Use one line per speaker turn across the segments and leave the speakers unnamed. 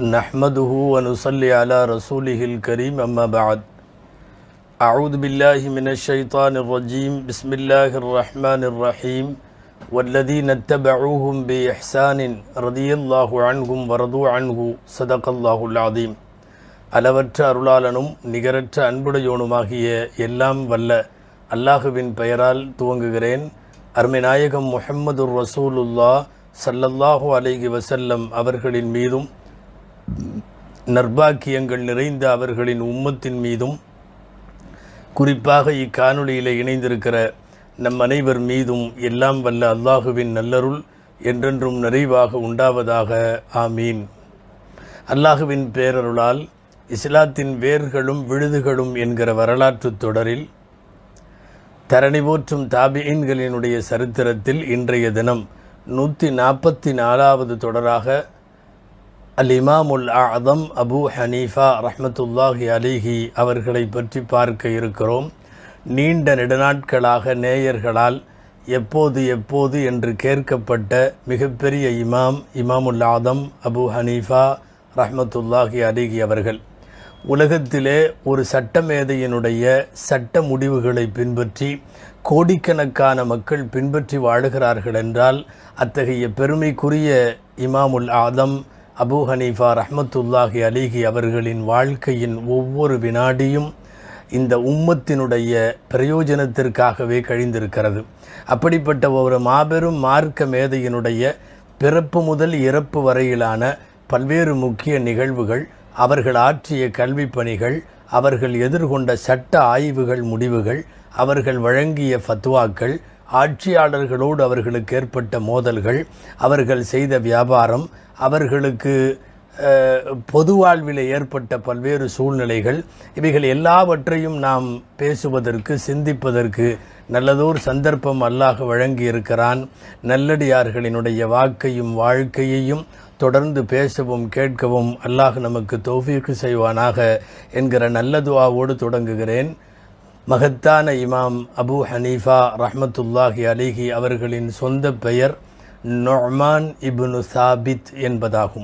نحمده ونصلي على رسوله الكريم أما بعد أعوذ بالله من الشيطان الرجيم بسم الله الرحمن الرحيم والذين اتبعوهم بإحسان رضي الله عنهم ورضوا عنه صدق الله العظيم அளவற்ற அருளாளனும் நிகரற்ற அன்புடையோனுமாகிய எல்லாம் வல்ல அல்லாஹுவின் பெயரால் துவங்குகிறேன் அருமைநாயகம் முஹம்மதுர் ரசூலுல்லா சல்லல்லாஹு அலைஹி வசல்லம் அவர்களின் மீதும் நர்பாக்கியங்கள் நிறைந்த அவர்களின் உம்மத்தின் மீதும் குறிப்பாக இக்காணொளியில் இணைந்திருக்கிற நம் அனைவர் மீதும் எல்லாம் வல்ல அல்லாஹுவின் நல்லருள் என்றென்றும் நிறைவாக உண்டாவதாக ஆமீன் அல்லாஹுவின் பேரருளால் இஸ்லாத்தின் வேர்களும் விழுதுகளும் என்கிற வரலாற்றுத் தொடரில் தரணி போற்றும் தாபியின்களினுடைய சரித்திரத்தில் இன்றைய தினம் நூற்றி நாற்பத்தி நாலாவது தொடராக அல் இமாமுல் ஆதம் அபு ஹனீஃபா ரஹ்மத்துல்லாஹி அலிஹி அவர்களை பற்றி பார்க்க இருக்கிறோம் நீண்ட நெடுநாட்களாக நேயர்களால் எப்போது எப்போது என்று கேட்கப்பட்ட மிகப்பெரிய இமாம் இமாமுல் ஆதம் அபு ஹனீஃபா ரஹ்மத்துல்லாஹி அலிஹி அவர்கள் உலகத்திலே ஒரு சட்டமேதையினுடைய சட்ட முடிவுகளை பின்பற்றி கோடிக்கணக்கான மக்கள் பின்பற்றி வாழுகிறார்கள் என்றால் அத்தகைய பெருமைக்குரிய இமாமுல் ஆதம் அபு ஹனீஃபா ரஹ்மத்துல்லாஹி அலிஹி அவர்களின் வாழ்க்கையின் ஒவ்வொரு வினாடியும் இந்த உம்மத்தினுடைய பிரயோஜனத்திற்காகவே கழிந்திருக்கிறது அப்படிப்பட்ட ஒரு மாபெரும் மார்க்க மேதையினுடைய பிறப்பு முதல் இறப்பு வரையிலான பல்வேறு முக்கிய நிகழ்வுகள் அவர்கள் ஆற்றிய கல்வி பணிகள் அவர்கள் எதிர்கொண்ட சட்ட ஆய்வுகள் முடிவுகள் அவர்கள் வழங்கிய ஃபத்வாக்கள் ஆட்சியாளர்களோடு அவர்களுக்கு ஏற்பட்ட மோதல்கள் அவர்கள் செய்த வியாபாரம் அவர்களுக்கு பொது வாழ்வில் ஏற்பட்ட பல்வேறு சூழ்நிலைகள் இவைகள் எல்லாவற்றையும் நாம் பேசுவதற்கு சிந்திப்பதற்கு நல்லதோர் சந்தர்ப்பம் அல்லாஹ் வழங்கியிருக்கிறான் நல்லடியார்களினுடைய வாக்கையும் வாழ்க்கையையும் தொடர்ந்து பேசவும் கேட்கவும் அல்லாஹ் நமக்கு தௌஃபீக்கு செய்வானாக என்கிற நல்ல துவாவோடு தொடங்குகிறேன் மகத்தான இமாம் அபு ஹனீஃபா ரஹ்மத்துல்லாஹி அலிஹி அவர்களின் சொந்த பெயர் நொமான் இபுனு சாபித் என்பதாகும்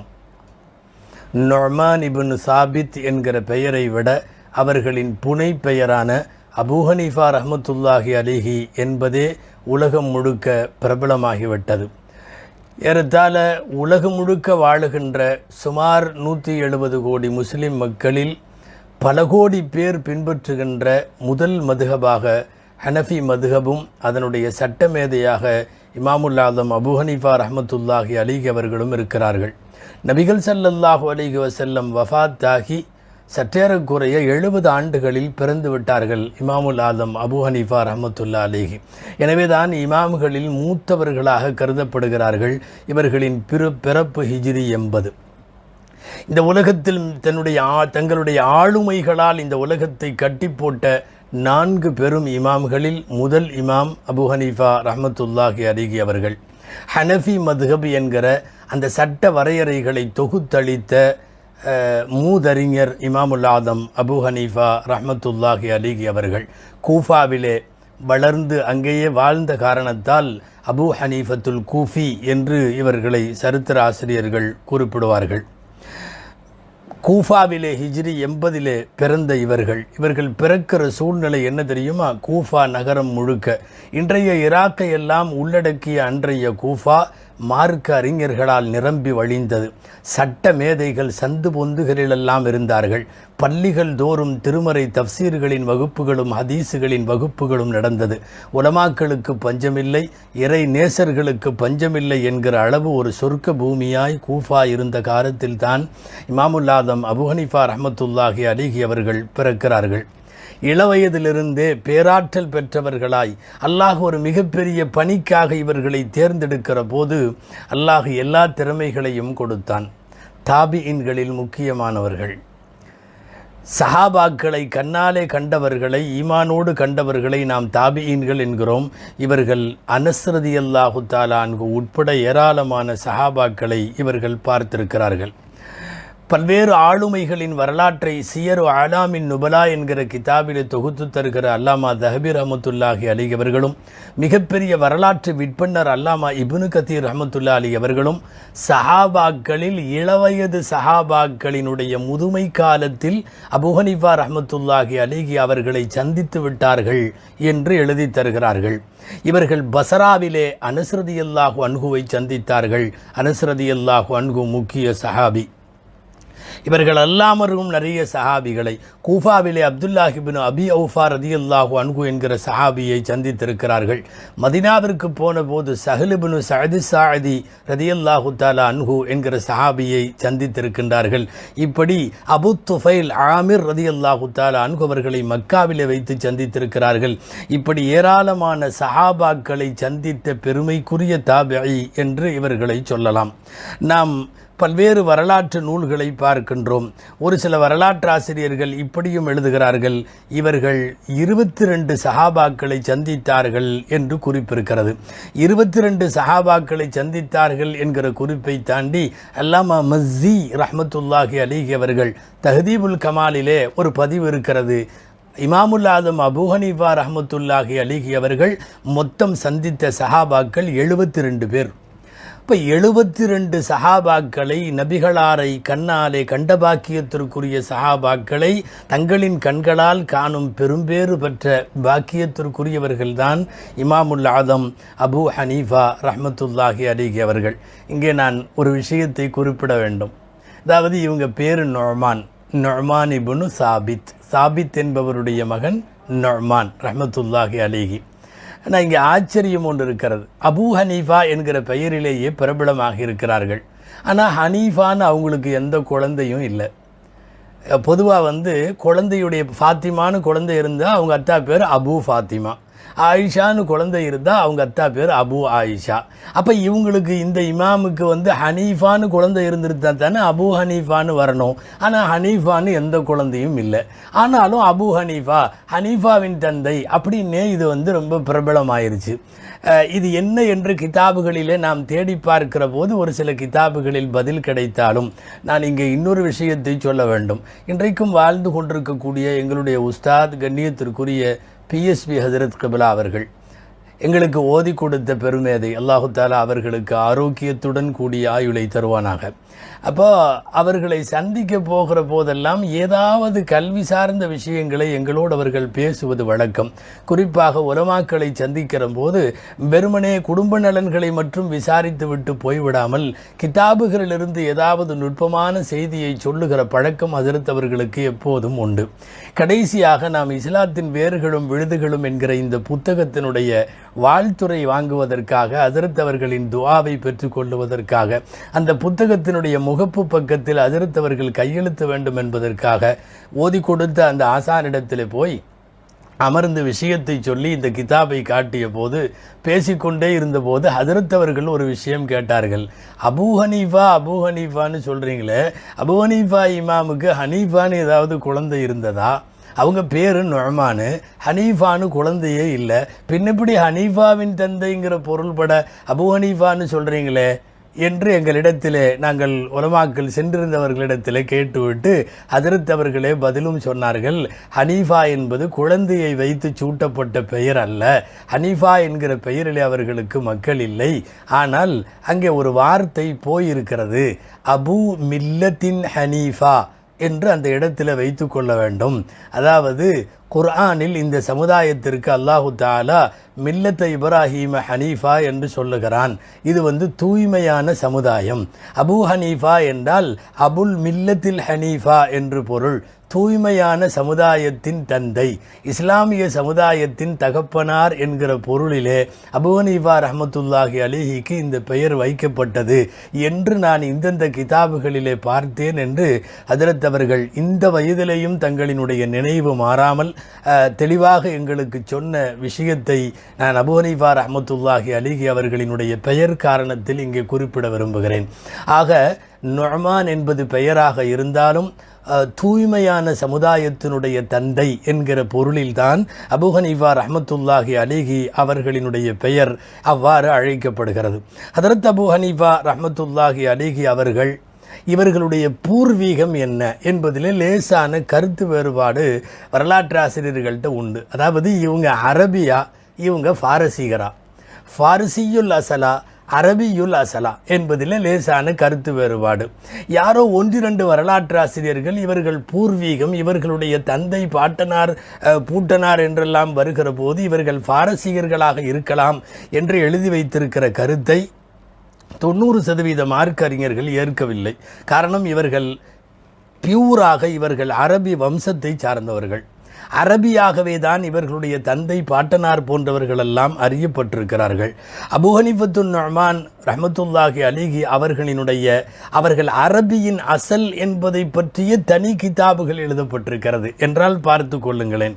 நொமான் இபுனு சாபித் என்கிற பெயரை விட அவர்களின் புனை பெயரான அபு ஹனீஃபா ரஹமத்துல்லாஹி அலிஹி என்பதே உலகம் முழுக்க பிரபலமாகிவிட்டது ஏறத்தாழ உலகம் முழுக்க வாழுகின்ற சுமார் நூற்றி எழுபது கோடி முஸ்லிம் மக்களில் பல கோடி பேர் பின்பற்றுகின்ற முதல் மதுகபாக ஹனஃபி மதுகபும் அதனுடைய சட்டமேதையாக இமாமுல் ஆதம் அபு ஹனீஃபா ரஹமத்துல்லாஹி அலிஹி அவர்களும் இருக்கிறார்கள் நபிகள் சல்லல்லாஹு அலிஹி வசல்லம் வஃத் ஆகி சற்றேறக்குறைய எழுபது ஆண்டுகளில் பிறந்து விட்டார்கள் இமாமுல் ஆதம் அபு ஹனீஃபா ரஹமத்துல்லா அலிஹி எனவேதான் இமாம்களில் மூத்தவர்களாக கருதப்படுகிறார்கள் இவர்களின் பிற பிறப்பு ஹிஜிரி எண்பது இந்த உலகத்தில் தன்னுடைய தங்களுடைய ஆளுமைகளால் இந்த உலகத்தை கட்டி போட்ட நான்கு பெரும் இமாம்களில் முதல் இமாம் அபு ஹனீஃபா ரஹமத்துல்லாஹி அலிகி அவர்கள் ஹனஃபி மதுஹப் என்கிற அந்த சட்ட வரையறைகளை தொகுத்தளித்த மூதறிஞர் இமாமுல் ஆதம் அபு ஹனீஃபா ரஹமத்துல்லாஹி அலிகி அவர்கள் கூஃபாவிலே வளர்ந்து அங்கேயே வாழ்ந்த காரணத்தால் அபு ஹனீஃபத்துல் கூஃபி என்று இவர்களை சரித்திர ஆசிரியர்கள் குறிப்பிடுவார்கள் கூஃபாவிலே ஹிஜ்ரி எண்பதிலே பிறந்த இவர்கள் இவர்கள் பிறக்கிற சூழ்நிலை என்ன தெரியுமா கூஃபா நகரம் முழுக்க இன்றைய இராக்கை எல்லாம் உள்ளடக்கிய அன்றைய கூஃபா மார்க்க அறிஞர்களால் நிரம்பி வழிந்தது சட்ட மேதைகள் சந்து பொந்துகளிலெல்லாம் இருந்தார்கள் பள்ளிகள் தோறும் திருமறை தப்சீர்களின் வகுப்புகளும் ஹதீஸுகளின் வகுப்புகளும் நடந்தது உலமாக்களுக்கு பஞ்சமில்லை இறை நேசர்களுக்கு பஞ்சமில்லை என்கிற அளவு ஒரு சொர்க்க பூமியாய் கூஃபா இருந்த காலத்தில் தான் இமாமுல்லாதம் அபுஹனிஃபா ரஹமத்துல்லாஹி அலிகி அவர்கள் பிறக்கிறார்கள் இளவயதிலிருந்தே பேராற்றல் பெற்றவர்களாய் அல்லாஹ் ஒரு மிகப்பெரிய பணிக்காக இவர்களை தேர்ந்தெடுக்கிற போது அல்லாஹ் எல்லா திறமைகளையும் கொடுத்தான் தாபியின்களில் முக்கியமானவர்கள் சஹாபாக்களை கண்ணாலே கண்டவர்களை ஈமானோடு கண்டவர்களை நாம் தாபியின்கள் என்கிறோம் இவர்கள் அனஸ்ரதி அல்லாஹு தாலான்கு உட்பட ஏராளமான சஹாபாக்களை இவர்கள் பார்த்திருக்கிறார்கள் பல்வேறு ஆளுமைகளின் வரலாற்றை சியரு ஆலாமின் நுபலா என்கிற கிதாபிலே தொகுத்து தருகிற அல்லாமா தஹபீர் ரஹமத்துல்லாஹி அலி அவர்களும் மிகப்பெரிய வரலாற்று விற்பனர் அல்லாமா இப்னு கத்தீர் ரஹமத்துல்லா அலி அவர்களும் சஹாபாக்களில் இளவயது சஹாபாக்களினுடைய முதுமை காலத்தில் அபுஹனிஃபா ரஹமத்துல்லாஹி அலிகி அவர்களை சந்தித்து விட்டார்கள் என்று எழுதி தருகிறார்கள் இவர்கள் பசராவிலே அனுசரதியல்லாஹு அன்குவை சந்தித்தார்கள் அனுசரதியல்லாஹு அன்கு முக்கிய சஹாபி இவர்கள் அல்லாமரும் நிறைய சஹாபிகளை கூஃபாவிலே அப்துல்லாஹிபின் அபி அவுஃபா ரதியல்லாஹு அன்கு என்கிற சஹாபியை சந்தித்திருக்கிறார்கள் மதினாவிற்கு போன போது சஹலிபினு சஅதி சாதி ரதியல்லாஹு தாலா அன்ஹு என்கிற சஹாபியை சந்தித்திருக்கின்றார்கள் இப்படி அபு துஃபைல் ஆமிர் ரதியல்லாஹு தாலா அன்ஹு அவர்களை மக்காவிலே வைத்து சந்தித்திருக்கிறார்கள் இப்படி ஏராளமான சஹாபாக்களை சந்தித்த பெருமைக்குரிய தாபிஐ என்று இவர்களை சொல்லலாம் நாம் பல்வேறு வரலாற்று நூல்களை பார்க்கின்றோம் ஒரு சில வரலாற்று ஆசிரியர்கள் இப்படியும் எழுதுகிறார்கள் இவர்கள் இருபத்தி ரெண்டு சஹாபாக்களை சந்தித்தார்கள் என்று குறிப்பிருக்கிறது இருபத்தி ரெண்டு சஹாபாக்களை சந்தித்தார்கள் என்கிற குறிப்பை தாண்டி அல்லாமா மஸ்ஸி ரஹமத்துல்லாஹி அலிஹி அவர்கள் தஹதீபுல் கமாலிலே ஒரு பதிவு இருக்கிறது இமாமுல் ஆதம் அபு ஹனீஃபா ரஹமத்துல்லாஹி அலிஹி அவர்கள் மொத்தம் சந்தித்த சஹாபாக்கள் எழுபத்தி ரெண்டு பேர் இப்போ எழுபத்தி ரெண்டு சஹாபாக்களை நபிகளாரை கண்ணாலே கண்ட பாக்கியத்திற்குரிய சஹாபாக்களை தங்களின் கண்களால் காணும் பெரும்பேறு பெற்ற பாக்கியத்திற்குரியவர்கள்தான் இமாமுல் ஆதம் அபு ஹனீஃபா ரஹமத்துல்லாஹி அலிகி அவர்கள் இங்கே நான் ஒரு விஷயத்தை குறிப்பிட வேண்டும் அதாவது இவங்க பேரு நொமான் நொமான் இபுனு சாபித் சாபித் என்பவருடைய மகன் நொமான் ரஹமத்துல்லாஹி அலிகி ஆனால் இங்கே ஆச்சரியம் ஒன்று இருக்கிறது அபூ ஹனீஃபா என்கிற பெயரிலேயே பிரபலமாக இருக்கிறார்கள் ஆனால் ஹனீஃபான்னு அவங்களுக்கு எந்த குழந்தையும் இல்லை பொதுவாக வந்து குழந்தையுடைய ஃபாத்திமான்னு குழந்தை இருந்தால் அவங்க அத்தா பேர் அபு ஃபாத்திமா ஆயிஷான்னு குழந்தை இருந்தால் அவங்க அத்தா பேர் அபு ஆயிஷா அப்போ இவங்களுக்கு இந்த இமாமுக்கு வந்து ஹனீஃபான்னு குழந்தை இருந்திருந்தா தானே அபு ஹனீஃபான்னு வரணும் ஆனால் ஹனீஃபான்னு எந்த குழந்தையும் இல்லை ஆனாலும் அபு ஹனீஃபா ஹனீஃபாவின் தந்தை அப்படின்னே இது வந்து ரொம்ப பிரபலமாயிருச்சு அஹ் இது என்ன என்று கிதாபுகளிலே நாம் தேடி பார்க்கிற போது ஒரு சில கிதாபுகளில் பதில் கிடைத்தாலும் நான் இங்கே இன்னொரு விஷயத்தை சொல்ல வேண்டும் இன்றைக்கும் வாழ்ந்து கொண்டிருக்கக்கூடிய எங்களுடைய உஸ்தாத் கண்ணியத்திற்குரிய பிஎஸ்பி ஹசரத் கபிலா அவர்கள் எங்களுக்கு ஓதி கொடுத்த பெருமேதை அல்லாஹு தாலா அவர்களுக்கு ஆரோக்கியத்துடன் கூடிய ஆயுளை தருவானாக அப்போ அவர்களை சந்திக்க போகிற போதெல்லாம் ஏதாவது கல்வி சார்ந்த விஷயங்களை எங்களோடு அவர்கள் பேசுவது வழக்கம் குறிப்பாக உலமாக்களை சந்திக்கிற போது வெறுமனே குடும்ப நலன்களை மட்டும் விசாரித்து விட்டு போய்விடாமல் கிதாபுகளிலிருந்து ஏதாவது நுட்பமான செய்தியை சொல்லுகிற பழக்கம் அதிர்த்தவர்களுக்கு எப்போதும் உண்டு கடைசியாக நாம் இஸ்லாத்தின் வேர்களும் விழுதுகளும் என்கிற இந்த புத்தகத்தினுடைய வாழ்த்துறை வாங்குவதற்காக அதிர்த்தவர்களின் துவாவை பெற்றுக்கொள்ளுவதற்காக அந்த புத்தகத்தினுடைய முகப்பு பக்கத்தில் அதிர்த்தவர்கள் கையெழுத்த வேண்டும் என்பதற்காக ஓதி கொடுத்த அந்த ஆசானிடத்தில் போய் அமர்ந்து விஷயத்தை சொல்லி இந்த கிதாபை காட்டிய போது பேசிக்கொண்டே இருந்தபோது ஹதரத்தவர்கள் ஒரு விஷயம் கேட்டார்கள் அபூ ஹனீஃபா அபூ ஹனீஃபான்னு சொல்கிறீங்களே அபூ ஹனீஃபா இமாமுக்கு ஹனீஃபான்னு ஏதாவது குழந்தை இருந்ததா அவங்க பேரு நொழமானு ஹனீஃபான்னு குழந்தையே இல்லை பின்னப்படி ஹனீஃபாவின் தந்தைங்கிற பொருள்பட அபு ஹனீஃபான்னு சொல்கிறீங்களே என்று எங்களிடத்திலே நாங்கள் உலமாக்கள் சென்றிருந்தவர்களிடத்திலே கேட்டுவிட்டு அதிர்த்து அவர்களே பதிலும் சொன்னார்கள் ஹனீஃபா என்பது குழந்தையை வைத்து சூட்டப்பட்ட பெயர் அல்ல ஹனீஃபா என்கிற பெயரிலே அவர்களுக்கு மக்கள் இல்லை ஆனால் அங்கே ஒரு வார்த்தை போயிருக்கிறது அபு மில்லத்தின் ஹனீஃபா என்று அந்த இடத்துல வைத்து கொள்ள வேண்டும் அதாவது குர்ஆனில் இந்த சமுதாயத்திற்கு அல்லாஹு தாலா மில்லத்த இப்ராஹீம ஹனீஃபா என்று சொல்லுகிறான் இது வந்து தூய்மையான சமுதாயம் அபு ஹனீஃபா என்றால் அபுல் மில்லத்தில் ஹனீஃபா என்று பொருள் தூய்மையான சமுதாயத்தின் தந்தை இஸ்லாமிய சமுதாயத்தின் தகப்பனார் என்கிற பொருளிலே அபு ஹனீஃபா ரஹமத்துல்லாஹி அலிஹிக்கு இந்த பெயர் வைக்கப்பட்டது என்று நான் இந்தந்த கிதாபுகளிலே பார்த்தேன் என்று ஹதரத் அவர்கள் இந்த வயதிலேயும் தங்களினுடைய நினைவு மாறாமல் அஹ், தெளிவாக எங்களுக்கு சொன்ன விஷயத்தை நான் அபு ஹனீஃபா ரஹமத்துல்லாஹி அலிஹி அவர்களினுடைய பெயர் காரணத்தில் இங்கே குறிப்பிட விரும்புகிறேன் ஆக நொமான் என்பது பெயராக இருந்தாலும் அஹ், தூய்மையான சமுதாயத்தினுடைய தந்தை என்கிற பொருளில்தான் அபு ஹனீஃபா ரஹமத்துல்லாஹி அலிஹி அவர்களினுடைய பெயர் அவ்வாறு அழைக்கப்படுகிறது ஹதரத் அபு ஹனீஃபா ரஹமத்துல்லாஹி அலிஹி அவர்கள் இவர்களுடைய பூர்வீகம் என்ன என்பதில் லேசான கருத்து வேறுபாடு வரலாற்று ஆசிரியர்கள்ட்ட உண்டு அதாவது இவங்க அரபியா இவங்க பாரசீகரா ஃபாரிசியுல் அசலா அரபியுல் அசலா என்பதில் லேசான கருத்து வேறுபாடு யாரோ ஒன்றிரண்டு வரலாற்று ஆசிரியர்கள் இவர்கள் பூர்வீகம் இவர்களுடைய தந்தை பாட்டனார் அஹ், பூட்டனார் என்றெல்லாம் வருகிற போது இவர்கள் பாரசீகர்களாக இருக்கலாம் என்று எழுதி வைத்திருக்கிற கருத்தை தொண்ணூறு சதவீத மார்க் அறிஞர்கள் ஏற்கவில்லை காரணம் இவர்கள் பியூராக இவர்கள் அரபி வம்சத்தை சார்ந்தவர்கள் அரபியாகவே தான் இவர்களுடைய தந்தை பாட்டனார் போன்றவர்களெல்லாம் அறியப்பட்டிருக்கிறார்கள் அபு ஹனிஃபத்துன் நொமான் ரஹமத்துல்லாஹி அலிகி அவர்களினுடைய அவர்கள் அரபியின் அசல் என்பதை பற்றிய தனி கிதாபுகள் எழுதப்பட்டிருக்கிறது என்றால் பார்த்து கொள்ளுங்களேன்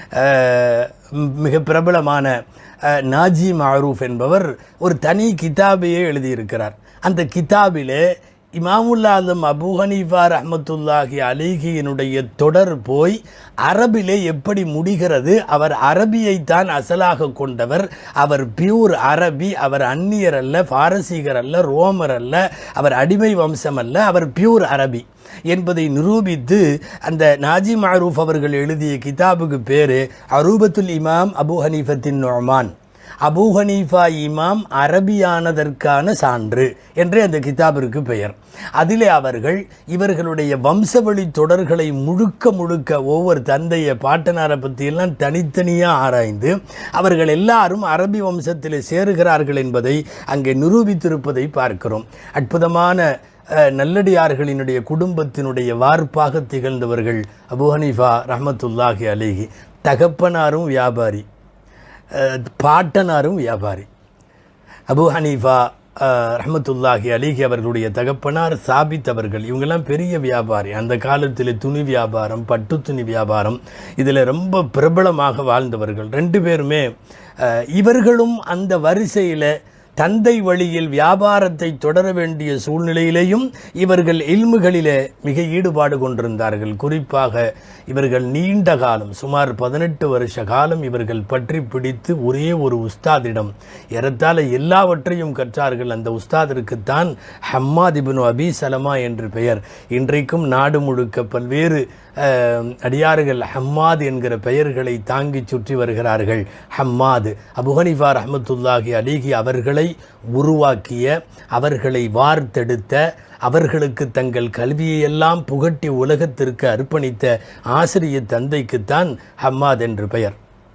அஹ், மிக பிரபலமான அஹ், நாஜி மாரூஃப் என்பவர் ஒரு தனி கிதாபையே எழுதியிருக்கிறார் அந்த கிதாபிலே இமாமுல் ஆலம் அபு ஹனீஃபா ரஹ்மத்துல்லாஹி அலிகியினுடைய தொடர் போய் அரபிலே எப்படி முடிகிறது அவர் அரபியைத்தான் அசலாக கொண்டவர் அவர் பியூர் அரபி அவர் அந்நியர் அல்ல பாரசீகர் அல்ல ரோமர் அல்ல அவர் அடிமை வம்சம் அல்ல அவர் பியூர் அரபி என்பதை நிரூபித்து அந்த நாஜி மாரூஃப் அவர்கள் எழுதிய கிதாபுக்கு பேரு அரூபத்துல் இமாம் அபு ஹனீஃபத்தின் நொமான் அபூ ஹனீஃபா இமாம் அரபியானதற்கான சான்று என்றே அந்த கிதாபிற்கு பெயர் அதிலே அவர்கள் இவர்களுடைய வம்சவழி தொடர்களை முழுக்க முழுக்க ஒவ்வொரு தந்தைய பாட்டனாரை பற்றியெல்லாம் தனித்தனியாக ஆராய்ந்து அவர்கள் எல்லாரும் அரபி வம்சத்தில் சேருகிறார்கள் என்பதை அங்கே நிரூபித்திருப்பதை பார்க்கிறோம் அற்புதமான அஹ், நல்லடியார்களினுடைய குடும்பத்தினுடைய வார்ப்பாக திகழ்ந்தவர்கள் அபு ஹனீஃபா ரஹமத்துல்லாஹி அலிஹி தகப்பனாரும் வியாபாரி அஹ், பாட்டனாரும் வியாபாரி அபு ஹனீஃபா அஹ், ரஹ்மத்துல்லாஹி அலிஹி அவர்களுடைய தகப்பனார் சாபித் அவர்கள் இவங்கெல்லாம் பெரிய வியாபாரி அந்த காலத்தில் துணி வியாபாரம் பட்டு துணி வியாபாரம் இதில் ரொம்ப பிரபலமாக வாழ்ந்தவர்கள் ரெண்டு பேருமே அஹ், இவர்களும் அந்த வரிசையில் தந்தை வழியில் வியாபாரத்தை தொடர வேண்டிய சூழ்நிலையிலேயும் இவர்கள் இல்முகளிலே மிக ஈடுபாடு கொண்டிருந்தார்கள் குறிப்பாக இவர்கள் நீண்ட காலம் சுமார் பதினெட்டு வருஷ காலம் இவர்கள் பற்றி பிடித்து ஒரே ஒரு உஸ்தாதிடம் ஏறத்தாழ எல்லாவற்றையும் கற்றார்கள் அந்த உஸ்தாதிற்குத்தான் ஹம்மாத் இப்னு அபி சலமா என்று பெயர் இன்றைக்கும் நாடு முழுக்க பல்வேறு அஹ், அடியார்கள் ஹம்மாத் என்கிற பெயர்களை தாங்கி சுற்றி வருகிறார்கள் ஹம்மாத் அபு ஹனீஃபா ரஹமத்துல்லாஹி அலிகி அவர்களை உருவாக்கிய அவர்களை வார்த்தெடுத்த அவர்களுக்கு தங்கள் கல்வியையெல்லாம் புகட்டி உலகத்திற்கு அர்ப்பணித்த ஆசிரிய தந்தைக்குத்தான் ஹம்மாத் என்று பெயர்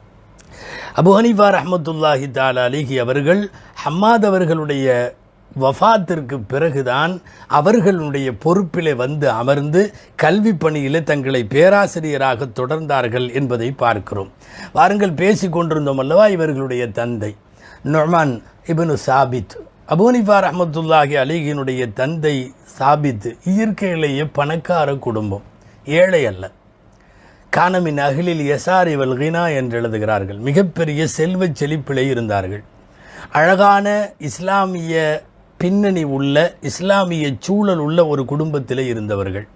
அபு ஹனீஃபா ரஹமத்துல்லாஹி தாலா அலிஹி அவர்கள் ஹம்மாத் அவர்களுடைய வஃபாத்திற்கு பிறகுதான் அவர்களுடைய பொறுப்பிலே வந்து அமர்ந்து கல்வி பணியிலே தங்களை பேராசிரியராக தொடர்ந்தார்கள் என்பதை பார்க்கிறோம் வாருங்கள் பேசிக் கொண்டிருந்தோம் அல்லவா இவர்களுடைய தந்தை நொமான் இப்னு சாபித் அபு ஹனீஃபா ரஹமத்துல்லாஹி அலிகினுடைய தந்தை சாபித் இயற்கையிலேயே பணக்கார குடும்பம் ஏழை அல்ல கானமின் அகிலில் எசாரி வல்கினா என்று எழுதுகிறார்கள் மிகப்பெரிய செல்வச் செழிப்பிலே இருந்தார்கள் அழகான இஸ்லாமிய பின்னணி உள்ள இஸ்லாமிய சூழல் உள்ள ஒரு குடும்பத்திலே இருந்தவர்கள்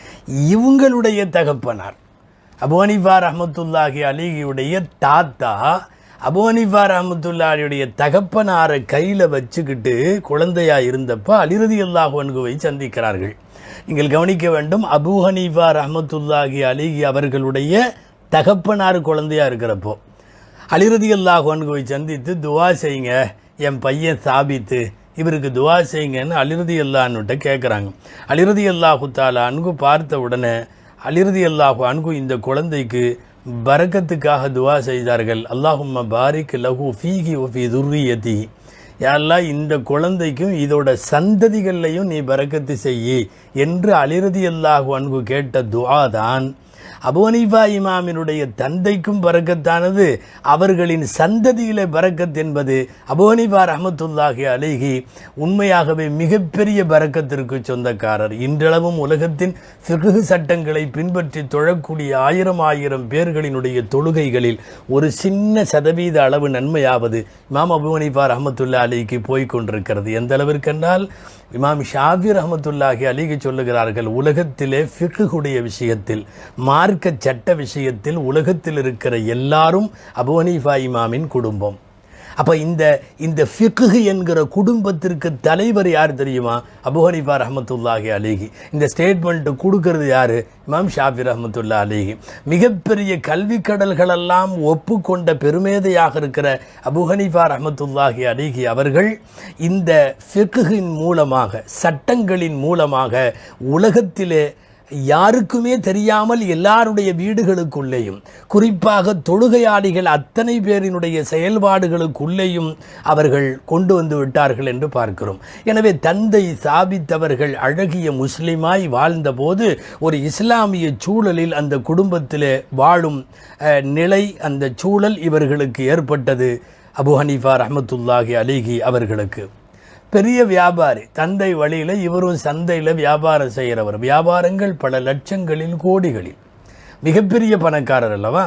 இவங்களுடைய தகப்பனார் அபு ஹனீஃபா ரஹமத்துல்லாஹி அலிகியுடைய தாத்தா அபு ஹனீஃபா ரஹமத்துல்லாஹியுடைய தகப்பனாரை கையில் வச்சுக்கிட்டு குழந்தையா இருந்தப்ப அலிரதி அல்லாஹ் அன்குவை சந்திக்கிறார்கள் நீங்கள் கவனிக்க வேண்டும் அபு ஹனீஃபா ரஹமத்துல்லாஹி அலிகி அவர்களுடைய தகப்பனார் குழந்தையா இருக்கிறப்போ அலிரதி அல்லாஹ் அன்குவை சந்தித்து துவா செய்யுங்க என் பையன் சாபித்து இவருக்கு துவா செய்யுங்கன்னு அலிரதி அல்லான்னுட்ட கேட்குறாங்க அலிரதி அல்லாஹு தாலா அன்கு பார்த்த உடனே அலிரதி அல்லாஹு அன்கு இந்த குழந்தைக்கு பரக்கத்துக்காக துவா செய்தார்கள் அல்லாஹும்ம பாரிக் லஹு ஃபீஹி ஒஃபி துர்ரியதி யாரெல்லாம் இந்த குழந்தைக்கும் இதோட சந்ததிகள்லையும் நீ பரக்கத்து செய்யி என்று அலிரதி அல்லாஹு அன்கு கேட்ட துவா தான் அபு ஹனீஃபா இமாமினுடைய தந்தைக்கும் பரக்கத்தானது அவர்களின் சந்ததியிலே பரக்கத் என்பது அபு ஹனீஃபா ரஹமத்துல்லாஹி அலைஹி உண்மையாகவே மிகப்பெரிய பரக்கத்திற்கு சொந்தக்காரர் இன்றளவும் உலகத்தின் ஃபிக்ஹ் சட்டங்களை பின்பற்றி தொழக்கூடிய ஆயிரம் ஆயிரம் பேர்களினுடைய தொழுகைகளில் ஒரு சின்ன சதவீத அளவு நன்மையாவது இமாம் அபு ஹனீஃபா ரஹமத்துல்லா அலிக்கு போய் கொண்டிருக்கிறது எந்த அளவிற்கென்றால் இமாம் ஷாஃபி ரஹமத்துல்லாஹி அலிக்கு சொல்லுகிறார்கள் உலகத்திலே ஃபிக்குடைய விஷயத்தில் மார்க்க சட்ட விஷயத்தில் உலகத்தில் இருக்கிற எல்லாரும் அபு ஹனீஃபா இமாமின் குடும்பம் அப்போ இந்த இந்த ஃபிக்ஹு என்கிற குடும்பத்திற்கு தலைவர் யார் தெரியுமா அபு ஹனீஃபா ரஹமத்துல்லாஹி அலிஹி இந்த ஸ்டேட்மெண்ட் கொடுக்கறது யாரு இமாம் ஷாஃபி ரஹமத்துல்லா அலிஹி மிகப்பெரிய கல்வி கடல்களெல்லாம் ஒப்புக்கொண்ட பெருமேதையாக இருக்கிற அபு ஹனீஃபா ரஹமத்துல்லாஹி அலிஹி அவர்கள் இந்த ஃபிக்ஹின் மூலமாக சட்டங்களின் மூலமாக உலகத்திலே யாருக்குமே தெரியாமல் எல்லாருடைய வீடுகளுக்குள்ளேயும் குறிப்பாக தொழுகையாளிகள் அத்தனை பேரினுடைய செயல்பாடுகளுக்குள்ளேயும் அவர்கள் கொண்டு வந்து விட்டார்கள் என்று பார்க்கிறோம் எனவே தந்தை சாபித்தவர்கள் அழகிய முஸ்லிமாய் வாழ்ந்தபோது ஒரு இஸ்லாமிய சூழலில் அந்த குடும்பத்திலே வாழும் அஹ், நிலை அந்த சூழல் இவர்களுக்கு ஏற்பட்டது அபு ஹனீஃபா ரஹமத்துல்லாஹி அலிகி அவர்களுக்கு பெரிய வியாபாரி தந்தை வழியில் இவரும் சந்தையில் வியாபாரம் செய்கிறவர் வியாபாரங்கள் பல லட்சங்களில் கோடிகளில் மிகப்பெரிய பணக்காரர் அல்லவா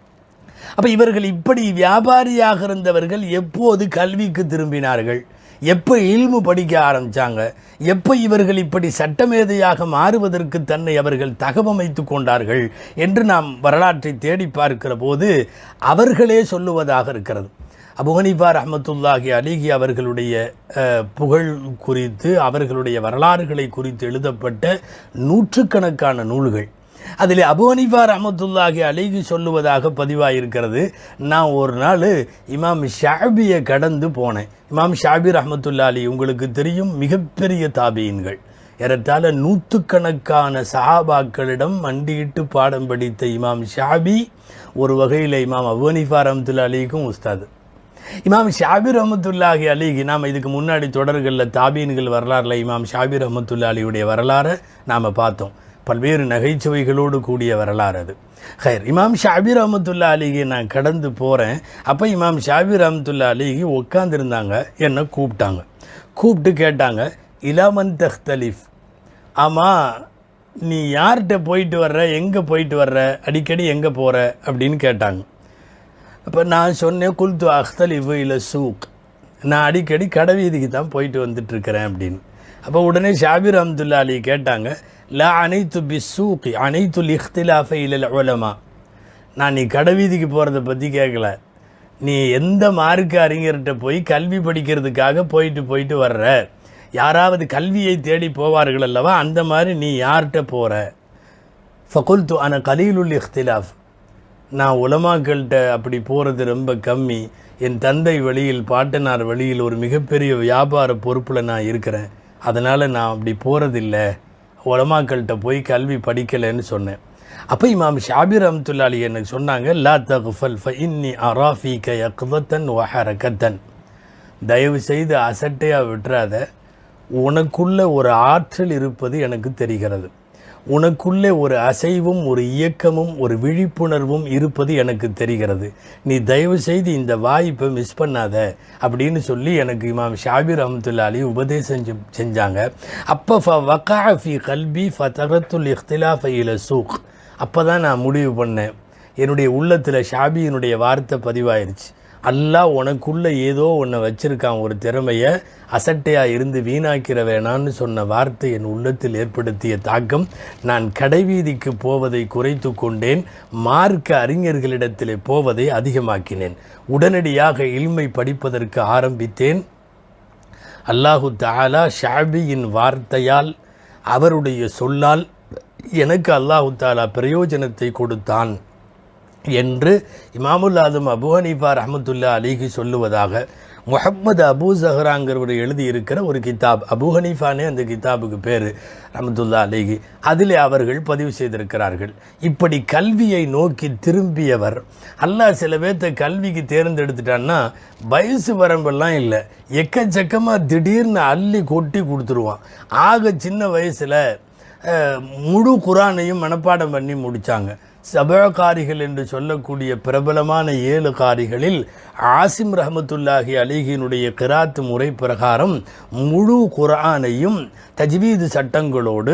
அப்ப இவர்கள் இப்படி வியாபாரியாக இருந்தவர்கள் எப்போது கல்விக்கு திரும்பினார்கள் எப்போ இல்மு படிக்க ஆரம்பிச்சாங்க எப்போ இவர்கள் இப்படி சட்டமேதையாக மாறுவதற்கு தன்னை அவர்கள் தகவமைத்து கொண்டார்கள் என்று நாம் வரலாற்றை தேடி பார்க்கிற போது அவர்களே சொல்லுவதாக இருக்கிறது அபு ஹனீஃபா ரஹமத்துல்லாஹி அலிகி அவர்களுடைய அஹ், புகழ் குறித்து அவர்களுடைய வரலாறுகளை குறித்து எழுதப்பட்ட நூற்றுக்கணக்கான நூல்கள் அதில் அபு ஹனீஃபா ரஹமத்துல்லாஹி அலிகி சொல்லுவதாக பதிவாயிருக்கிறது நான் ஒரு நாள் இமாம் ஷாபியை கடந்து போனேன் இமாம் ஷாபி ரஹமத்துல்லா அலி உங்களுக்கு தெரியும் மிகப்பெரிய தாபியின்கள் ஏறத்தாழ நூற்றுக்கணக்கான சஹாபாக்களிடம் மண்டியிட்டு பாடம் படித்த இமாம் ஷாபி ஒரு வகையில் இமாம் அபு ஹனீஃபா ரஹமத்துல்லா அலிக்கும் உஸ்தாது இமாம் ஷாபி ரஹமத்துல்லாஹி அலிஹி நாம் இதுக்கு முன்னாடி தொடர்களில் தாபீன்கள் வரலாறுல இமாம் ஷாபி ரஹமத்துல்லா அலியுடைய வரலாறை நாம் பார்த்தோம் பல்வேறு நகைச்சுவைகளோடு கூடிய வரலாறு அது ஹைர் இமாம் ஷாபி ரஹமத்துல்லா அலிகி நான் கடந்து போகிறேன் அப்போ இமாம் ஷாபி ரஹமத்துல்லா அலிகி உட்காந்துருந்தாங்க என்னை கூப்பிட்டாங்க கூப்பிட்டு கேட்டாங்க இலாமன் தஹ்தலிஃப் ஆமாம் நீ யார்கிட்ட போயிட்டு வர்ற எங்கே போயிட்டு வர்ற அடிக்கடி எங்கே போகிற அப்படின்னு கேட்டாங்க அப்போ நான் சொன்னேன் குல்து அஹ்தலிஃபு இல்லை சூக் நான் அடிக்கடி கடை வீதிக்கு தான் போயிட்டு வந்துட்டு இருக்கிறேன் அப்படின்னு அப்போ உடனே ஷாபிர் அஹமதுல்லா அலி கேட்டாங்க லா அனைத்து பி சூக்கி அனைத்து இஹ்திலாஃப இல்லல் உலமா நான் நீ கடை வீதிக்கு போகிறத பற்றி கேட்கல நீ எந்த மார்க்க அறிஞர்கிட்ட போய் கல்வி படிக்கிறதுக்காக போயிட்டு போயிட்டு வர்ற யாராவது கல்வியை தேடி போவார்கள் அல்லவா அந்த மாதிரி நீ யார்கிட்ட போகிற ஃபகுல்து அன கலீலுல் இஹ்திலாஃப் நான் உலமாக்கள்கிட்ட அப்படி போகிறது ரொம்ப கம்மி என் தந்தை வழியில் பாட்டனார் வழியில் ஒரு மிகப்பெரிய வியாபார பொறுப்பில் நான் இருக்கிறேன் அதனால் நான் அப்படி போகிறதில்ல உலமாக்கள்கிட்ட போய் கல்வி படிக்கலைன்னு சொன்னேன் அப்போ இமாம் ஷாபிர் ரஹமத்துல்லாலி எனக்கு சொன்னாங்க லா தகுஃபல் ஃப இன்னி அராஃபீக யக்தத்தன் வஹரகத்தன் தயவு செய்து அசட்டையாக விட்டுறாத உனக்குள்ள ஒரு ஆற்றல் இருப்பது எனக்கு தெரிகிறது உனக்குள்ளே ஒரு அசைவும் ஒரு இயக்கமும் ஒரு விழிப்புணர்வும் இருப்பது எனக்கு தெரிகிறது நீ தயவு செய்து இந்த வாய்ப்பை மிஸ் பண்ணாத அப்படின்னு சொல்லி எனக்கு இமாம் ஷாபிர் ரஹமத்துல்லா அலி உபதேசம் செஞ்சு- செஞ்சாங்க அப்போ ஃப வக்கா ஃபி கல்பி ஃப தகத்துல் இஃப்திலாஃப இல சூக் அப்போ தான் நான் முடிவு பண்ணேன் என்னுடைய உள்ளத்தில் ஷாபியினுடைய வார்த்தை பதிவாயிருச்சு அல்லாஹ் உனக்குள்ள ஏதோ ஒன்றை வச்சிருக்கான் ஒரு திறமையை அசட்டையாக இருந்து வீணாக்கிற வேணான்னு சொன்ன வார்த்தை என் உள்ளத்தில் ஏற்படுத்திய தாக்கம் நான் கடைவீதிக்கு போவதை குறைத்து கொண்டேன் மார்க்க அறிஞர்களிடத்திலே போவதை அதிகமாக்கினேன் உடனடியாக இல்மை படிப்பதற்கு ஆரம்பித்தேன் அல்லாஹு தஆலா ஷாபியின் வார்த்தையால் அவருடைய சொல்லால் எனக்கு அல்லாஹு தாலா பிரயோஜனத்தை கொடுத்தான் என்று இமாமுல் ஆதம் அபு ஹனீஃபா ரஹமத்துல்லா அலிஹி சொல்லுவதாக முஹம்மது அபூ ஜஹராங்கிறவர் எழுதியிருக்கிற ஒரு கிதாப் அபு ஹனீஃபானே அந்த கிதாபுக்கு பேர் ரஹமத்துல்லா அலிஹி அதிலே அவர்கள் பதிவு செய்திருக்கிறார்கள் இப்படி கல்வியை நோக்கி திரும்பியவர் அல்லாஹ் சில பேர்த்த கல்விக்கு தேர்ந்தெடுத்துட்டான்னா வயசு வரம்பெல்லாம் இல்லை எக்கச்சக்கமாக திடீர்னு அள்ளி கொட்டி கொடுத்துருவான் ஆக சின்ன வயசில் அஹ், முழு குரானையும் மனப்பாடம் பண்ணி முடித்தாங்க சபகாரிகள் என்று சொல்லக்கூடிய பிரபலமான ஏழு காரிகளில் ஆசிம் ரஹமத்துல்லாஹி அலிகினுடைய கிராத்து முறை பிரகாரம் முழு குர்ஆனையும் தஜ்வீது சட்டங்களோடு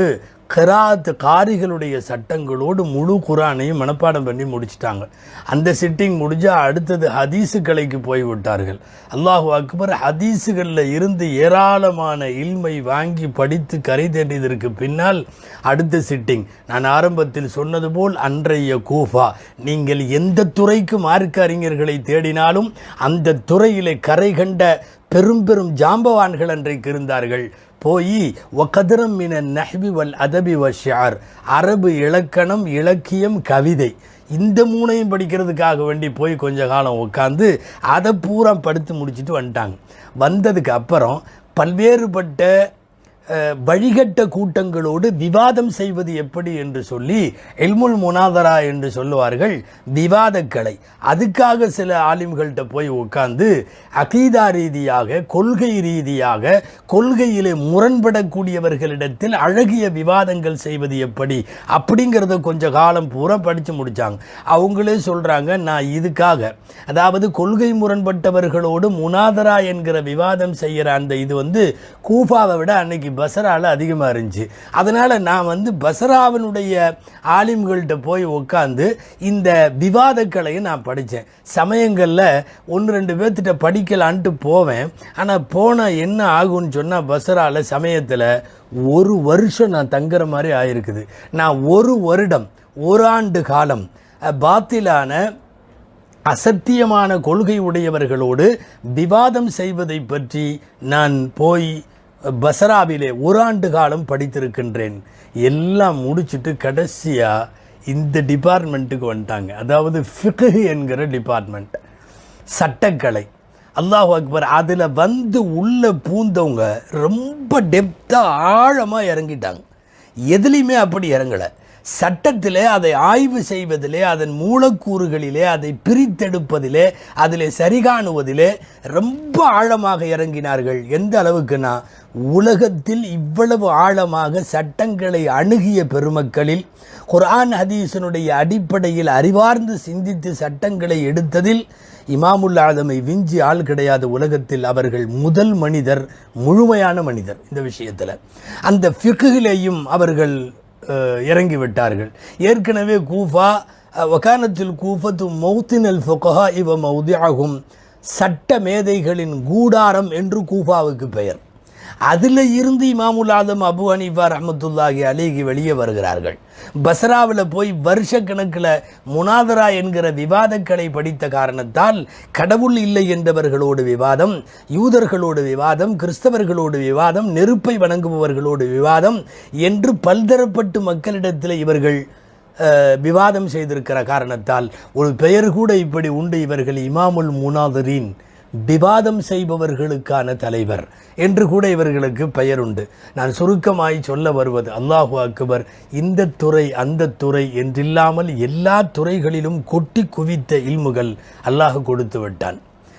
கிராத் காரிகளுடைய சட்டங்களோடு முழு குரானையும் மனப்பாடம் பண்ணி முடிச்சிட்டாங்க அந்த சிட்டிங் முடிஞ்சா அடுத்தது ஹதீஸு கலைக்கு போய் விட்டார்கள் அல்லாஹு அக்பர் ஹதீஸுகளில் இருந்து ஏராளமான இல்மை வாங்கி படித்து கரை தேடியதற்கு பின்னால் அடுத்த சிட்டிங் நான் ஆரம்பத்தில் சொன்னது போல் அன்றைய கூஃபா நீங்கள் எந்த துறைக்கு மார்க்க அறிஞர்களை தேடினாலும் அந்த துறையிலே கரை கண்ட பெரும் பெரும் ஜாம்பவான்கள் அன்றைக்கு இருந்தார்கள் போய் ஒகதரம் மின நஹ்பி வல் அதபி வ ஷியார் அரபு இலக்கணம் இலக்கியம் கவிதை இந்த மூணையும் படிக்கிறதுக்காக வேண்டி போய் கொஞ்ச காலம் உட்காந்து அதை பூரா படுத்து முடிச்சுட்டு வந்துட்டாங்க வந்ததுக்கு அப்புறம் பல்வேறுபட்ட அஹ், வழிகட்ட கூட்டங்களோடு விவாதம் செய்வது எப்படி என்று சொல்லி எல்முல் முனாதரா என்று சொல்லுவார்கள் விவாதக்கலை அதுக்காக சில ஆலிம்கள்கிட்ட போய் உட்கார்ந்து அகீதா ரீதியாக கொள்கை ரீதியாக கொள்கையிலே முரண்படக்கூடியவர்களிடத்தில் அழகிய விவாதங்கள் செய்வது எப்படி அப்படிங்கிறத கொஞ்ச காலம் பூரா படித்து முடிச்சாங்க அவங்களே சொல்றாங்க நான் இதுக்காக அதாவது கொள்கை முரண்பட்டவர்களோடு முனாதரா என்கிற விவாதம் செய்கிற அந்த இது வந்து கூஃபாவை விட அன்னைக்கு பசரால அதிகமாக இருந்துச்சு அதனால நான் வந்து பசராவினுடைய ஆலிம்கள்கிட்ட போய் உட்காந்து இந்த விவாதக்கலையை நான் படித்தேன் சமயங்களில் ஒன்று ரெண்டு பேர்த்திட்ட படிக்கலான்ட்டு போவேன் ஆனால் போனால் என்ன ஆகும்னு சொன்னால் பசரால சமயத்தில் ஒரு வருஷம் நான் தங்குற மாதிரி ஆயிருக்குது நான் ஒரு வருடம் ஒரு ஆண்டு காலம் அஹ், பாத்திலான அசத்தியமான கொள்கை உடையவர்களோடு விவாதம் செய்வதை பற்றி நான் போய் பசராவிலே ஒரு ஆண்டு காலம் படித்திருக்கின்றேன் எல்லாம் முடிச்சுட்டு கடைசியாக இந்த டிபார்ட்மெண்ட்டுக்கு வந்துட்டாங்க அதாவது ஃபிக்ஹ் என்கிற டிபார்ட்மெண்ட் சட்டக்கலை அல்லாஹ் அக்பர் அதில் வந்து உள்ள பூந்தவங்க ரொம்ப டெப்த்தாக ஆழமாக இறங்கிட்டாங்க எதுலேயுமே அப்படி இறங்கலை சட்டத்திலே அதை ஆய்வு செய்வதிலே அதன் மூலக்கூறுகளிலே அதை பிரித்தெடுப்பதிலே அதிலே சரிகாணுவதிலே ரொம்ப ஆழமாக இறங்கினார்கள் எந்த அளவுக்குன்னா உலகத்தில் இவ்வளவு ஆழமாக சட்டங்களை அணுகிய பெருமக்களில் குர்ஆன் ஹதீஸினுடைய அடிப்படையில் அறிவார்ந்து சிந்தித்து சட்டங்களை எடுத்ததில் இமாமுல் ஆதமை விஞ்சி ஆள் கிடையாத உலகத்தில் அவர்கள் முதல் மனிதர் முழுமையான மனிதர் இந்த விஷயத்தில் அந்த ஃபிக்குகிலேயும் அவர்கள் அஹ், இறங்கி விட்டார்கள் ஏற்கனவே கூஃபா அஹ், வகானத்தில் கூஃபத்து மௌத்தினல் ஃபொகஹா இவ மௌதியாகும் சட்ட மேதைகளின் கூடாரம் என்று கூஃபாவுக்கு பெயர் அதில் இருந்து இமாமுல் ஆதம் அபு ஹனீஃபா ரஹமத்துல்லாஹி அலிகி வெளியே வருகிறார்கள் பஸ்ராவில் போய் வருஷக்கணக்கில் முனாதரா என்கிற விவாதக்கலை படித்த காரணத்தால் கடவுள் இல்லை என்றவர்களோடு விவாதம் யூதர்களோடு விவாதம் கிறிஸ்தவர்களோடு விவாதம் நெருப்பை வணங்குபவர்களோடு விவாதம் என்று பல்தரப்பட்டு மக்களிடத்தில் இவர்கள் அஹ், விவாதம் செய்திருக்கிற காரணத்தால் ஒரு பெயர் கூட இப்படி உண்டு இவர்கள் இமாமுல் முனாதரீன் விவாதம் செய்பவர்களுக்கான தலைவர் என்று கூட இவர்களுக்கு பெயர் உண்டு நான் சுருக்கமாய் சொல்ல வருவது அல்லாஹு அக்பர் இந்த துறை அந்த துறை என்றில்லாமல் எல்லா துறைகளிலும் கொட்டி குவித்த இல்முகள் அல்லாஹ் கொடுத்து விட்டான்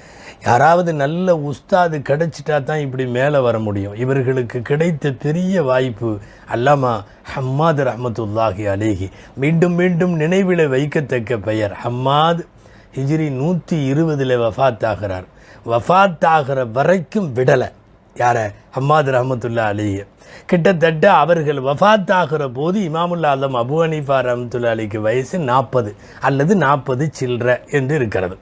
யாராவது நல்ல உஸ்தாது கிடைச்சிட்டா தான் இப்படி மேலே வர முடியும் இவர்களுக்கு கிடைத்த பெரிய வாய்ப்பு அல்லாமா ஹம்மாத் ரஹமத்துல்லாஹி அலேஹி மீண்டும் மீண்டும் நினைவில் வைக்கத்தக்க பெயர் ஹம்மாத் ஹிஜ்ரி நூற்றி இருபதில் வஃபாத் ஆகிறார் வஃபாத் ஆகிற வரைக்கும் விடலை யாரை ஹம்மாத் ரஹமத்துல்லா அலியை கிட்டத்தட்ட அவர்கள் வஃபாத் ஆகிற போது இமாமுல்லா ஆலம் அபு ஹனீஃபா ரஹமத்துல்லா அலிக்கு வயசு நாற்பது அல்லது நாற்பது சில்ற என்று இருக்கிறது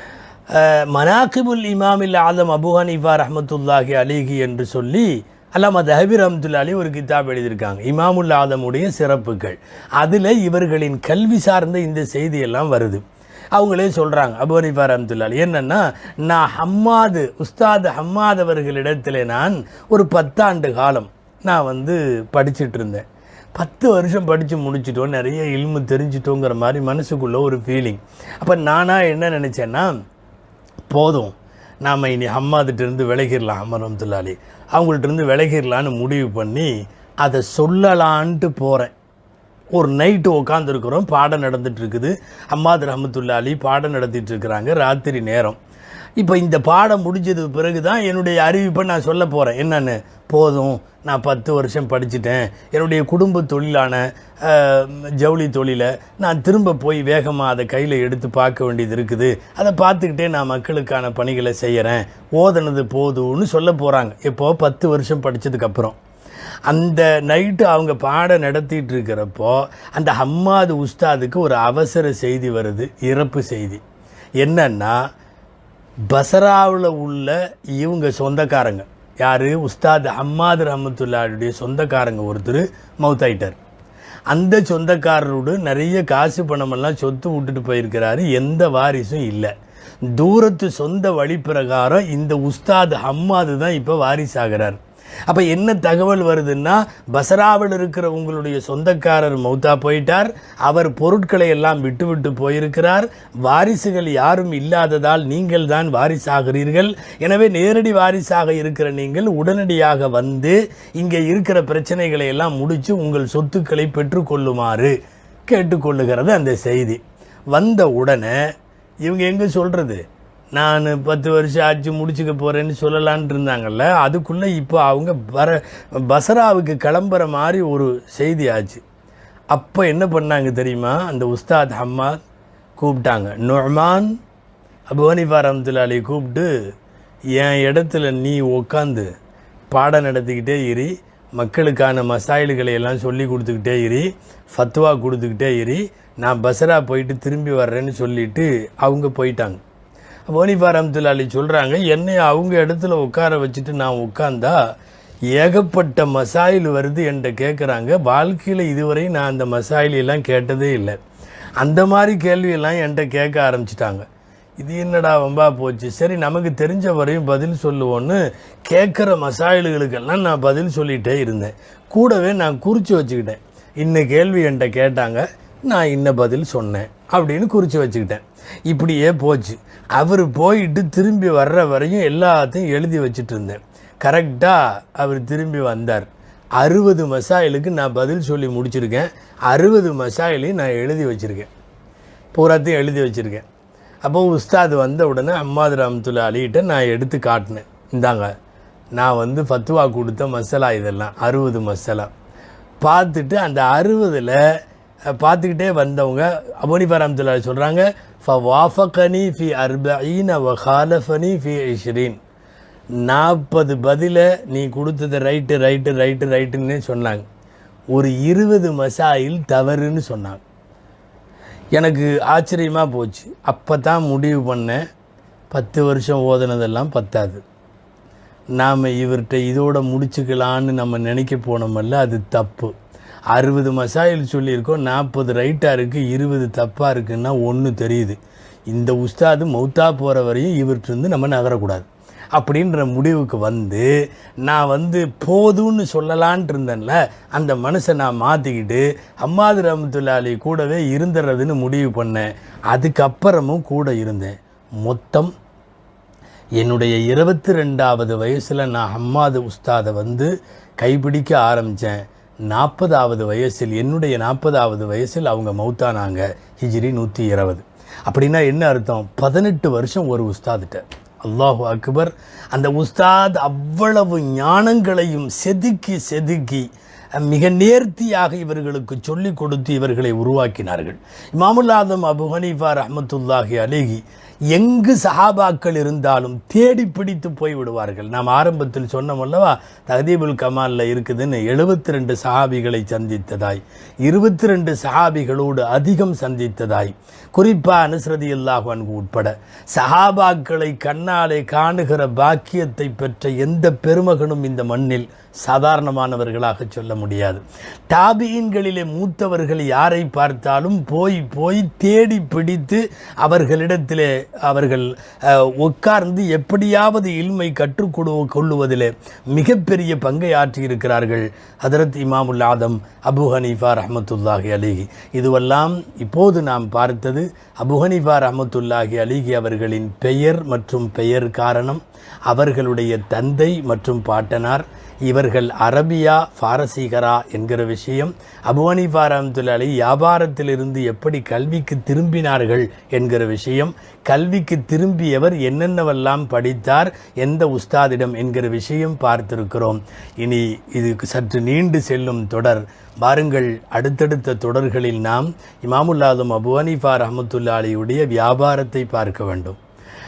அஹ், மனாக்கிபுல் இமாமில் ஆலம் அபு ஹனீஃபா ரஹமத்துல்லாஹி அலிஹி என்று சொல்லி அல்லாம தஹபீர் ரஹமத்துல்லா அலி ஒரு கிதாப் எழுதியிருக்காங்க இமாமுல் ஆதமுடைய சிறப்புகள் அதில் இவர்களின் கல்வி சார்ந்த இந்த செய்தியெல்லாம் வருது அவங்களே சொல்கிறாங்க அபு ஹனீஃபா ரஹமத்துல்லா அலி என்னன்னா நான் ஹம்மாது உஸ்தாத் ஹம்மாத் அவர்களிடத்தில் நான் ஒரு பத்தாண்டு காலம் நான் வந்து படிச்சிட்டு இருந்தேன் பத்து வருஷம் படித்து முடிச்சிட்டோம் நிறைய இல்மு தெரிஞ்சிட்டோங்கிற மாதிரி மனசுக்குள்ள ஒரு ஃபீலிங் அப்போ நானாக என்ன நினச்சேன்னா போதும் நாம் இனி ஹம்மாதுட்ட இருந்து விலகிடலாம் அமர் ரம்துல்லாலி அவங்கள்ட்ட இருந்து விலகிடலான்னு முடிவு பண்ணி அதை சொல்லலான்ட்டு போகிறேன் ஒரு நைட்டு உட்காந்துருக்குறோம் பாடம் நடந்துட்டு இருக்குது அம்மாது ரஹமத்துல்லா அலி பாடம் நடத்திட்டு இருக்கிறாங்க ராத்திரி நேரம் இப்போ இந்த பாடம் முடிஞ்சது பிறகு தான் என்னுடைய அறிவிப்பை நான் சொல்ல போகிறேன் என்னன்னு போதும் நான் பத்து வருஷம் படிச்சிட்டேன் என்னுடைய குடும்ப தொழிலான அஹ், ஜவுளி தொழிலை நான் திரும்ப போய் வேகமாக அதை கையில் எடுத்து பார்க்க வேண்டியது இருக்குது அதை பார்த்துக்கிட்டே நான் மக்களுக்கான பணிகளை செய்கிறேன் ஓதனது போதும்னு சொல்ல போகிறாங்க இப்போ பத்து வருஷம் படித்ததுக்கப்புறம் அந்த நைட்டு அவங்க பாடம் நடத்திட்டு இருக்கிறப்போ அந்த ஹம்மாது உஸ்தாதுக்கு ஒரு அவசர செய்தி வருது இறப்பு செய்தி என்னன்னா பசராவில் உள்ள இவங்க சொந்தக்காரங்க யார் உஸ்தாத் ஹம்மாது ரஹமத்துல்லாவுடைய சொந்தக்காரங்க ஒருத்தர் மவுத்தாயிட்டார் அந்த சொந்தக்காரரோடு நிறைய காசு பணமெல்லாம் சொத்து விட்டுட்டு போயிருக்கிறாரு எந்த வாரிசும் இல்லை தூரத்து சொந்த வழி பிரகாரம் இந்த உஸ்தாத் ஹம்மாது தான் இப்போ வாரிசாகிறார் அப்போ என்ன தகவல் வருதுன்னா பசராவில் இருக்கிற உங்களுடைய சொந்தக்காரர் மௌத்தா போயிட்டார் அவர் பொருட்களை எல்லாம் விட்டு விட்டு போயிருக்கிறார் வாரிசுகள் யாரும் இல்லாததால் நீங்கள் தான் வாரிசாகிறீர்கள் எனவே நேரடி வாரிசாக இருக்கிற நீங்கள் உடனடியாக வந்து இங்கே இருக்கிற பிரச்சனைகளை எல்லாம் முடித்து உங்கள் சொத்துக்களை பெற்றுக்கொள்ளுமாறு கேட்டுக்கொள்ளுகிறது அந்த செய்தி வந்த உடனே இவங்க எங்கே சொல்கிறது நான் பத்து வருஷம் ஆச்சு முடிச்சுக்க போகிறேன்னு சொல்லலான்ட்டு இருந்தாங்கல்ல அதுக்குள்ளே இப்போ அவங்க வர பசராவுக்கு கிளம்புற மாதிரி ஒரு செய்தி ஆச்சு அப்போ என்ன பண்ணாங்க தெரியுமா அந்த உஸ்தாத் ஹம்மாத் கூப்பிட்டாங்க நொமான் அபு ஹனீஃபா ரஹமத்துல்லாலி கூப்பிட்டு என் இடத்துல நீ உக்காந்து பாடம் நடத்திக்கிட்டே இரு மக்களுக்கான மசாயில்களை எல்லாம் சொல்லி கொடுத்துக்கிட்டே இரு ஃபத்வா கொடுத்துக்கிட்டே இரு நான் பசரா போயிட்டு திரும்பி வர்றேன்னு சொல்லிட்டு அவங்க போயிட்டாங்க போனிஃபா ரஹமத்துல்லாலி சொல்கிறாங்க என்னை அவங்க இடத்துல உட்கார வச்சுட்டு நான் உட்காந்தா ஏகப்பட்ட மசாயில் வருது என்கிட்ட கேட்குறாங்க வாழ்க்கையில் இதுவரை நான் அந்த மசாயில் எல்லாம் கேட்டதே இல்லை அந்த மாதிரி கேள்வியெல்லாம் என்கிட்ட கேட்க ஆரம்பிச்சிட்டாங்க இது என்னடா வம்பா போச்சு சரி நமக்கு தெரிஞ்ச வரையும் பதில் சொல்லுவோன்னு கேட்குற மசாயில்களுக்கெல்லாம் நான் பதில் சொல்லிகிட்டே இருந்தேன் கூடவே நான் குறித்து வச்சுக்கிட்டேன் இன்ன கேள்வி என்கிட்ட கேட்டாங்க நான் இன்ன பதில் சொன்னேன் அப்படின்னு குறித்து வச்சுக்கிட்டேன் இப்படியே போச்சு அவர் போயிட்டு திரும்பி வர்ற வரையும் எல்லாத்தையும் எழுதி வச்சுட்டு இருந்தேன் கரெக்டாக அவர் திரும்பி வந்தார் அறுபது மசாயிலுக்கு நான் பதில் சொல்லி முடிச்சிருக்கேன் அறுபது மசாயிலையும் நான் எழுதி வச்சுருக்கேன் பூராத்தையும் எழுதி வச்சுருக்கேன் அப்போ உஸ்தாது வந்த உடனே அம்மாது ரஹமத்துல்லா அலிகிட்ட நான் எடுத்து காட்டினேன் இந்தாங்க நான் வந்து ஃபத்வா கொடுத்த மசாலா இதெல்லாம் அறுபது மசாலா பார்த்துட்டு அந்த அறுபதில் பார்த்துக்கிட்டே வந்தவங்க அபோனிஃபா ரஹமத்துல்லா சொல்கிறாங்க ஃபவாஃபகனி ஃபி அர்பீன வஹாலஃபனி ஃபி இஷ்ரீன் நாற்பது பதில நீ கொடுத்தது ரைட்டு ரைட்டு ரைட்டு ரைட்டுன்னு சொன்னாங்க ஒரு இருபது மசாயில் தவறுன்னு சொன்னாங்க எனக்கு ஆச்சரியமாக போச்சு அப்போ தான் முடிவு பண்ணேன் பத்து வருஷம் ஓதுனதெல்லாம் பத்தாது நாம் இவர்கிட்ட இதோட முடிச்சுக்கலான்னு நம்ம நினைக்க போனோமல்ல அது தப்பு அறுபது மசாயில் சொல்லியிருக்கோம் நாற்பது ரைட்டாக இருக்குது இருபது தப்பாக இருக்குன்னா ஒன்று தெரியுது இந்த உஸ்தாது மௌத்தா போகிற வரையும் இவர்கிட்ட நம்ம நகரக்கூடாது அப்படின்ற முடிவுக்கு வந்து நான் வந்து போதும்னு சொல்லலான்ட்டு இருந்தேன்ல அந்த மனசை நான் மாற்றிக்கிட்டு அம்மாது ரஹமத்துல்லாலி கூடவே இருந்துறதுன்னு முடிவு பண்ணேன் அதுக்கப்புறமும் கூட இருந்தேன் மொத்தம் என்னுடைய இருபத்தி ரெண்டாவது வயசில் நான் அம்மாது உஸ்தாதை வந்து கைப்பிடிக்க ஆரம்பித்தேன் நாற்பதாவது வயசில் என்னுடைய நாற்பதாவது வயசில் அவங்க மௌத்தானாங்க ஹிஜ்ரி நூற்றி இருபது அப்படின்னா என்ன அர்த்தம் பதினெட்டு வருஷம் ஒரு உஸ்தாதிட்ட அல்லாஹு அக்பர் அந்த உஸ்தாத் அவ்வளவு ஞானங்களையும் செதுக்கி செதுக்கி மிக நேர்த்தியாக இவர்களுக்கு சொல்லிக் கொடுத்து இவர்களை உருவாக்கினார்கள் இமாமுல் ஆதம் அபு ஹனீஃபா ரஹமத்துல்லாஹி அலேஹி எங்கு சஹாபாக்கள் இருந்தாலும் தேடி பிடித்து போய் விடுவார்கள் நாம் ஆரம்பத்தில் சொன்னோம் அல்லவா தகதீபுல் கமாலில் இருக்குதுன்னு எழுபத்தி ரெண்டு சஹாபிகளை சந்தித்ததாய் இருபத்தி ரெண்டு சஹாபிகளோடு அதிகம் சந்தித்ததாய் குறிப்பாக அனுசரதி அல்லாஹ் உட்பட சஹாபாக்களை கண்ணாலே காணுகிற பாக்கியத்தை பெற்ற எந்த பெருமகனும் இந்த மண்ணில் சாதாரணமானவர்களாக சொல்ல முடியாது தாபியின்களிலே மூத்தவர்கள் யாரை பார்த்தாலும் போய் போய் தேடி பிடித்து அவர்களிடத்திலே அவர்கள் அஹ், உட்கார்ந்து எப்படியாவது இல்மை கற்றுக் கொடு கொள்ளுவதிலே மிகப்பெரிய பங்கை ஆற்றியிருக்கிறார்கள் ஹதரத் இமாமுல் ஆதம் அபு ஹனீஃபா ரஹமத்துல்லாஹி அலிஹி இதுவெல்லாம் இப்போது நாம் பார்த்தது அபு ஹனீஃபா ரஹமத்துல்லாஹி அலிஹி அவர்களின் பெயர் மற்றும் பெயர் காரணம் அவர்களுடைய தந்தை மற்றும் பாட்டனார் இவர்கள் அரபியா பாரசீகரா என்கிற விஷயம் அபு ஹனீஃபா ரஹமத்துல்லா அலி வியாபாரத்திலிருந்து எப்படி கல்விக்கு திரும்பினார்கள் என்கிற விஷயம் கல்விக்கு திரும்பியவர் என்னென்னவெல்லாம் படித்தார் எந்த உஸ்தாதிடம் என்கிற விஷயம் பார்த்திருக்கிறோம் இனி இது சற்று நீண்டு செல்லும் தொடர் பாருங்கள் அடுத்தடுத்த தொடர்களில் நாம் இமாமுல்லாதும் அபு ஹனீஃபா ரஹமத்துல்லா அலியுடைய வியாபாரத்தை பார்க்க வேண்டும்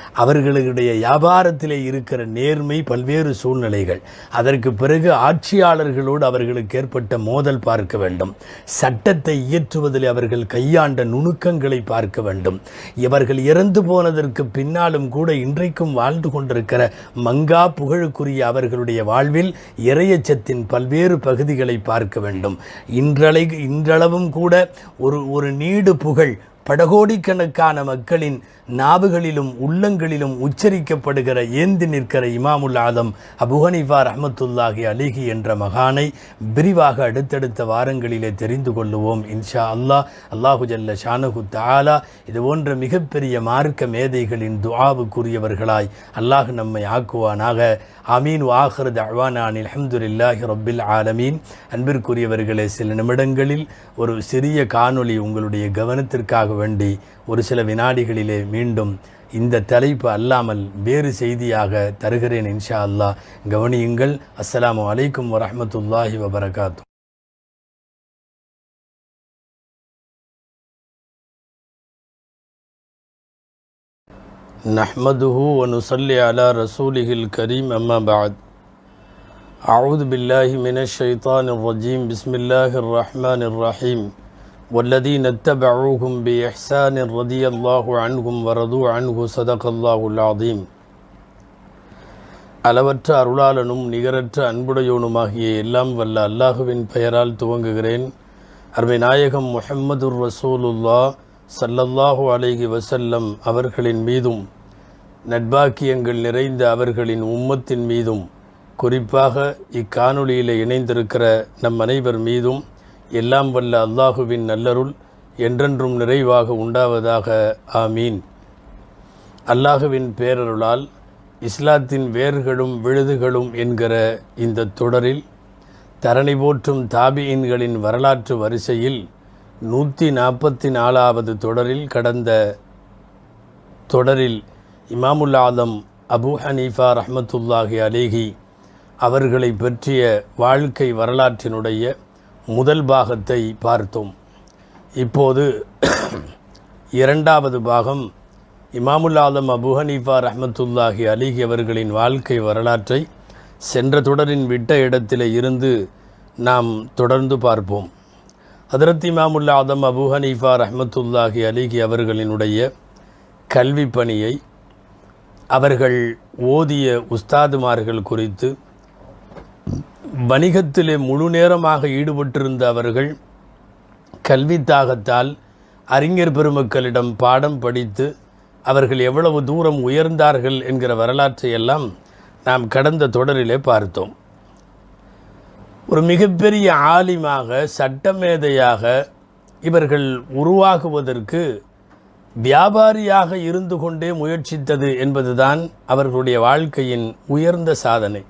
அவர்களுடைய வியாபாரத்திலே இருக்கிற நேர்மை பல்வேறு சூழ்நிலைகள் அதற்கு பிறகு ஆட்சியாளர்களோடு அவர்களுக்கு ஏற்பட்ட மோதல் பார்க்க வேண்டும் சட்டத்தை இயற்றுவதில் அவர்கள் கையாண்ட நுணுக்கங்களை பார்க்க வேண்டும் இவர்கள் இறந்து போனதற்கு பின்னாலும் கூட இன்றைக்கும் வாழ்ந்து கொண்டிருக்கிற மங்கா புகழுக்குரிய அவர்களுடைய வாழ்வில் இறையச்சத்தின் பல்வேறு பகுதிகளை பார்க்க வேண்டும் இன்றளை இன்றளவும் கூட ஒரு ஒரு நீடு புகழ் படகோடிக்கணக்கான மக்களின் நாவுகளிலும் உள்ளங்களிலும் உச்சரிக்கப்படுகிற ஏந்தி நிற்கிற இமாமுல் ஆதம் அபுஹனிஃபா ரஹமத்துல்லாஹி அலிஹி என்ற மகானை விரிவாக அடுத்தடுத்த வாரங்களிலே தெரிந்து கொள்ளுவோம் இன்ஷா அல்லாஹ் அல்லாஹு ஜல்ல ஷானஹு தாலா இது போன்ற மிகப்பெரிய மார்க்க மேதைகளின் துஆவுக்குரியவர்களாய் அல்லாஹ் நம்மை ஆக்குவானாக அமீன் வாஹர் தவானான் அல்ஹம்துலில்லாஹி ரப்பில் ஆலமீன் அன்பிற்குரியவர்களே சில நிமிடங்களில் ஒரு சிறிய காணொளி உங்களுடைய கவனத்திற்காக வேண்டி ஒரு சில வினாடிகளிலே மீண்டும் இந்த தலைப்பு அல்லாமல் வேறு செய்தியாக தருகிறேன் இன்ஷா அல்லாஹ் கவனியுங்கள் அஸ்ஸலாமு அலைக்கும் வரஹ்மத்துல்லாஹி வபரகாத்து نحمده ونصلي على رسوله الكريم أما بعد أعوذ بالله من الشيطان الرجيم بسم الله الرحمن الرحيم والذين اتبعوهم بإحسان رضي الله عنهم ورضوا عنه صدق الله العظيم அளவற்ற அருளாளனும் நிகரற்ற அன்புடையோனுமாகிய எல்லாம் வல்ல அல்லாஹுவின் பெயரால் துவங்குகிறேன் அருமை நாயகம் முஹம்மதுர் ரசூலுல்லா சல்லல்லாஹு அலைஹி வசல்லம் அவர்களின் மீதும் நட்பாக்கியங்கள் நிறைந்த அவர்களின் உம்மத்தின் மீதும் குறிப்பாக இக்காணொளியில் இணைந்திருக்கிற நம் அனைவர் மீதும் எல்லாம் வல்ல அல்லாஹுவின் நல்லருள் என்றென்றும் நிறைவாக உண்டாவதாக ஆமீன் அல்லாஹுவின் பேரருளால் இஸ்லாத்தின் வேர்களும் விழுதுகளும் என்கிற இந்த தொடரில் தரணி போற்றும் தாபியின்களின் வரலாற்று வரிசையில் நூற்றி நாற்பத்தி நாலாவது தொடரில் கடந்த தொடரில் இமாமுல் ஆலம் அபு ஹனீஃபா ரஹமத்துல்லாஹி அலேஹி அவர்களை பற்றிய வாழ்க்கை வரலாற்றினுடைய முதல் பாகத்தை பார்த்தோம் இப்போது இரண்டாவது பாகம் இமாமுல் ஆலம் அபு ஹனீஃபா ரஹமத்துல்லாஹி அலிஹி அவர்களின் வாழ்க்கை வரலாற்றை சென்ற தொடரின் விட்ட இடத்திலே இருந்து நாம் தொடர்ந்து பார்ப்போம் ஹதரத் இமாமுல் ஆதம் அபு ஹனீஃபா ரஹமத்துல்லாஹி அலிஹி அவர்களினுடைய கல்வி பணியை அவர்கள் ஓதிய உஸ்தாதுமார்கள் குறித்து வணிகத்திலே முழு நேரமாக ஈடுபட்டிருந்த அவர்கள் கல்வி தாகத்தால் அறிஞர் பெருமக்களிடம் பாடம் படித்து அவர்கள் எவ்வளவு தூரம் உயர்ந்தார்கள் என்கிற வரலாற்றை எல்லாம் நாம் கடந்த தொடரிலே பார்த்தோம் ஒரு மிகப்பெரிய ஆலிமாக சட்டமேதையாக இவர்கள் உருவாகுவதற்கு வியாபாரியாக இருந்து கொண்டே முயற்சித்தது என்பதுதான் அவர்களுடைய வாழ்க்கையின் உயர்ந்த சாதனை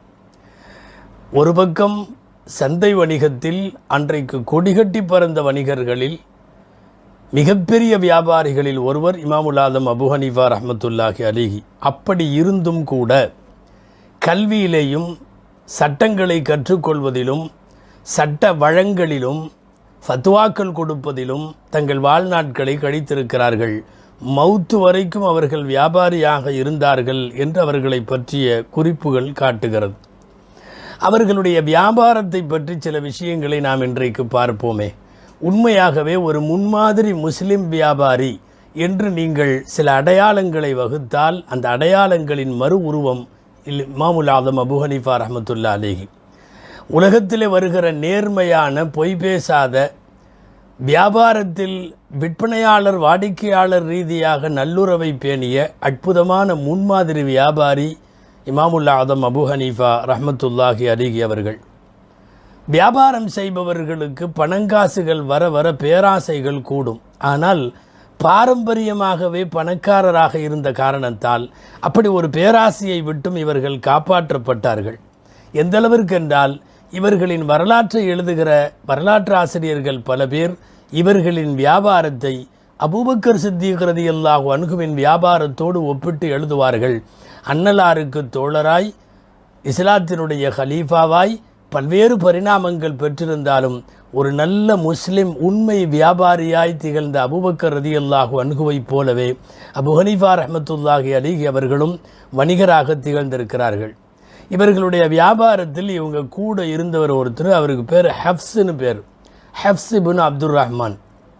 ஒரு பக்கம் சந்தை வணிகத்தில் அன்றைக்கு கொடிகட்டி பறந்த வணிகர்களில் மிகப்பெரிய வியாபாரிகளில் ஒருவர் இமாமுல் ஆதம் அபு ஹனீஃபா ரஹமத்துல்லாஹி அலிஹி அப்படி இருந்தும் கூட கல்வியிலேயும் சட்டங்களை கற்றுக்கொள்வதிலும் சட்ட வழங்களிலும் ஃபத்வாக்கள் கொடுப்பதிலும் தங்கள் வாழ்நாட்களை கழித்திருக்கிறார்கள் மவுத்து வரைக்கும் அவர்கள் வியாபாரியாக இருந்தார்கள் என்று அவர்களை பற்றிய குறிப்புகள் காட்டுகிறது அவர்களுடைய வியாபாரத்தை பற்றி சில விஷயங்களை நாம் இன்றைக்கு பார்ப்போமே உண்மையாகவே ஒரு முன்மாதிரி முஸ்லிம் வியாபாரி என்று நீங்கள் சில அடையாளங்களை வகுத்தால் அந்த அடையாளங்களின் மறு உருவம் இமாமுல் ஆதம் அபு ஹனீஃபா ரஹமத்துல்லா அலேஹி உலகத்தில் வருகிற நேர்மையான பொய் பேசாத வியாபாரத்தில் விற்பனையாளர் வாடிக்கையாளர் ரீதியாக நல்லுறவை பேணிய அற்புதமான முன்மாதிரி வியாபாரி இமாமுல்லா ஆதம் அபு ஹனீஃபா ரஹமத்துல்லாஹி அலிகி அவர்கள் வியாபாரம் செய்பவர்களுக்கு பணங்காசுகள் வர வர பேராசைகள் கூடும் ஆனால் பாரம்பரியமாகவே பணக்காரராக இருந்த காரணத்தால் அப்படி ஒரு பேராசையை விட்டும் இவர்கள் காப்பாற்றப்பட்டார்கள் எந்த அளவிற்கு என்றால் இவர்களின் வரலாற்றை எழுதுகிற வரலாற்று ஆசிரியர்கள் பல பேர் இவர்களின் வியாபாரத்தை அபூபக்கர் சித்திகிறது அல்லாஹ் அணுகுவின் வியாபாரத்தோடு ஒப்பிட்டு எழுதுவார்கள் அன்னலாருக்கு தோழராய் இஸ்லாத்தினுடைய ஹலீஃபாவாய் பல்வேறு பரிணாமங்கள் பெற்றிருந்தாலும் ஒரு நல்ல முஸ்லிம் உண்மை வியாபாரியாய் திகழ்ந்த அபுபக்கர் ரதியல்லாஹு அன்குவைப் போலவே அபு ஹனீஃபா ரஹமத்துல்லாஹி அலிஹி அவர்களும் வணிகராக திகழ்ந்திருக்கிறார்கள் இவர்களுடைய வியாபாரத்தில் இவங்க கூட இருந்தவர் ஒருத்தர் அவருக்கு பேர் ஹெஃப்ஸ்னு பேர் ஹெஃப்ஸ் இப்னு அப்துல் ரஹ்மான்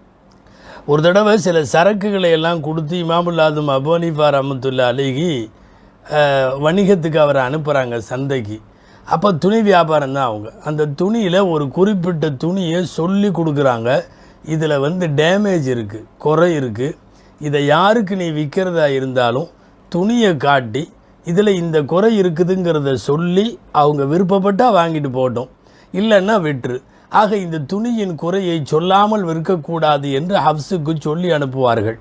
ஒரு தடவை சில சரக்குகளை எல்லாம் கொடுத்து இமாமுல்லாதும் அபோனிஃபா ரஹமத்துல்லா அலிகி அஹ், வணிகத்துக்கு அவரை அனுப்புகிறாங்க சந்தைக்கு அப்போ துணி வியாபாரம் தான் அவங்க அந்த துணியில் ஒரு குறிப்பிட்ட துணியை சொல்லி கொடுக்குறாங்க இதில் வந்து டேமேஜ் இருக்குது குறை இருக்குது இதை யாருக்கு நீ விற்கிறதா இருந்தாலும் துணியை காட்டி இதில் இந்த குறை இருக்குதுங்கிறத சொல்லி அவங்க விருப்பப்பட்டால் வாங்கிட்டு போகட்டும் இல்லைன்னா விட்டுரு ஆக இந்த துணியின் குறையை சொல்லாமல் விற்கக்கூடாது என்று ஹப்ஸுக்கு சொல்லி அனுப்புவார்கள்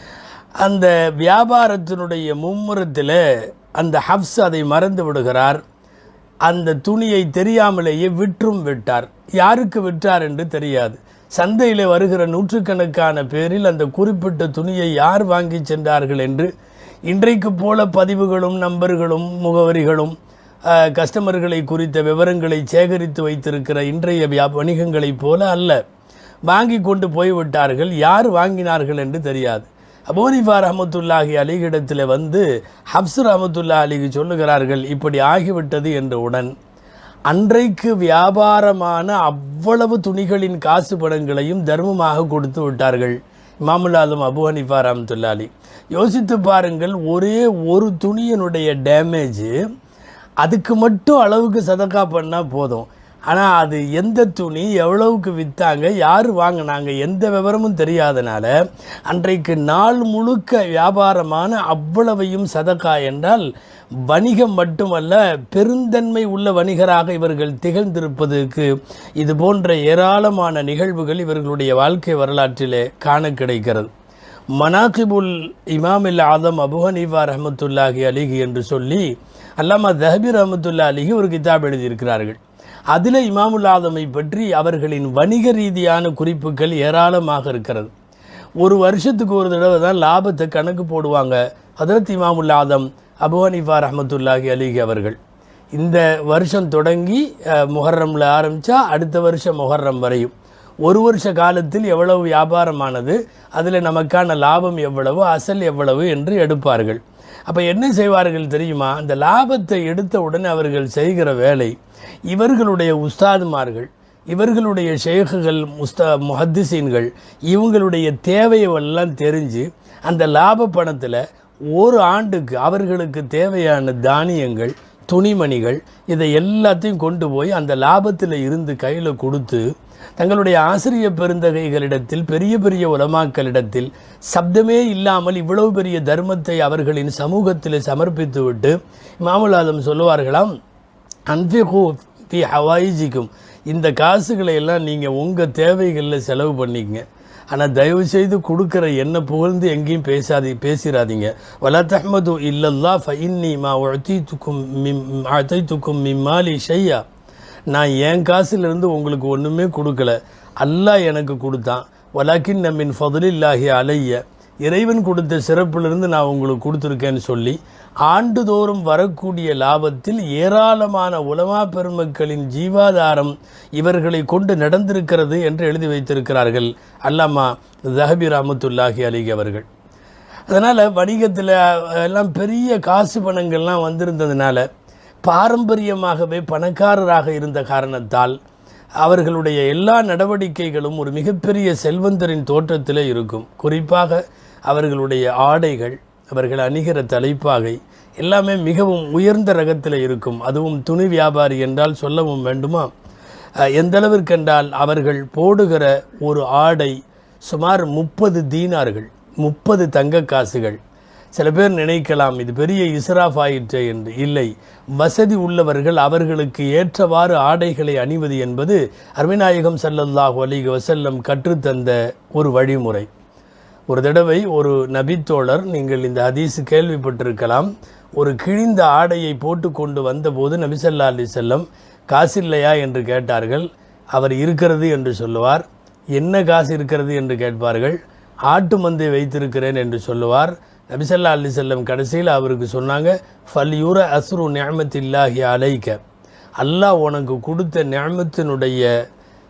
அந்த வியாபாரத்தினுடைய மும்முரத்தில் அந்த ஹப்ஸ் அதை மறந்து விடுகிறார் அந்த துணியை தெரியாமலேயே விற்றும் விட்டார் யாருக்கு விற்றார் என்று தெரியாது சந்தையில் வருகிற நூற்றுக்கணக்கான பேரில் அந்த குறிப்பிட்ட துணியை யார் வாங்கி சென்றார்கள் என்று இன்றைக்கு போல பதிவுகளும் நம்பர்களும் முகவரிகளும் அஹ், கஸ்டமர்களை குறித்த விவரங்களை சேகரித்து வைத்திருக்கிற இன்றைய வியா வணிகங்களைப் போல அல்ல வாங்கி கொண்டு போய்விட்டார்கள் யார் வாங்கினார்கள் என்று தெரியாது அபோனிஃபா ரஹமத்துல்லாஹி அலிகிடத்தில் வந்து ஹப்ஸ் ரஹமத்துல்லா அலிக்கு சொல்லுகிறார்கள் இப்படி ஆகிவிட்டது என்றவுடன் அன்றைக்கு வியாபாரமான அவ்வளவு துணிகளின் காசு பணங்களையும் தர்மமாக கொடுத்து விட்டார்கள் இமாமுல்லாலும் அபு ஹனிஃபா ரஹமத்துல்லா அலி யோசித்து பாருங்கள் ஒரே ஒரு துணியினுடைய டேமேஜ் அதுக்கு மட்டும் அளவுக்கு சதக்கா பண்ணால் போதும் ஆனால் அது எந்த துணி எவ்வளவுக்கு விற்றாங்க யார் வாங்கினாங்க எந்த விவரமும் தெரியாதனால அன்றைக்கு நாள் முழுக்க வியாபாரமான அவ்வளவையும் சதக்கா என்றால் வணிகம் மட்டுமல்ல பெருந்தன்மை உள்ள வணிகராக இவர்கள் திகழ்ந்திருப்பதற்கு இது போன்ற ஏராளமான நிகழ்வுகள் இவர்களுடைய வாழ்க்கை வரலாற்றிலே காண கிடைக்கிறது மனாகிபுல் இமாமில் ஆதம் அபு ஹனீஃபா ரஹமத்துல்லாஹி அலிஹி என்று சொல்லி அல்லாமா தஹபி ரஹமத்துல்லா அலிஹி ஒரு கிதாப் எழுதியிருக்கிறார்கள் அதில் இமாமுல் ஆதமை பற்றி அவர்களின் வணிக ரீதியான குறிப்புகள் ஏராளமாக இருக்கிறது ஒரு வருஷத்துக்கு ஒரு தடவை தான் லாபத்தை கணக்கு போடுவாங்க ஹதரத் இமாமுல் ஆதம் அபு ஹனீஃபா ரஹமத்துல்லாஹி அலிஹி அவர்கள் இந்த வருஷம் தொடங்கி அஹ், முஹர்ரம்ல ஆரம்பித்தா அடுத்த வருஷம் முஹர்ரம் வரையும் ஒரு வருஷ காலத்தில் எவ்வளவு வியாபாரமானது அதில் நமக்கான லாபம் எவ்வளவு அசல் எவ்வளவு என்று எடுப்பார்கள் அப்போ என்ன செய்வார்கள் தெரியுமா அந்த லாபத்தை எடுத்த உடனே அவர்கள் செய்கிற வேலை இவர்களுடைய உஸ்தாதுமார்கள் இவர்களுடைய ஷேகுகள் முஸ்தா முஹத்திசீன்கள் இவங்களுடைய தேவையெல்லாம் தெரிஞ்சு அந்த லாப பணத்தில் ஒரு ஆண்டுக்கு அவர்களுக்கு தேவையான தானியங்கள் துணிமணிகள் இதை எல்லாத்தையும் கொண்டு போய் அந்த லாபத்தில் இருந்து கையில் கொடுத்து தங்களுடைய ஆசிரிய பெருந்தகைகளிடத்தில் பெரிய பெரிய உலமாக்களிடத்தில் சப்தமே இல்லாமல் இவ்வளவு பெரிய தர்மத்தை அவர்களின் சமூகத்தில் சமர்ப்பித்து விட்டு இமாமுல் ஆதம் சொல்லுவார்களாம் அன்ஃபிகு ஃபி ஹவாயிஜிக்கும் இந்த காசுகளை எல்லாம் நீங்கள் உங்கள் தேவைகளில் செலவு பண்ணிக்கங்க ஆனால் தயவு செய்து கொடுக்குற என்ன புகழ்ந்து எங்கேயும் பேசாதி பேசிடாதீங்க வலா தஹ்மது இல்லல்லா ஃபஇன்னி மா உஅதீதுக்கும் மிம் அதைத்துக்கும் மிம்மாலி ஷையா நான் என் காசுலேருந்து உங்களுக்கு ஒன்றுமே கொடுக்கல அல்லாஹ் எனக்கு கொடுத்தான் வலாக்கின் நம்மின் ஃபதுலில்லாஹி அலைய இறைவன் கொடுத்த சிறப்பிலிருந்து நான் உங்களுக்கு கொடுத்துருக்கேன்னு சொல்லி ஆண்டுதோறும் வரக்கூடிய லாபத்தில் ஏராளமான உலமா பெருமக்களின் ஜீவாதாரம் இவர்களை கொண்டு நடந்திருக்கிறது என்று எழுதி வைத்திருக்கிறார்கள் அல்லாமா ஜஹபி ரஹமத்துல்லாஹி அலிகி அவர்கள் அதனால் வணிகத்தில் எல்லாம் பெரிய காசு பணங்கள்லாம் வந்திருந்ததுனால பாரம்பரியமாகவே பணக்காரராக இருந்த காரணத்தால் அவர்களுடைய எல்லா நடவடிக்கைகளும் ஒரு மிகப்பெரிய செல்வந்தரின் தோற்றத்தில் இருக்கும் குறிப்பாக அவர்களுடைய ஆடைகள் அவர்கள் அணிகிற தலைப்பாகை எல்லாமே மிகவும் உயர்ந்த ரகத்தில் இருக்கும் அதுவும் துணி வியாபாரி என்றால் சொல்லவும் வேண்டுமா அஹ், எந்த அளவிற்கு என்றால் அவர்கள் போடுகிற ஒரு ஆடை சுமார் முப்பது தீனார்கள் முப்பது தங்க காசுகள் சில பேர் நினைக்கலாம் இது பெரிய இஸ்ராஃப் ஆயிற்றே என்று இல்லை வசதி உள்ளவர்கள் அவர்களுக்கு ஏற்றவாறு ஆடைகளை அணிவது என்பது அருமைநாயகம் ஸல்லல்லாஹு அலைஹி வஸல்லம் கற்றுத்தந்த ஒரு வழிமுறை ஒரு தடவை ஒரு நபித்தோழர் நீங்கள் இந்த ஹதீஸ் கேள்விப்பட்டிருக்கலாம் ஒரு கிழிந்த ஆடையை போட்டு கொண்டு வந்தபோது நபிசல்லா அலி செல்லம் காசில்லையா என்று கேட்டார்கள் அவர் இருக்கிறது என்று சொல்லுவார் என்ன காசு இருக்கிறது என்று கேட்பார்கள் ஆட்டு மந்தை வைத்திருக்கிறேன் என்று சொல்லுவார் நபிசல்லா அலி செல்லம் கடைசியில் அவருக்கு சொன்னாங்க ஃபல் யூர அஸ்ரு நியமத்தில்லாஹி அலைக்க அல்லாஹ் உனக்கு கொடுத்த நியமத்தினுடைய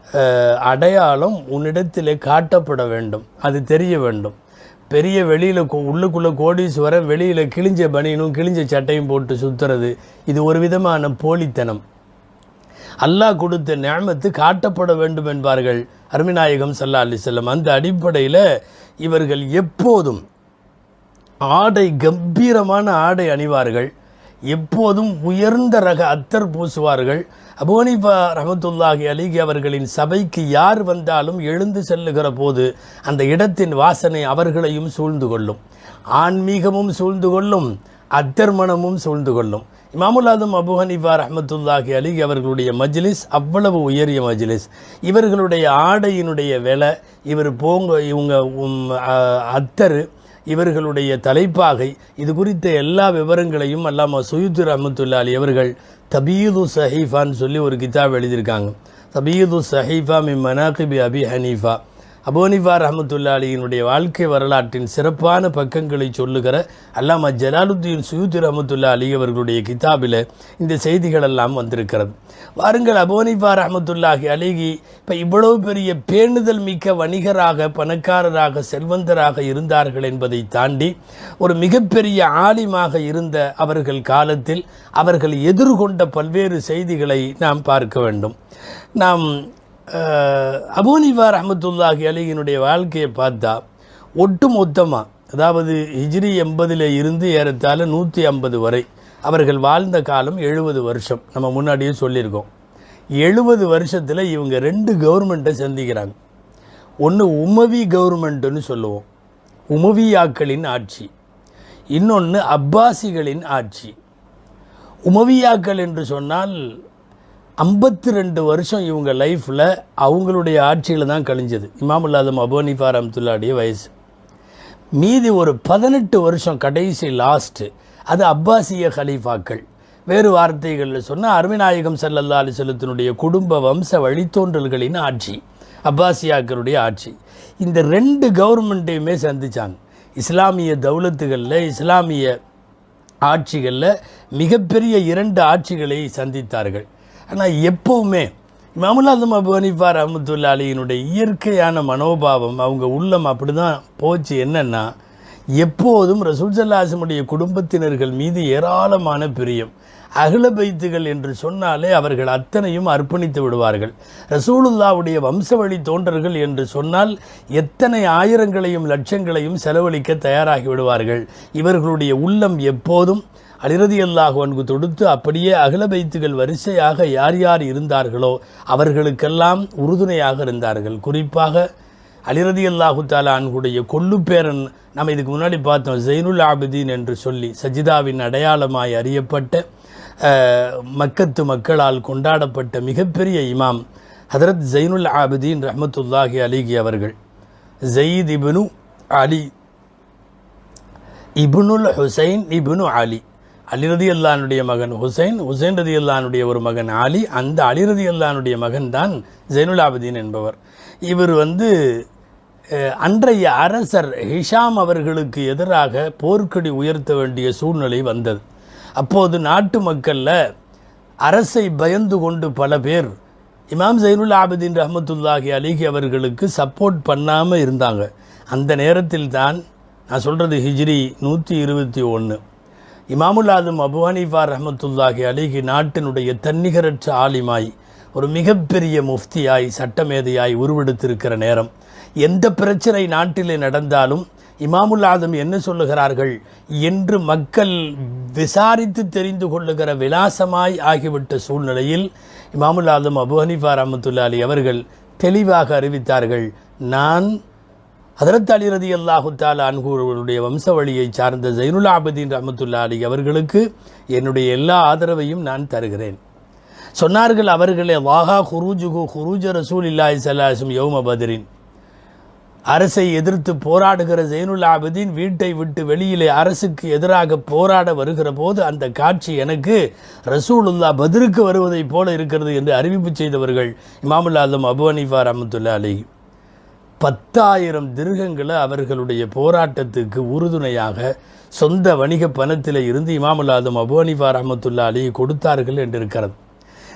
அஹ், அடையாளம் உன்னிடத்திலே காட்டப்பட வேண்டும் அது தெரிய வேண்டும் பெரிய வெளியில் உள்ளுக்குள்ளே கோடீஸ்வரன் வெளியில் கிழிஞ்ச பனியனும் கிழிஞ்ச சட்டையும் போட்டு சுற்றுறது இது ஒரு விதமான போலித்தனம் அல்லாஹ் கொடுத்த நியமத்து காட்டப்பட வேண்டும் என்பார்கள் அருமிநாயகம் சல்லா அலிசல்லம் அந்த அடிப்படையில் இவர்கள் எப்போதும் ஆடை கம்பீரமான ஆடை அணிவார்கள் எப்போதும் உயர்ந்த ரக அத்தர் பூசுவார்கள் அபோனிபா ரஹமத்துல்லாஹி அலிகி அவர்களின் சபைக்கு யார் வந்தாலும் எழுந்து செல்லுகிற போது அந்த இடத்தின் வாசனை அவர்களையும் சூழ்ந்து கொள்ளும் ஆன்மீகமும் சூழ்ந்து கொள்ளும் அத்தர்மணமும் சூழ்ந்து கொள்ளும் இமாமுல் ஆதம் அபு ஹனீஃபா ரஹமத்துல்லாஹி அலி அவர்களுடைய மஜ்லிஸ் அவ்வளவு உயரிய மஜ்லிஸ் இவர்களுடைய ஆடையினுடைய விலை இவர் போங்க இவங்க உம், அ- அத்தரு இவர்களுடைய தலைப்பாகை இது குறித்த எல்லா விவரங்களையும் அல்லாம சுயுத்து ரஹமத்துல்லா அலி அவர்கள் தபீது சஹீஃபான்னு சொல்லி ஒரு கிதாப் எழுதியிருக்காங்க தபீது சஹீஃபா மின் மனாகிபி அபி ஹனீஃபா அபோனிஃபா ரஹமத்துல்லா அலியினுடைய வாழ்க்கை வரலாற்றின் சிறப்பான பக்கங்களை சொல்லுகிற அல்லாமா ஜலாலுத்தீன் சுயூத்தி ரஹமத்துல்லா அலி அவர்களுடைய கிதாபில் இந்த செய்திகள் எல்லாம் வந்திருக்கிறது வாருங்கள் அபோனிஃபா ரஹமத்துல்லாஹி அலிகி இப்போ இவ்வளவு பெரிய பேணுதல் மிக்க வணிகராக பணக்காரராக செல்வந்தராக இருந்தார்கள் என்பதை தாண்டி ஒரு மிகப்பெரிய ஆலிமாக இருந்த அவர்கள் காலத்தில் அவர்கள் எதிர்கொண்ட பல்வேறு செய்திகளை நாம் பார்க்க வேண்டும் நாம் அஹ், அபூனிஃபா ரஹமத்துல்லாஹி அலியினுடைய வாழ்க்கையை பார்த்தா ஒட்டு மொத்தமாக அதாவது ஹிஜ்ரி எண்பதில் இருந்து ஏறத்தாழ நூற்றி ஐம்பது வரை அவர்கள் வாழ்ந்த காலம் எழுபது வருஷம் நம்ம முன்னாடியே சொல்லியிருக்கோம் எழுபது வருஷத்தில் இவங்க ரெண்டு கவர்மெண்ட்டை சந்திக்கிறாங்க ஒன்று உமவி கவர்மெண்ட்டுன்னு சொல்லுவோம் உமவியாக்களின் ஆட்சி இன்னொன்று அப்பாசிகளின் ஆட்சி உமவியாக்கள் என்று சொன்னால் ஐம்பத்தி ரெண்டு வருஷம் இவங்க லைஃப்பில் அவங்களுடைய ஆட்சியில் தான் கழிஞ்சது இமாமுல்லாதம் அபோனிஃபா ரம்துல்லாடைய வயசு மீதி ஒரு பதினெட்டு வருஷம் கடைசி லாஸ்ட்டு அது அப்பாசிய கலீஃபாக்கள் வேறு வார்த்தைகளில் சொன்னால் அருமைநாயகம் சல்லல்லா அலிசல்லத்தினுடைய குடும்ப வம்ச வழித்தோன்றல்களின் ஆட்சி அப்பாசியாக்களுடைய ஆட்சி இந்த ரெண்டு கவர்மெண்ட்டையுமே சந்திச்சாங்க இஸ்லாமிய தௌலத்துகளில் இஸ்லாமிய ஆட்சிகளில் மிகப்பெரிய இரண்டு ஆட்சிகளை சந்தித்தார்கள் ஆனால் எப்பவுமே இமாமுல்லாதம் அபு ஹனீஃபா ரஹமத்துல்லா அலியினுடைய இயற்கையான மனோபாவம் அவங்க உள்ளம் அப்படி தான் போச்சு என்னன்னா எப்போதும் ரசூல் சல்லாசமுடைய குடும்பத்தினர்கள் மீது ஏராளமான பிரியம் அகில பைத்துகள் என்று சொன்னாலே அவர்கள் அத்தனையும் அர்ப்பணித்து விடுவார்கள் ரசூலுல்லாவுடைய வம்சவழி தோன்றர்கள் என்று சொன்னால் எத்தனை ஆயிரங்களையும் லட்சங்களையும் செலவழிக்க தயாராகி விடுவார்கள் இவர்களுடைய உள்ளம் எப்போதும் அலிரதி அல்லாஹ் அன்கு தொடுத்து அப்படியே அகில பைத்துகள் வரிசையாக யார் யார் இருந்தார்களோ அவர்களுக்கெல்லாம் உறுதுணையாக இருந்தார்கள் குறிப்பாக அலிரதி அல்லாஹு தாலா அன்குடைய கொல்லுப்பேரன் நம்ம இதுக்கு முன்னாடி பார்த்தோம் ஜெயினுல் ஆபிதீன் என்று சொல்லி சஜிதாவின் அடையாளமாய் அறியப்பட்ட அஹ், மக்கத்து மக்களால் கொண்டாடப்பட்ட மிகப்பெரிய இமாம் ஹதரத் ஜெயினுல் ஆபிதீன் ரஹமத்துல்லாஹி அலிகி அவர்கள் ஜயீத் இப்னு அலி இப்னுல் ஹுசைன் இப்னு அலி அலி ரதி அல்லானுடைய மகன் ஹுசைன் ஹுசைன் ரதி அல்லானுடைய ஒரு மகன் அலி அந்த அலி ரதி அல்லானுடைய மகன் தான் ஜெயினுல் ஆபிதீன் என்பவர் இவர் வந்து அஹ், அன்றைய அரசர் ஹிஷாம் அவர்களுக்கு எதிராக போர்க்கொடி உயர்த்த வேண்டிய சூழ்நிலை வந்தது அப்போது நாட்டு மக்களில் அரசை பயந்து கொண்டு பல பேர் இமாம் ஜைனுல் ஆபிதீன் ரஹமத்துல்லாஹி அலிஹி அவர்களுக்கு சப்போர்ட் பண்ணாமல் இருந்தாங்க அந்த நேரத்தில் தான் நான் சொல்கிறது ஹிஜ்ரி நூற்றி இருபத்தி ஒன்று இமாமுல் ஆதம் அபு ஹனீஃபா ரஹமத்துல்லாஹி அலிஹி நாட்டினுடைய தன்னிகரற்ற ஆலிமாய் ஒரு மிகப்பெரிய முஃப்தியாய் சட்டமேதையாய் உருவெடுத்திருக்கிற நேரம் எந்த பிரச்சனை நாட்டிலே நடந்தாலும் இமாமுல் ஆதம் என்ன சொல்லுகிறார்கள் என்று மக்கள் விசாரித்து தெரிந்து கொள்ளுகிற விலாசமாய் ஆகிவிட்ட சூழ்நிலையில் இமாமுல் ஆதம் அபு ஹனீஃபா ரஹமத்துல்லா அலி அவர்கள் தெளிவாக அறிவித்தார்கள் நான் ஹதரத் அலி ரதி அல்லாஹு தாலா அன்கூருடைய வம்சவழியை சார்ந்த ஜைனுல் ஆபதீன் ரஹமத்துல்லா அலி அவர்களுக்கு என்னுடைய எல்லா ஆதரவையும் நான் தருகிறேன் சொன்னார்கள் அவர்களே வாஹா ஹுரூஜுகு ஹுரூஜ ரசூல் இல்லாஹி சல்லாஹும் யௌம பத்ரின் அரசை எதிர்த்து போராடுகிற ஜெயினுல் ஆபதீன் வீட்டை விட்டு வெளியிலே அரசுக்கு எதிராக போராட வருகிற போது அந்த காட்சி எனக்கு ரசூலுல்லா பதிருக்கு வருவதைப் போல இருக்கிறது என்று அறிவிப்பு செய்தவர்கள் இமாமுல் ஆதம் அபு ஹனீஃபா ரஹமத்துல்லா அலி பத்தாயிரம் திருகங்களை அவர்களுடைய போராட்டத்துக்கு உறுதுணையாக சொந்த வணிக பணத்தில் இருந்து இமாமுல் ஆதம் அபு ஹனீஃபா ரஹமத்துல்லா அலி கொடுத்தார்கள் என்று இருக்கிறது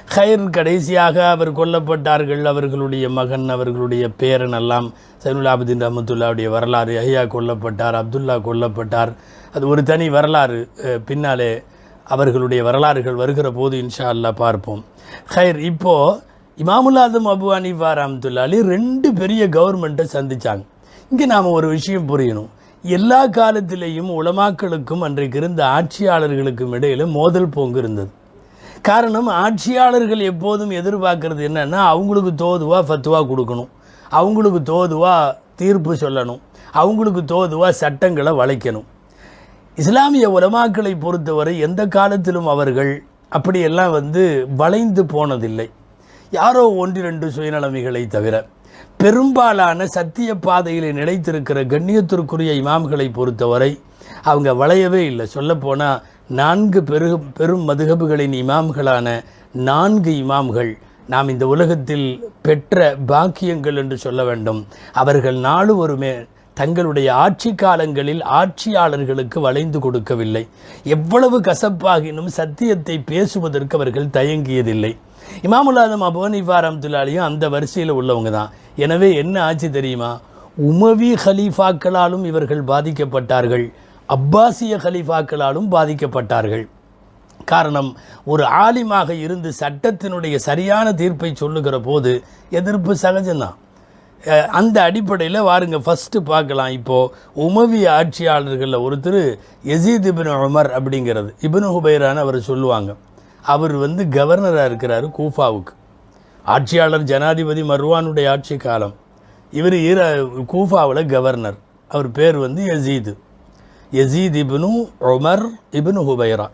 ஹைர் கடைசியாக அவர் கொல்லப்பட்டார்கள் அவர்களுடைய மகன் அவர்களுடைய பேரன் எல்லாம் சைனுல் ஆபுதீன் ரஹமத்துல்லாவுடைய வரலாறு ஐயா கொல்லப்பட்டார் அப்துல்லா கொல்லப்பட்டார் அது ஒரு தனி வரலாறு அஹ், பின்னாலே அவர்களுடைய வரலாறுகள் வருகிற போது இன்ஷா அல்லாஹ் பார்ப்போம் ஹைர் இப்போ இமாமுல் ஆதம் அபு ஹனீஃபா ரஹமத்துல்லா அலி ரெண்டு பெரிய கவர்மெண்ட்டை சந்திச்சாங்க இங்கே நாம் ஒரு விஷயம் புரியணும் எல்லா காலத்திலேயும் உலமாக்களுக்கும் அன்றைக்கு இருந்த ஆட்சியாளர்களுக்கும் இடையில மோதல் போங்கு இருந்தது காரணம் ஆட்சியாளர்கள் எப்போதும் எதிர்பார்க்கறது என்னன்னா அவங்களுக்கு தோதுவா ஃபத்துவா கொடுக்கணும் அவங்களுக்கு தோதுவா தீர்ப்பு சொல்லணும் அவங்களுக்கு தோதுவா சட்டங்களை வளைக்கணும் இஸ்லாமிய உலமாக்களை பொறுத்தவரை எந்த காலத்திலும் அவர்கள் அப்படியெல்லாம் வந்து வளைந்து போனதில்லை யாரோ ஒன்று ரெண்டு சுயநலமிகளை தவிர பெரும்பாலான சத்திய பாதையில் நிலைத்திருக்கிற கண்ணியத்திற்குரிய இமாம்களை பொறுத்தவரை அவங்க வளையவே இல்லை சொல்லப்போனால் நான்கு பெரு பெரும் மதுகபுகளின் இமாம்களான நான்கு இமாம்கள் நாம் இந்த உலகத்தில் பெற்ற பாக்கியங்கள் என்று சொல்ல வேண்டும் அவர்கள் நாடு ஒருமே தங்களுடைய ஆட்சி காலங்களில் ஆட்சியாளர்களுக்கு வளைந்து கொடுக்கவில்லை எவ்வளவு கசப்பாகினும் சத்தியத்தை பேசுவதற்கு அவர்கள் தயங்கியதில்லை இமாமுல் ஆதம் அபு ஹனீஃபா ரஹ்மத்துல்லாஹியும் அந்த வரிசையில் உள்ளவங்க தான் எனவே என்ன ஆச்சு தெரியுமா உமவி ஹலீஃபாக்களாலும் இவர்கள் பாதிக்கப்பட்டார்கள் அப்பாசிய ஹலீஃபாக்களாலும் பாதிக்கப்பட்டார்கள் காரணம் ஒரு ஆலிமாக இருந்து சட்டத்தினுடைய சரியான தீர்ப்பை சொல்லுகிற போது எதிர்ப்பு சகஜம்தான் அஹ் அந்த அடிப்படையில் வாருங்க ஃபஸ்ட்டு பார்க்கலாம் இப்போது உமவி ஆட்சியாளர்களில் ஒருத்தர் யசீத் இபின் உமர் அப்படிங்கிறது இபின் ஹுபைரான்னு அவர் சொல்லுவாங்க அவர் வந்து கவர்னராக இருக்கிறாரு கூஃபாவுக்கு ஆட்சியாளர் ஜனாதிபதி மர்வானுடைய ஆட்சி காலம் இவர் ஈர கூஃபாவில் கவர்னர் அவர் பேர் வந்து Yazid Yazid ibn Umar ibn Hubayra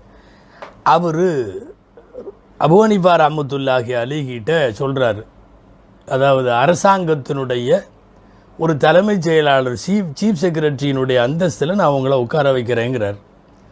அவர் அபுவனிஃபா ரஹமத்துல்லாஹி அலிகிட்ட சொல்கிறாரு அதாவது அரசாங்கத்தினுடைய ஒரு தலைமைச் செயலாளர் சீஃப் சீஃப் செக்ரட்டரியினுடைய அந்தஸ்தில் நான் அவங்கள உட்கார வைக்கிறேங்கிறார்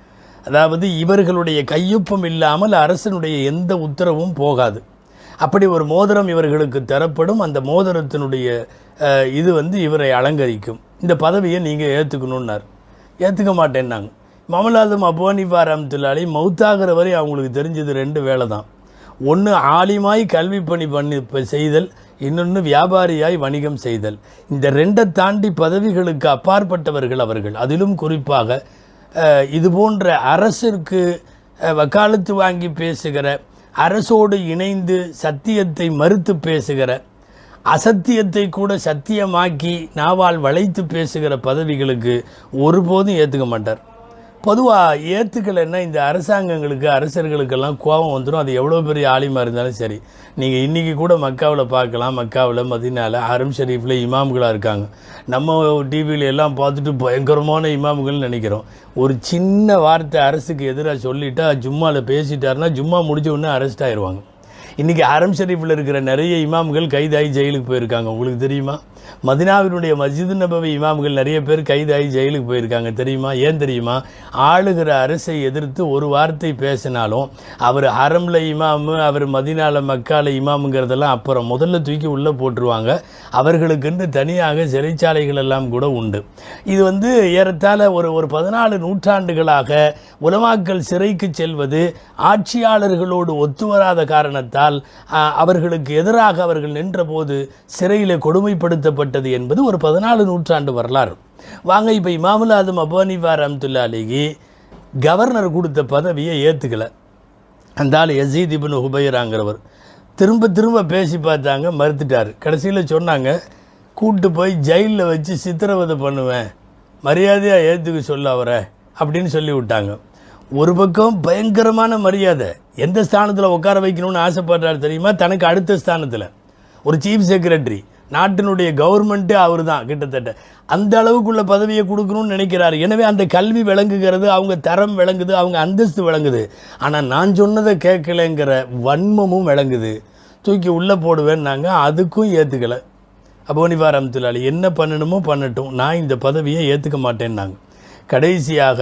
அதாவது இவர்களுடைய கையொப்பம் இல்லாமல் அரசனுடைய எந்த உத்தரவும் போகாது அப்படி ஒரு மோதிரம் இவர்களுக்கு தரப்படும் அந்த மோதிரத்தினுடைய அஹ், இது வந்து இவரை அலங்கரிக்கும் இந்த பதவியை நீங்கள் ஏற்றுக்கணுன்னார் ஏற்றுக்க மாட்டேன்னாங்க மமலாதம் அபோனிபா ரம்துல்லாலி மௌத்தாகிற வரை அவங்களுக்கு தெரிஞ்சது ரெண்டு வேலை தான் ஒன்று ஆலிமாய் கல்வி பணி பண்ணி இப்ப செய்தல் இன்னொன்று வியாபாரியாய் வணிகம் செய்தல் இந்த ரெண்டை தாண்டி பதவிகளுக்கு அப்பாற்பட்டவர்கள் அவர்கள் அதிலும் குறிப்பாக அஹ், இது போன்ற அரசிற்கு அஹ், வக்காலத்து வாங்கி பேசுகிற அரசோடு இணைந்து சத்தியத்தை மறுத்து பேசுகிற அசத்தியத்தை கூட சத்தியமாக்கி நாவால் வளைத்து பேசுகிற பதவிகளுக்கு ஒருபோதும் ஏற்றுக்க மாட்டார் பொதுவாக ஏற்றுக்கலைன்னா இந்த அரசாங்கங்களுக்கு அரசர்களுக்கெல்லாம் கோபம் வந்துடும் அது எவ்வளோ பெரிய ஆலிமா இருந்தாலும் சரி நீங்கள் இன்றைக்கி கூட மக்காவில் பார்க்கலாம் மக்காவில் மதினால ஹரம் ஷரீஃபில் இமாம்களாக இருக்காங்க நம்ம டிவியில் எல்லாம் பார்த்துட்டு பயங்கரமான இமாம்கள்னு நினைக்கிறோம் ஒரு சின்ன வார்த்தை அரசுக்கு எதிராக சொல்லிட்டா ஜும்மாவில் பேசிட்டாருன்னா ஜும்மா முடிஞ்ச உடனே அரெஸ்ட் ஆயிடுவாங்க இன்றைக்கி ஹரம் ஷரீஃபில் இருக்கிற நிறைய இமாம்கள் கைதாகி ஜெயிலுக்கு போயிருக்காங்க உங்களுக்கு தெரியுமா மதினாவினுடைய மஸ்ஜித் நபவி இமாம்கள் நிறைய பேர் கைதாகி ஜெயிலுக்கு போயிருக்காங்க தெரியுமா ஏன் தெரியுமா ஆளுகிற அரசை எதிர்த்து ஒரு வார்த்தை பேசினாலும் அவர் ஹரம்ல இமாமு அவர் மதினால மக்கால இமாமுங்கிறதெல்லாம் அப்புறம் முதல்ல தூக்கி உள்ளே போட்டுருவாங்க அவர்களுக்கென்று தனியாக சிறைச்சாலைகள் எல்லாம் கூட உண்டு இது வந்து ஏறத்தாழ ஒரு ஒரு பதினாலு நூற்றாண்டுகளாக உலமாக்கள் சிறைக்கு செல்வது ஆட்சியாளர்களோடு ஒத்துவராத காரணத்தால் ஆ, அவர்களுக்கு எதிராக அவர்கள் நின்றபோது சிறையில் கொடுமைப்படுத்தப்பட்டது என்பது ஒரு பதினாலு நூற்றாண்டு வரலாறு வாங்க இப்போ இமாமுல் ஆதம் அபானிபா ரம்துல்லா அலிகி கவர்னர் கொடுத்த பதவியை ஏற்றுக்கல அந்த ஆள் யசீத் இப்னு ஹுபைராங்கிறவர் திரும்ப திரும்ப பேசி பார்த்தாங்க மறுத்துட்டார் கடைசியில் சொன்னாங்க கூட்டு போய் ஜெயிலில் வச்சு சித்திரவதை பண்ணுவேன் மரியாதையாக ஏற்றுக்க சொல்ல அவரை அப்படின்னு சொல்லி விட்டாங்க ஒரு பக்கம் பயங்கரமான மரியாதை எந்த ஸ்தானத்தில் உட்கார வைக்கணும்னு ஆசைப்படுறாரு தெரியுமா தனக்கு அடுத்த ஸ்தானத்தில் ஒரு சீஃப் செக்ரட்டரி நாட்டினுடைய கவர்மெண்ட்டே அவர் தான் கிட்டத்தட்ட அந்த அளவுக்குள்ள பதவியை கொடுக்கணும்னு நினைக்கிறாரு எனவே அந்த கல்வி விளங்குகிறது அவங்க தரம் விளங்குது அவங்க அந்தஸ்து விளங்குது ஆனால் நான் சொன்னதை கேட்கலைங்கிற வன்மமும் விளங்குது தூக்கி உள்ளே போடுவேன்னாங்க அதுக்கும் ஏற்றுக்கலை அபோனிபா ரம்துல்லாலி என்ன பண்ணணுமோ பண்ணட்டும் நான் இந்த பதவியை ஏற்றுக்க மாட்டேன்னாங்க கடைசியாக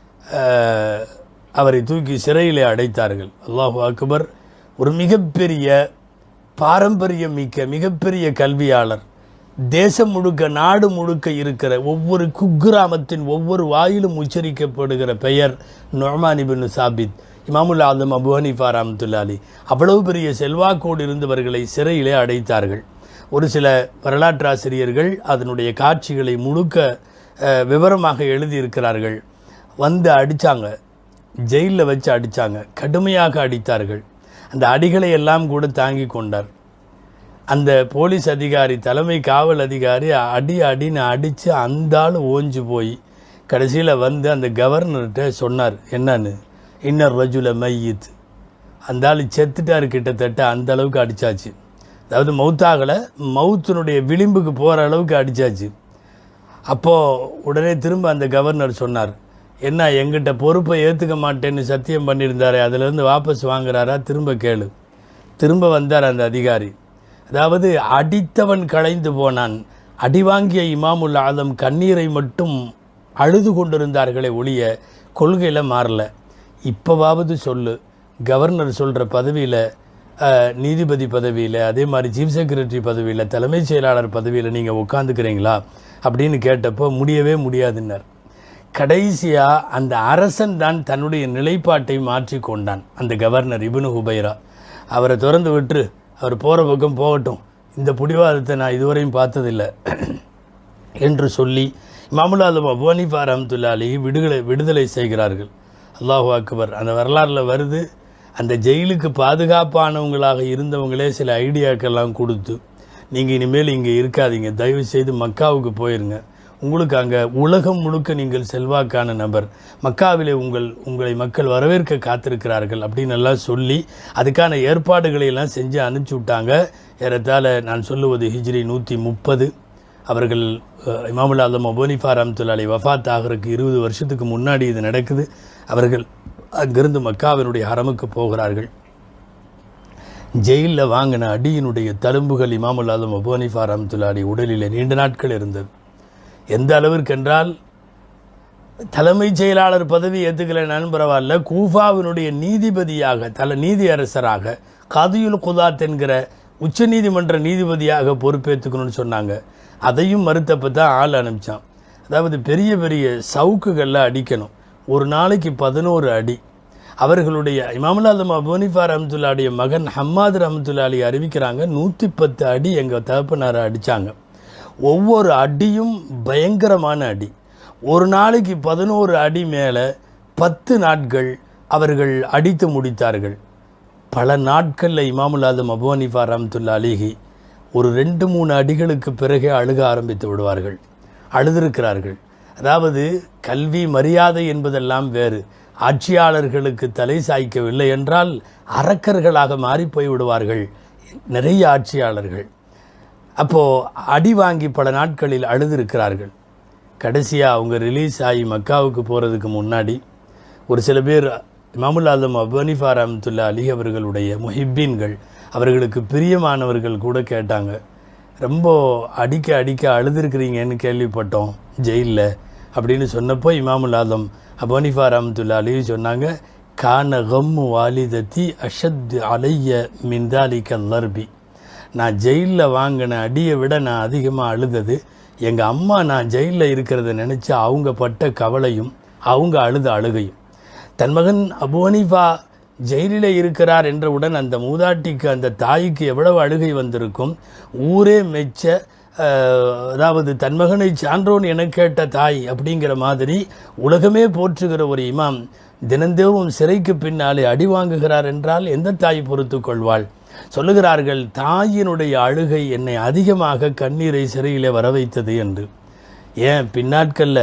அஹ், அவரை தூக்கி சிறையிலே அடைத்தார்கள் அல்லாஹு அக்பர் ஒரு மிகப்பெரிய பாரம்பரியம் மிக்க மிகப்பெரிய கல்வியாளர் தேசம் முழுக்க நாடு முழுக்க இருக்கிற ஒவ்வொரு குக்கிராமத்தின் ஒவ்வொரு வாயிலும் உச்சரிக்கப்படுகிற பெயர் நொமான் இபின் சாபித் இமாமுல் ஆதம் அபு ஹனீஃபா ரஹமத்துல்லா அலி அவ்வளவு பெரிய செல்வாக்கோடு இருந்தவர்களை சிறையிலே அடைத்தார்கள் ஒரு சில வரலாற்றாசிரியர்கள் அதனுடைய காட்சிகளை முழுக்க அஹ், விவரமாக எழுதியிருக்கிறார்கள் வந்து அடித்தாங்க ஜெயிலில் வச்சு அடித்தாங்க கடுமையாக அடித்தார்கள் அந்த அடிகளை எல்லாம் கூட தாங்கி கொண்டார் அந்த போலீஸ் அதிகாரி தலைமை காவல் அதிகாரி அடி அடின்னு அடித்து அந்த ஆள் ஓஞ்சு போய் கடைசியில் வந்து அந்த கவர்னர்கிட்ட சொன்னார் என்னன்னு இன்னர் ரஜுல மையித் அந்த ஆள் செத்துட்டார் கிட்டத்தட்ட அந்த அளவுக்கு அடித்தாச்சு அதாவது மவுத்தாகலை மவுத்தினுடைய விளிம்புக்கு போகிற அளவுக்கு அடித்தாச்சு அப்போது உடனே திரும்ப அந்த கவர்னர் சொன்னார் என்ன எங்கிட்ட பொறுப்பை ஏற்றுக்க மாட்டேன்னு சத்தியம் பண்ணியிருந்தாரே அதிலிருந்து வாபஸ் வாங்குறாரா திரும்ப கேளு திரும்ப வந்தார் அந்த அதிகாரி அதாவது அடித்தவன் களைந்து போனான் அடி வாங்கிய இமாமுல் ஆதம் கண்ணீரை மட்டும் அழுது கொண்டிருந்தார்களே ஒழிய கொள்கையில் மாறல இப்போவாவது சொல்லு கவர்னர் சொல்கிற பதவியில் நீதிபதி பதவியில் அதே மாதிரி சீஃப் செக்ரட்டரி பதவியில் தலைமைச் செயலாளர் பதவியில் நீங்கள் உட்காந்துக்கிறீங்களா அப்படின்னு கேட்டப்போ முடியவே முடியாதுன்னார் கடைசியாக அந்த அரசன் தான் தன்னுடைய நிலைப்பாட்டை மாற்றி கொண்டான் அந்த கவர்னர் இப்னு ஹுபைரா அவரை திறந்து விட்டு அவர் போகிற பக்கம் போகட்டும் இந்த புடிவாதத்தை நான் இதுவரையும் பார்த்ததில்லை என்று சொல்லி இமாமுல் ஆலம் அபு ஹனீஃபா ரஹமத்துல்லா அலி விடுதலை விடுதலை செய்கிறார்கள் அல்லாஹு அக்பர் அந்த வரலாறில் வருது அந்த ஜெயிலுக்கு பாதுகாப்பானவங்களாக இருந்தவங்களே சில ஐடியாக்கெல்லாம் கொடுத்து நீங்கள் இனிமேல் இங்கே இருக்காதீங்க தயவு செய்து மக்காவுக்கு போயிருங்க உங்களுக்கு அங்கே உலகம் முழுக்க நீங்கள் செல்வாக்கான நபர் மக்காவிலே உங்கள் உங்களை மக்கள் வரவேற்க காத்திருக்கிறார்கள் அப்படின்னு எல்லாம் சொல்லி அதுக்கான ஏற்பாடுகளை எல்லாம் செஞ்சு அனுப்பிச்சி விட்டாங்க ஏறத்தாழ நான் சொல்லுவது ஹிஜ்ரி நூற்றி முப்பது அவர்கள் அஹ், இமாமுல் ஆலம் அபோனிஃபா ரஹமத்துல்லாலை வஃபாத் ஆகிறதுக்கு இருபது வருஷத்துக்கு முன்னாடி இது நடக்குது அவர்கள் அங்கிருந்து மக்காவினுடைய ஹரமுக்கு போகிறார்கள் ஜெயிலில் வாங்கின அடியினுடைய தழும்புகள் இமாமுல் ஆலம் அபோனிஃபா ரஹமத்துல்லாடி உடலில் நீண்ட நாட்கள் இருந்தது எந்த அளவிற்கு என்றால் தலைமைச் செயலாளர் பதவி ஏற்றுக்கலைனாலும் பரவாயில்ல கூஃபாவினுடைய நீதிபதியாக தல நீதி அரசராக காதியுல் குதாத் என்கிற உச்சநீதிமன்ற நீதிபதியாக பொறுப்பேற்றுக்கணும்னு சொன்னாங்க அதையும் மறுத்தப்ப தான் ஆள் அனுப்பிச்சான் அதாவது பெரிய பெரிய சவுக்குகளில் அடிக்கணும் ஒரு நாளைக்கு பதினோரு அடி அவர்களுடைய இமாமுல்லாதம் அபோனிஃபா ரஹமத்துல்லாடைய மகன் ஹம்மாத் ரஹமத்துல்லா அலி அறிவிக்கிறாங்க நூற்றி பத்து அடி எங்கள் தகப்பனாரை அடித்தாங்க ஒவ்வொரு அடியும் பயங்கரமான அடி ஒரு நாளைக்கு பதினோரு அடி மேலே பத்து நாட்கள் அவர்கள் அடித்து முடித்தார்கள் பல நாட்களில் இமாமுல் ஆதம் அபு ஹனீஃபா ரஹமத்துல்லா அலிஹி ஒரு ரெண்டு மூணு அடிகளுக்கு பிறகே அழுக ஆரம்பித்து விடுவார்கள் அழுதிருக்கிறார்கள் அதாவது கல்வி மரியாதை என்பதெல்லாம் வேறு ஆட்சியாளர்களுக்கு தலை சாய்க்கவில்லை என்றால் அரக்கர்களாக மாறி போய் விடுவார்கள் நிறைய ஆட்சியாளர்கள் அப்போது அடி வாங்கி பல நாட்களில் அழுதிருக்கிறார்கள் கடைசியாக அவங்க ரிலீஸ் ஆகி மக்காவுக்கு போகிறதுக்கு முன்னாடி ஒரு சில பேர் இமாமுல் ஆலம் அபனிஃபா ரஹமத்துல்லா அலி அவர்களுடைய முஹிப்பீன்கள் அவர்களுக்கு பிரியமானவர்கள் கூட கேட்டாங்க ரொம்ப அடிக்க அடிக்க அழுதுருக்கிறீங்கன்னு கேள்விப்பட்டோம் ஜெயிலில் அப்படின்னு சொன்னப்போ இமாமுல் ஆலம் அபனிஃபா ரஹமத்துல்லா அலி சொன்னாங்க கான கம்மு வாலிதத்தி அஷத் அலைய மின்தாலிக்க லர்பி நான் ஜெயிலில் வாங்கின அடியை விட நான் அதிகமாக அழுதது எங்கள் அம்மா நான் ஜெயிலில் இருக்கிறத நினச்சி அவங்க பட்ட கவலையும் அவங்க அழுத அழுகையும் தன் மகன் அபு ஹனீஃபா ஜெயிலில் இருக்கிறார் என்றவுடன் அந்த மூதாட்டிக்கு அந்த தாய்க்கு எவ்வளவு அழுகை வந்திருக்கும் ஊரே மெச்ச அஹ், அதாவது தன் மகனை சான்றோன் என கேட்ட தாய் அப்படிங்கிற மாதிரி உலகமே போற்றுகிற ஒரு இமாம் தினந்தோறும் சிறைக்கு பின்னாலே அடி வாங்குகிறார் என்றால் எந்த தாய் பொறுத்து கொள்வாள் சொல்லுகிறார்கள் தாயினுடைய அழுகை என்னை அதிகமாக கண்ணீரை சிறையிலே வர வைத்தது என்று ஏன் பின்னாட்களில்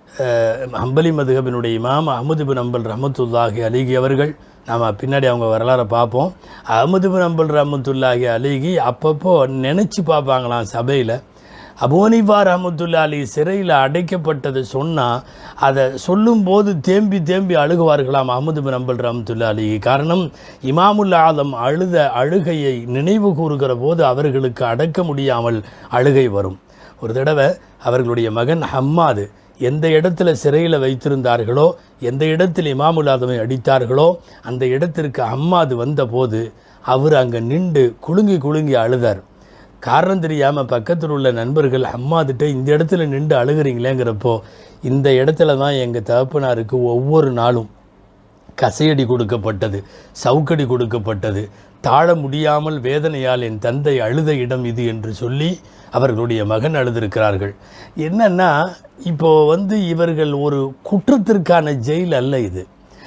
ஹம்பலி மதுகபினுடைய இமாம் அஹமது பின் அம்பல் ரஹமத்துல்லாஹி அலிகி அவர்கள் நாம் பின்னாடி அவங்க வரலாறை பார்ப்போம் அஹமது பின் அம்பல் ரஹமத்துல்லாஹி அலிகி அப்பப்போ நினச்சி பார்ப்பாங்களாம் சபையில் அபோனிபா ரஹமத்துல்லா அலி சிறையில் அடைக்கப்பட்டதை சொன்னால் அதை சொல்லும்போது தேம்பி தேம்பி அழுகுவார்களாம் அஹமது பின் அம்பல் ரஹமத்துல்லா அலி காரணம் இமாமுல் ஆலம் அழுத அழுகையை நினைவு கூறுகிற போது அவர்களுக்கு அடக்க முடியாமல் அழுகை வரும் ஒரு தடவை அவர்களுடைய மகன் ஹம்மாது எந்த இடத்துல சிறையில் வைத்திருந்தார்களோ எந்த இடத்தில் இமாமுல் ஆதமை அடித்தார்களோ அந்த இடத்திற்கு ஹம்மாது வந்தபோது அவர் அங்கே நின்று குலுங்கி குலுங்கி அழுதார் காரணம் தெரியாமல் பக்கத்தில் உள்ள நண்பர்கள் அம்மாதிட்ட இந்த இடத்துல நின்று அழுகிறீங்களேங்கிறப்போ இந்த இடத்துல தான் எங்கள் தகப்பனாருக்கு ஒவ்வொரு நாளும் கசையடி கொடுக்கப்பட்டது சவுக்கடி கொடுக்கப்பட்டது தாழ முடியாமல் வேதனையால் என் தந்தை அழுத இடம் இது என்று சொல்லி அவர்களுடைய மகன் அழுதிருக்கிறார்கள் என்னன்னா இப்போ வந்து இவர்கள் ஒரு குற்றத்திற்கான ஜெயில் அல்ல இது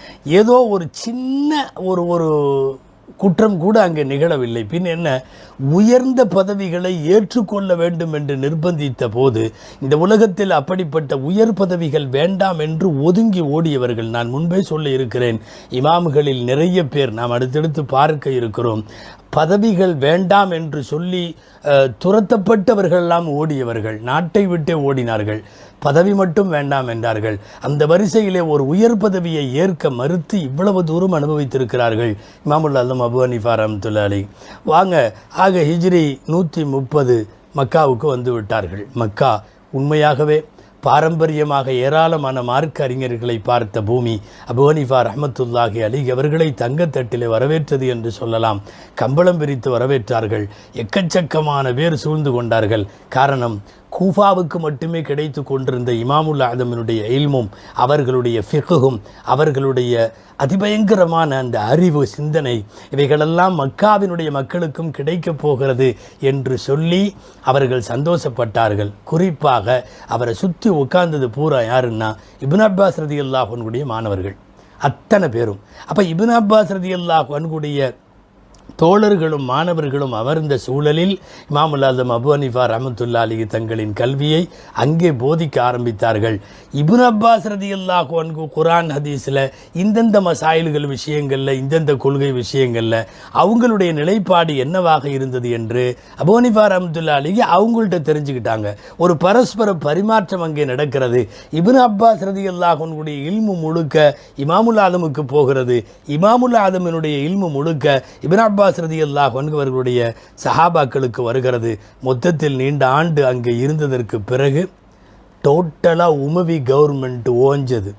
ஏதோ ஒரு சின்ன ஒரு ஒரு குற்றம் கூட அங்கே நிகழவில்லை பின் என்ன உயர்ந்த பதவிகளை ஏற்றுக்கொள்ள வேண்டும் என்று நிர்பந்தித்த போது இந்த உலகத்தில் அப்படிப்பட்ட உயர் பதவிகள் வேண்டாம் என்று ஒதுங்கி ஓடியவர்கள் நான் முன்பே சொல்லி இருக்கிறேன் இமாம்களில் நிறைய பேர் நாம் அடுத்தடுத்து பார்க்க இருக்கிறோம் பதவிகள் வேண்டாம் என்று சொல்லி அஹ், துரத்தப்பட்டவர்களெல்லாம் ஓடியவர்கள் நாட்டை விட்டே ஓடினார்கள் பதவி மட்டும் வேண்டாம் என்றார்கள் அந்த வரிசையிலே ஒரு உயர் பதவியை ஏற்க மறுத்து இவ்வளவு தூரம் அனுபவித்திருக்கிறார்கள் இமாமுல் அல்லம் அபு ஹனீஃபா ரஹ்மத்துல்லாஹி அலைஹி வாங்க ஆக ஹிஜ்ரி நூற்றி முப்பது மக்காவுக்கு வந்து விட்டார்கள் மக்கா உண்மையாகவே பாரம்பரியமாக ஏராளமான மார்க்க அறிஞர்களை பார்த்த பூமி அபு ஹனீஃபா ரஹ்மத்துல்லாஹி அலி அவர்களை தங்கத்தட்டிலே வரவேற்றது என்று சொல்லலாம் கம்பளம் விரித்து வரவேற்றார்கள் எக்கச்சக்கமான பேர் சூழ்ந்து கொண்டார்கள் காரணம் கூஃபாவுக்கு மட்டுமே கிடைத்து கொண்டிருந்த இமாமுல் ஆதமினுடைய இல்மும் அவர்களுடைய ஃபிகுகும் அவர்களுடைய அதிபயங்கரமான அந்த அறிவு சிந்தனை இவைகளெல்லாம் மக்காவினுடைய மக்களுக்கும் கிடைக்கப் போகிறது என்று சொல்லி அவர்கள் சந்தோஷப்பட்டார்கள் குறிப்பாக அவரை சுற்றி உட்கார்ந்தது பூரா யாருன்னா இப்னு அப்பாஸ் ரதி அல்லாஹனுடைய மாணவர்கள் அத்தனை பேரும் அப்போ இப்னு அப்பாஸ் ரதி அல்லாஹனுடைய தோழர்களும் மாணவர்களும் அமர்ந்த சூழலில் இமாமுல் ஆதம் அபு ஹனீஃபா ரஹமத்துல்லா அலி தங்களின் கல்வியை அங்கே போதிக்க ஆரம்பித்தார்கள் இப்னு அப்பாஸ் ரதியல்லாஹு அன்கு குரான் ஹதீஸில் இந்தந்த மசாயில்கள் விஷயங்களில் இந்தந்த கொள்கை விஷயங்களில் அவங்களுடைய நிலைப்பாடு என்னவாக இருந்தது என்று அபு ஹனீஃபா ரஹமத்துல்லா அலிக்கு அவங்கள்ட்ட தெரிஞ்சுக்கிட்டாங்க ஒரு பரஸ்பர பரிமாற்றம் அங்கே நடக்கிறது இப்னு அப்பாஸ் ரதியல்லாஹுடைய இல்மு முழுக்க இமாமுல் ஆதமுக்கு போகிறது இமாமுல் ஆதமினுடைய இல்மு முழுக்க இப்னு அப்பாஸ் ரதி அல்லாஹ் அவர்களுடைய சஹாபாக்களுக்கு வருகிறது மொத்தத்தில் நீண்ட ஆண்டு அங்கே இருந்ததற்கு பிறகு டோட்டலாக உமவி கவர்மெண்ட் ஓஞ்சது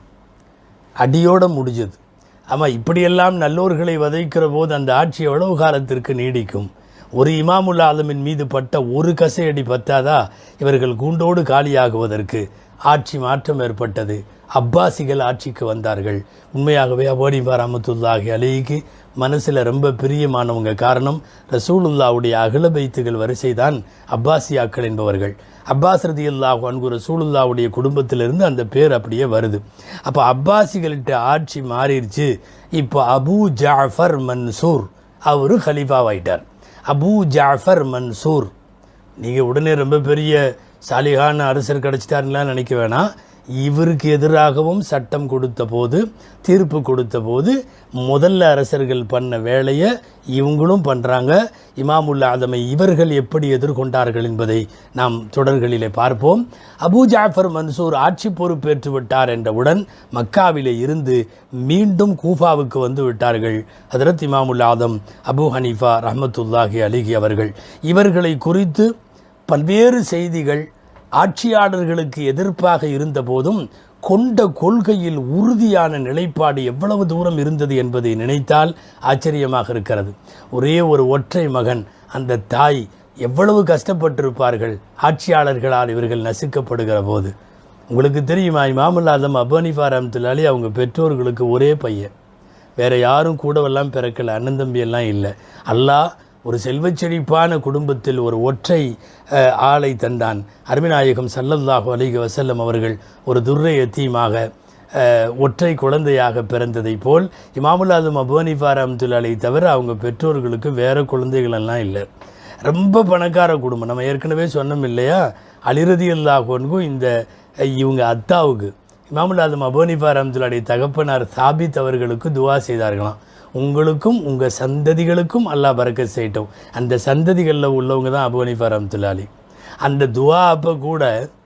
அடியோட முடிஞ்சது ஆமாம் இப்படியெல்லாம் நல்லோர்களை வதைக்கிற போது அந்த ஆட்சி எவ்வளவு காலத்திற்கு நீடிக்கும் ஒரு இமாமுல் ஆலமின் மீது பட்ட ஒரு கசையடி பத்தாதா இவர்கள் கூண்டோடு காலியாகுவதற்கு ஆட்சி மாற்றம் ஏற்பட்டது அப்பாசிகள் ஆட்சிக்கு வந்தார்கள் உண்மையாகவே அபோனிபா ரஹமத்துல்லாஹி அலிக்கு மனசில் ரொம்ப பிரியமானவங்க காரணம் ரசூலுல்லாவுடைய அகல பைத்துகள் வரிசைதான் அப்பாசியாக்கள் என்பவர்கள் அப்பாஸ் ரதி அல்லாஹ் அன்கு ரசூலுல்லாவுடைய குடும்பத்திலிருந்து அந்த பேர் அப்படியே வருது அப்போ அப்பாசிகள்கிட்ட ஆட்சி மாறிடுச்சு இப்போ அபூ ஜாஃபர் மன்சூர் அவரு ஹலீஃபாவாயிட்டார் அபூ ஜாஃபர் மன்சூர் நீங்கள் உடனே ரொம்ப பெரிய சாலிகான அரசர் கிடைச்சிட்டாருலாம் நினைக்க வேணாம் இவருக்கு எதிராகவும் சட்டம் கொடுத்த போது தீர்ப்பு கொடுத்த போது முதல்ல அரசர்கள் பண்ண வேலையை இவங்களும் பண்ணுறாங்க இமாமுல் ஆதமை இவர்கள் எப்படி எதிர்கொண்டார்கள் என்பதை நாம் தொடர்களிலே பார்ப்போம் அபூ ஜாஃபர் மன்சூர் ஆட்சி பொறுப்பேற்று விட்டார் என்றவுடன் மக்காவிலே இருந்து மீண்டும் கூஃபாவுக்கு வந்து விட்டார்கள் ஹதரத் இமாமுல் ஆதம் அபூ ஹனீஃபா ரஹமத்துல்லாஹி அலிகி அவர்கள் இவர்களை குறித்து பல்வேறு செய்திகள் ஆட்சியாளர்களுக்கு எதிர்ப்பாக இருந்தபோதும் கொண்ட கொள்கையில் உறுதியான நிலைப்பாடு எவ்வளவு தூரம் இருந்தது என்பதை நினைத்தால் ஆச்சரியமாக இருக்கிறது ஒரே ஒரு ஒற்றை மகன் அந்த தாய் எவ்வளவு கஷ்டப்பட்டிருப்பார்கள் ஆட்சியாளர்களால் இவர்கள் நசுக்கப்படுகிற போது உங்களுக்கு தெரியுமா இமாமுல் ஆதம் அபனிஃபா ரஹமத்துல்லாலி அவங்க பெற்றோர்களுக்கு ஒரே பையன் வேற யாரும் கூடவெல்லாம் பிறக்கல அண்ணன் தம்பி எல்லாம் இல்லை அல்லாஹ் ஒரு செல்வச் செழிப்பான குடும்பத்தில் ஒரு ஒற்றை அஹ், ஆளை தந்தான் அருமிநாயகம் சல்லல்லாஹு அலைஹி வஸல்லம் அவர்கள் ஒரு துர்ரை எத்தீமாக அஹ், ஒற்றை குழந்தையாக பிறந்ததை போல் இமாமுல் ஆதம் அபுவனிஃபா ரஹமத்துல்லாலை தவிர அவங்க பெற்றோர்களுக்கு வேற குழந்தைகள் எல்லாம் இல்லை ரொம்ப பணக்கார குடும்பம் நம்ம ஏற்கனவே சொன்னோம் இல்லையா அலிரதி அல்லாஹோனுக்கும் இந்த அஹ், இவங்க அத்தாவுக்கு இமாமுல் ஆதம் அபோனிஃபா ரஹமத்துல்லாடைய தகப்பனார் சாபித் அவர்களுக்கு துவா செய்தார்களாம் உங்களுக்கும் உங்கள் சந்ததிகளுக்கும் அல்லாஹ் பறக்கத் செய்யட்டும் அந்த சந்ததிகளில் உள்ளவங்க தான் அபோனிஃபா ரஹமத்துல்லாலி அந்த துவா அப்போ கூட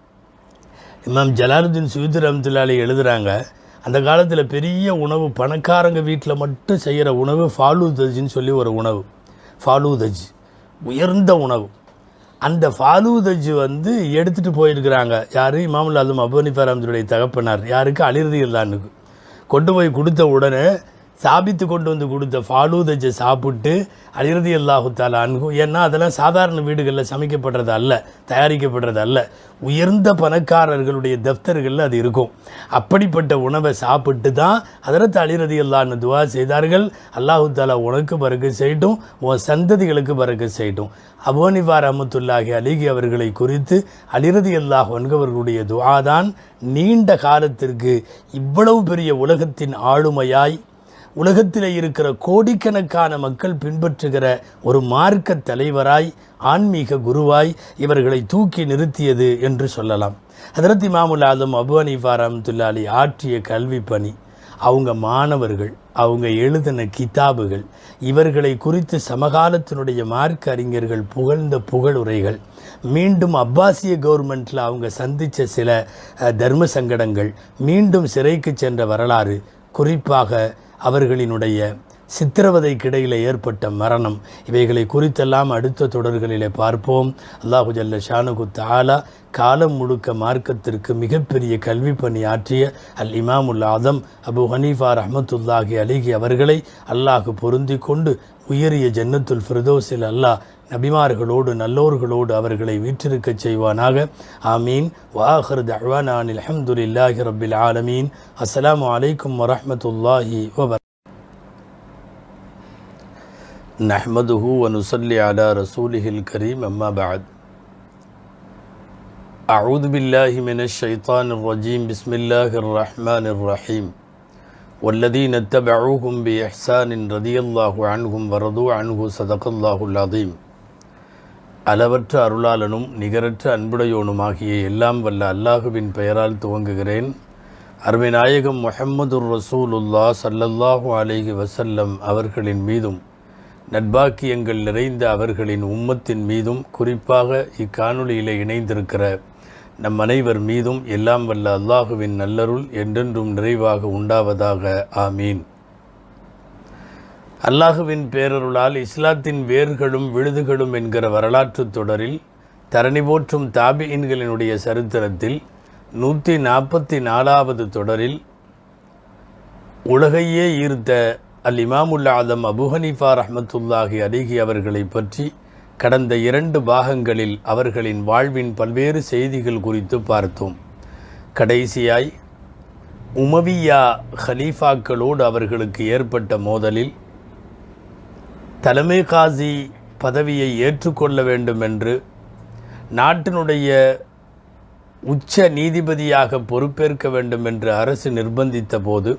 இமாம் ஜலாலுதீன் சுயுத் ரஹமத்துல்லாலி எழுதுகிறாங்க அந்த காலத்தில் பெரிய உணவு பணக்காரங்க வீட்டில் மட்டும் செய்கிற உணவு ஃபாலூதஜின்னு சொல்லி ஒரு உணவு ஃபாலூதஜ் உயர்ந்த உணவு அந்த ஃபாலூதஜ் வந்து எடுத்துகிட்டு போயிருக்கிறாங்க யார் இமாமுல் ஆலம் அபோனிஃபா ரஹமத்துடைய தகப்பனார் யாருக்கு அலிரதி இல்லான்னுக்கு கொண்டு போய் கொடுத்த உடனே சாபித்து கொண்டு வந்து கொடுத்த ஃபாலூதஜை சாப்பிட்டு அலிரதி அல்லாஹு தாலா அன்கும் ஏன்னா அதெல்லாம் சாதாரண வீடுகளில் சமைக்கப்படுறது அல்ல தயாரிக்கப்படுறது அல்ல உயர்ந்த பணக்காரர்களுடைய தப்தர்களில் அது இருக்கும் அப்படிப்பட்ட உணவை சாப்பிட்டு தான் அதற்கு அலிரதி அல்லான்னு துவா செய்தார்கள் அல்லாஹு தாலா உனக்கு பறக்க செய்யட்டும் உன் சந்ததிகளுக்கு பறக்க செய்யட்டும் அபோனிவா ரஹமத்துல்லாஹி அலிகி அவர்களை குறித்து அலிரதி அல்லாஹ் அவர்களுடைய துவா தான் நீண்ட காலத்திற்கு இவ்வளவு பெரிய உலகத்தின் ஆளுமையாய் உலகத்தில் இருக்கிற கோடிக்கணக்கான மக்கள் பின்பற்றுகிற ஒரு மார்க்க தலைவராய் ஆன்மீக குருவாய் இவர்களை தூக்கி நிறுத்தியது என்று சொல்லலாம் ஹதரத் இமாமுல் ஆலம் அபு ஹனீஃபா ரஹமத்துல்லா அலி ஆற்றிய கல்வி பணி அவங்க மாணவர்கள் அவங்க எழுதின கிதாபுகள் இவர்களை குறித்து சமகாலத்தினுடைய மார்க்க அறிஞர்கள் புகழ்ந்த புகழுரைகள் மீண்டும் அப்பாசிய கவர்மெண்ட்டில் அவங்க சந்தித்த சில அஹ், தர்ம சங்கடங்கள் மீண்டும் சிறைக்கு சென்ற வரலாறு குறிப்பாக அவர்களினுடைய சித்திரவதைக்கிடையில் ஏற்பட்ட மரணம் இவைகளை குறித்தெல்லாம் அடுத்த தொடர்களிலே பார்ப்போம் அல்லாஹு ஜல்ல ஷானுகு தாலா காலம் முழுக்க மார்க்கத்திற்கு மிகப்பெரிய கல்வி பணி ஆற்றிய அல் இமாமுல் ஆதம் அபு ஹனீஃபா ரஹமத்துல்லாஹி அலிகி அவர்களை அல்லாஹ் பொருந்தி கொண்டு உயரிய ஜன்னத்துல் ஃபிர்தோஸில் அல்லாஹ் நபிமார்களோடு நல்லோர்களோடு அவர்களை வீற்றிருக்கச் செய்வானாக ஆமீன் வாஹர் தஹ்வானான் அல்ஹம்துலில்லாஹி ரப்பில் ஆலமீன் அஸ்ஸலாமு அலைக்கும் வரஹ்மத்துல்லாஹி வபர் نحمده ونصلي على رسوله الكريم أما بعد أعوذ بالله من الشيطان الرجيم بسم الله الرحمن الرحيم والذين اتبعوهم بإحسان رضي الله عنهم ورضوا عنه صدق الله العظيم அளவற்ற அருளாளனும் நிகரற்ற அன்புடையோனுமாகிய எல்லாம் வல்ல அல்லாஹுவின் பெயரால் துவங்குகிறேன் அருமை நாயகம் முஹம்மதுர் ரசூலுல்லா ஸல்லல்லாஹு அலைஹி வஸல்லம் அவர்களின் மீதும் நட்பாக்கியங்கள் நிறைந்த அவர்களின் உம்மத்தின் மீதும் குறிப்பாக இக்காணொளியில் இணைந்திருக்கிற நம் அனைவர் மீதும் எல்லாம் வல்ல அல்லாஹுவின் நல்லருள் என்றென்றும் நிறைவாக உண்டாவதாக ஆமீன் அல்லாஹுவின் பேரருளால் இஸ்லாத்தின் வேர்களும் விழுதுகளும் என்கிற வரலாற்றுத் தொடரில் தரணி போற்றும் தாபியின்களினுடைய சரித்திரத்தில் நூற்றி நாற்பத்தி நாலாவது தொடரில் உலகையே ஈர்த்த அல் இமாமுல் ஆதம் அபு ஹனீஃபா ரஹ்மத்துல்லாஹி அலிகி அவர்களை பற்றி கடந்த இரண்டு பாகங்களில் அவர்களின் வாழ்வின் பல்வேறு செய்திகள் குறித்து பார்த்தோம் கடைசியாய் உமவியா ஹலீஃபாக்களோடு அவர்களுக்கு ஏற்பட்ட மோதலில் தலைமை காசி பதவியை ஏற்றுக்கொள்ள வேண்டும் என்று நாட்டினுடைய உச்ச நீதிபதியாக பொறுப்பேற்க வேண்டும் என்று அரசு நிர்பந்தித்த போது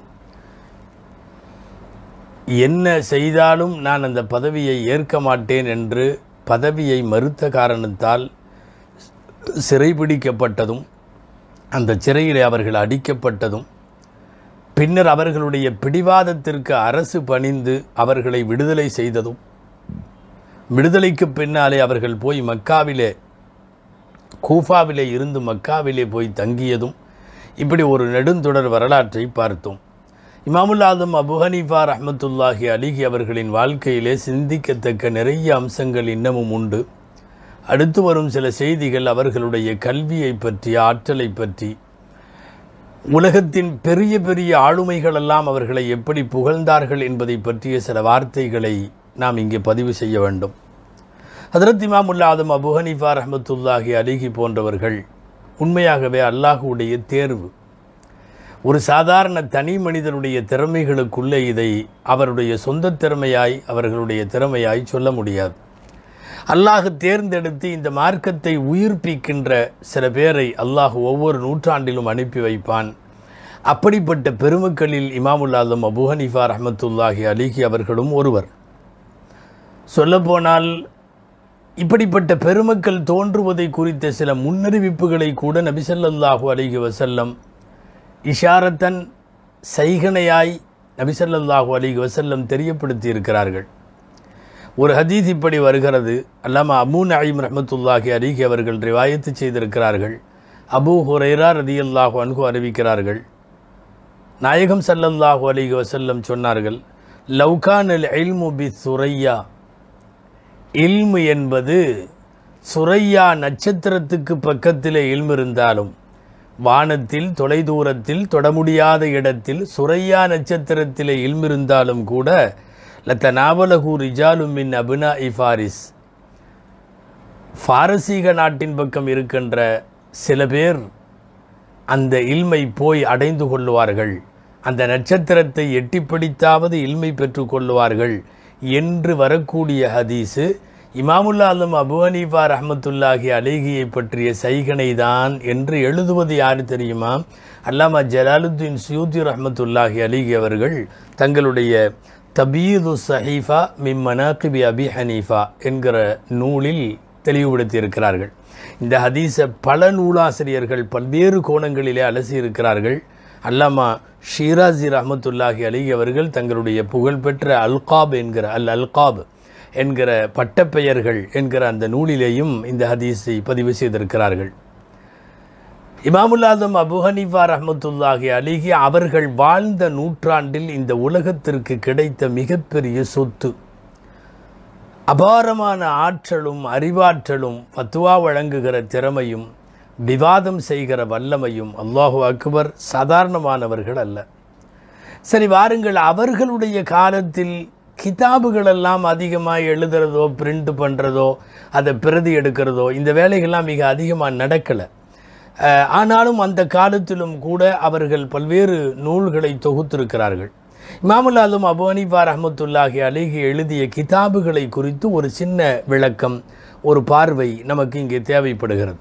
என்ன செய்தாலும் நான் அந்த பதவியை ஏற்க மாட்டேன் என்று பதவியை மறுத்த காரணத்தால் சிறைபிடிக்கப்பட்டதும் அந்த சிறையில் அவர்கள் அடிக்கப்பட்டதும் பின்னர் அவர்களுடைய பிடிவாதத்திற்கு அரசு பணிந்து அவர்களை விடுதலை செய்ததும் விடுதலைக்கு பின்னாலே அவர்கள் போய் மக்காவிலே கூஃபாவிலே இருந்து மக்காவிலே போய் தங்கியதும் இப்படி ஒரு நெடுந்தொடர் வரலாற்றை பார்த்தோம் இமாமுல் ஆதம் அபு ஹனீஃபா ரஹ்மத்துல்லாஹி அலிகி அவர்களின் வாழ்க்கையிலே சிந்திக்கத்தக்க நிறைய அம்சங்கள் இன்னமும் உண்டு அடுத்து வரும் சில செய்திகள் அவர்களுடைய கல்வியை பற்றி ஆற்றலை பற்றி உலகத்தின் பெரிய பெரிய ஆளுமைகள் எல்லாம் அவர்களை எப்படி புகழ்ந்தார்கள் என்பதை பற்றிய சில வார்த்தைகளை நாம் இங்கே பதிவு செய்ய வேண்டும் ஹதரத் இமாமுல்லா ஆதம் அபு ஹனீஃபா ரஹமத்துல்லாஹி அலிகி போன்றவர்கள் உண்மையாகவே அல்லாஹுடைய தேர்வு ஒரு சாதாரண தனி மனிதனுடைய திறமைகளுக்குள்ளே இதை அவருடைய சொந்த திறமையாய் அவர்களுடைய திறமையாய் சொல்ல முடியாது அல்லாஹ் தேர்ந்தெடுத்து இந்த மார்க்கத்தை உயிர்ப்பிக்கின்ற சில பேரை அல்லாஹ் ஒவ்வொரு நூற்றாண்டிலும் அனுப்பி வைப்பான் அப்படிப்பட்ட பெருமக்களில் இமாமுல் ஆலம் அபு ஹனீஃபா ரஹமத்துல்லாஹி அலிஹி அவர்களும் ஒருவர் சொல்லப்போனால் இப்படிப்பட்ட பெருமக்கள் தோன்றுவதை குறித்த சில முன்னறிவிப்புகளை கூட நபிசல்லாஹூ அலிஹி வசல்லம் இஷாரத்தன் சைகனையாய் நபிசல்லாஹூ அலிஹி வசல்லம் தெரியப்படுத்தி இருக்கிறார்கள் ஒரு ஹதீஸ் இப்படி வருகிறது அல்லாம அபூ நயீம் ரஹமத்துல்லாஹி அலிஹி அவர்கள் ரிவாயத்து செய்திருக்கிறார்கள் அபூ ஹுரைரா ரதியல்லாஹு அன்ஹு அறிவிக்கிறார்கள் நாயகம் சல்லல்லாஹு அலிஹி வசல்லம் சொன்னார்கள் லவ்கான் அல் இல்மு பி சுரையா இல்மு என்பது சுரையா நட்சத்திரத்துக்கு பக்கத்திலே இல்மு இருந்தாலும் வானத்தில் தொலைதூரத்தில் தொட முடியாத இடத்தில் சுரையா நட்சத்திரத்திலே இல்மிருந்தாலும் கூட லத்த நாவலகு ரிஜாலும் மின் அபினா இஃபாரிஸ் பாரசீக நாட்டின் பக்கம் இருக்கின்ற சில பேர் அந்த இல்மை போய் அடைந்து கொள்ளுவார்கள் அந்த நட்சத்திரத்தை எட்டி பிடித்தாவது இல்மை பெற்று கொள்ளுவார்கள் என்று வரக்கூடிய ஹதீஸு இமாமுல்லா ஆலம் அபு ஹனீஃபா ரஹமத்துல்லாஹி அலேகியை பற்றிய சைகனை தான் என்று எழுதுவது யார் தெரியுமா அல்லாமா ஜலாலுத்தீன் சியூதி ரஹமத்துல்லாஹி அலிகி அவர்கள் தங்களுடைய தபீது சஹீஃபா மிம் மனாகிபி அபி ஹனீஃபா என்கிற நூலில் தெளிவுபடுத்தி இருக்கிறார்கள் இந்த ஹதீஸை பல நூலாசிரியர்கள் பல்வேறு கோணங்களிலே அலசி இருக்கிறார்கள் அல்லாமா ஷீராஜி ரஹமத்துல்லாஹி அலிகி அவர்கள் தங்களுடைய புகழ்பெற்ற அல்காப் என்கிற அல் அல்காப் என்கிற பட்டப்பெயர்கள் என்கிற அந்த நூலிலேயும் இந்த ஹதீஸை பதிவு செய்திருக்கிறார்கள் இமாமுல்லாதம் அபு ஹனீஃபா ரஹமத்துல்லாஹி அலிகி அவர்கள் வாழ்ந்த நூற்றாண்டில் இந்த உலகத்திற்கு கிடைத்த மிகப்பெரிய சொத்து அபாரமான ஆற்றலும் அறிவாற்றலும் ஃபத்துவா வழங்குகிற திறமையும் விவாதம் செய்கிற வல்லமையும் அல்லாஹு அக்பர் சாதாரணமானவர்கள் அல்ல சரி வாருங்கள் அவர்களுடைய காலத்தில் கிதாபுகள் எல்லாம் அதிகமாக எழுதுறதோ பிரிண்ட் பண்ணுறதோ அதை பிரதி எடுக்கிறதோ இந்த வேலைகள்லாம் மிக அதிகமாக நடக்கலை ஆனாலும் அந்த காலத்திலும் கூட அவர்கள் பல்வேறு நூல்களை தொகுத்திருக்கிறார்கள் இமாமுல்லாலும் அபு அனிஃபா ரஹமத்துல்லாஹி அலிகி எழுதிய கிதாபுகளை குறித்து ஒரு சின்ன விளக்கம் ஒரு பார்வை நமக்கு இங்கே தேவைப்படுகிறது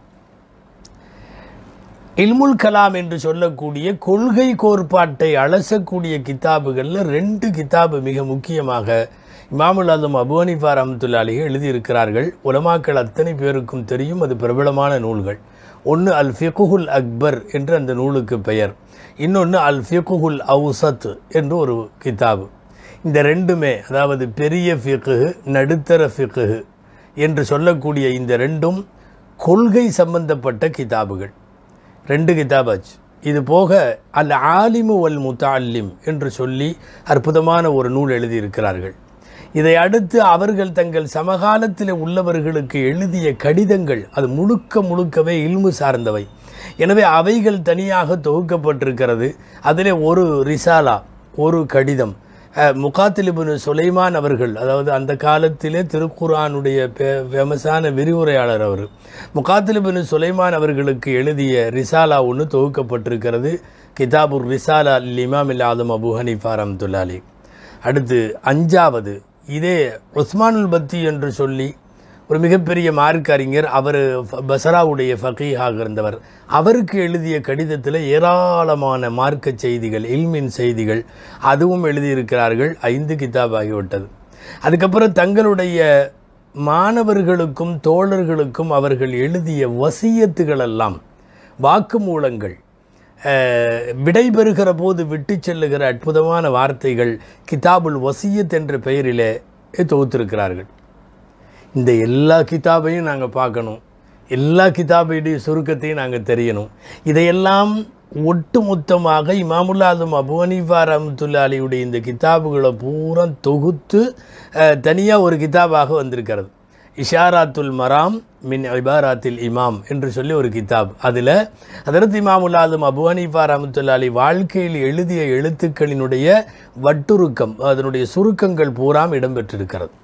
இல்முல் கலாம் என்று சொல்லக்கூடிய கொள்கை கோட்பாட்டை அலசக்கூடிய கிதாபுகளில் ரெண்டு கிதாபு மிக முக்கியமாக இமாமுல் ஆலம் அபு ஹனீஃபா ரஹமத்துல்லா அலிஹி எழுதியிருக்கிறார்கள் உலமாக்கள் அத்தனை பேருக்கும் தெரியும் அது பிரபலமான நூல்கள் ஒன்று அல் ஃபிகுல் அக்பர் என்று அந்த நூலுக்கு பெயர் இன்னொன்று அல் ஃபிகுல் அவுசத் என்று ஒரு கிதாபு இந்த ரெண்டுமே அதாவது பெரிய ஃபிகு நடுத்தர ஃபிகு என்று சொல்லக்கூடிய இந்த ரெண்டும் கொள்கை சம்பந்தப்பட்ட கிதாபுகள் ரெண்டு கிதாபாச்சு இது போக அல் ஆலிமு வல் முத்தாலிம் என்று சொல்லி அற்புதமான ஒரு நூல் எழுதியிருக்கிறார்கள் இதை அடுத்து அவர்கள் தங்கள் சமகாலத்தில் உள்ளவர்களுக்கு எழுதிய கடிதங்கள் அது முழுக்க முழுக்கவே இல்மு சார்ந்தவை எனவே அவைகள் தனியாக தொகுக்கப்பட்டிருக்கிறது அதில் ஒரு ரிசாலா ஒரு கடிதம் முகாத்திலிபுன் சுலைமான் அவர்கள் அதாவது அந்த காலத்திலே திருக்குரானுடைய ஃபேமஸான விரிவுரையாளர் அவர் முகாத்திலிபுன் சுலைமான் அவர்களுக்கு எழுதிய ரிசாலா ஒன்று தொகுக்கப்பட்டிருக்கிறது கிதாபுர் ரிசாலா லிமாம் இல் ஆதம் அபு ஹனீஃபா ரம்துல்லாலி அடுத்து அஞ்சாவது இதே உஸ்மானுல் பத்தி என்று சொல்லி ஒரு மிகப்பெரிய மார்க் அறிஞர் அவர் பசராவுடைய ஃபகீஹாக இருந்தவர் அவருக்கு எழுதிய கடிதத்தில் ஏராளமான மார்க்க செய்திகள் இல்மின் செய்திகள் அதுவும் எழுதியிருக்கிறார்கள் ஐந்து கிதாப் ஆகிவிட்டது அதுக்கப்புறம் தங்களுடைய மாணவர்களுக்கும் தோழர்களுக்கும் அவர்கள் எழுதிய வசியத்துகள் எல்லாம் வாக்குமூலங்கள் விடைபெறுகிற போது விட்டு செல்லுகிற அற்புதமான வார்த்தைகள் கிதாபுல் வசியத் என்ற பெயரிலே தொகுத்திருக்கிறார்கள் இந்த எல்லா கிதாபையும் நாங்கள் பார்க்கணும் எல்லா கிதாபையுடைய சுருக்கத்தையும் நாங்கள் தெரியணும் இதையெல்லாம் ஒட்டுமொத்தமாக இமாமுல்லாதும் அபு ஹனீஃபா ரஹமத்துல்லா அலியுடைய இந்த கிதாபுகளை பூரா தொகுத்து தனியாக ஒரு கிதாபாக வந்திருக்கிறது இஷாராத்துல் மராம் மின் இபாராத்தில் இமாம் என்று சொல்லி ஒரு கிதாப் அதில் அதற்கு இமாமுல்லாதும் அபு ஹனீஃபா ரஹமத்துல்லா அலி வாழ்க்கையில் எழுதிய எழுத்துக்களினுடைய வட்டுருக்கம் அதனுடைய சுருக்கங்கள் பூராம் இடம்பெற்றிருக்கிறது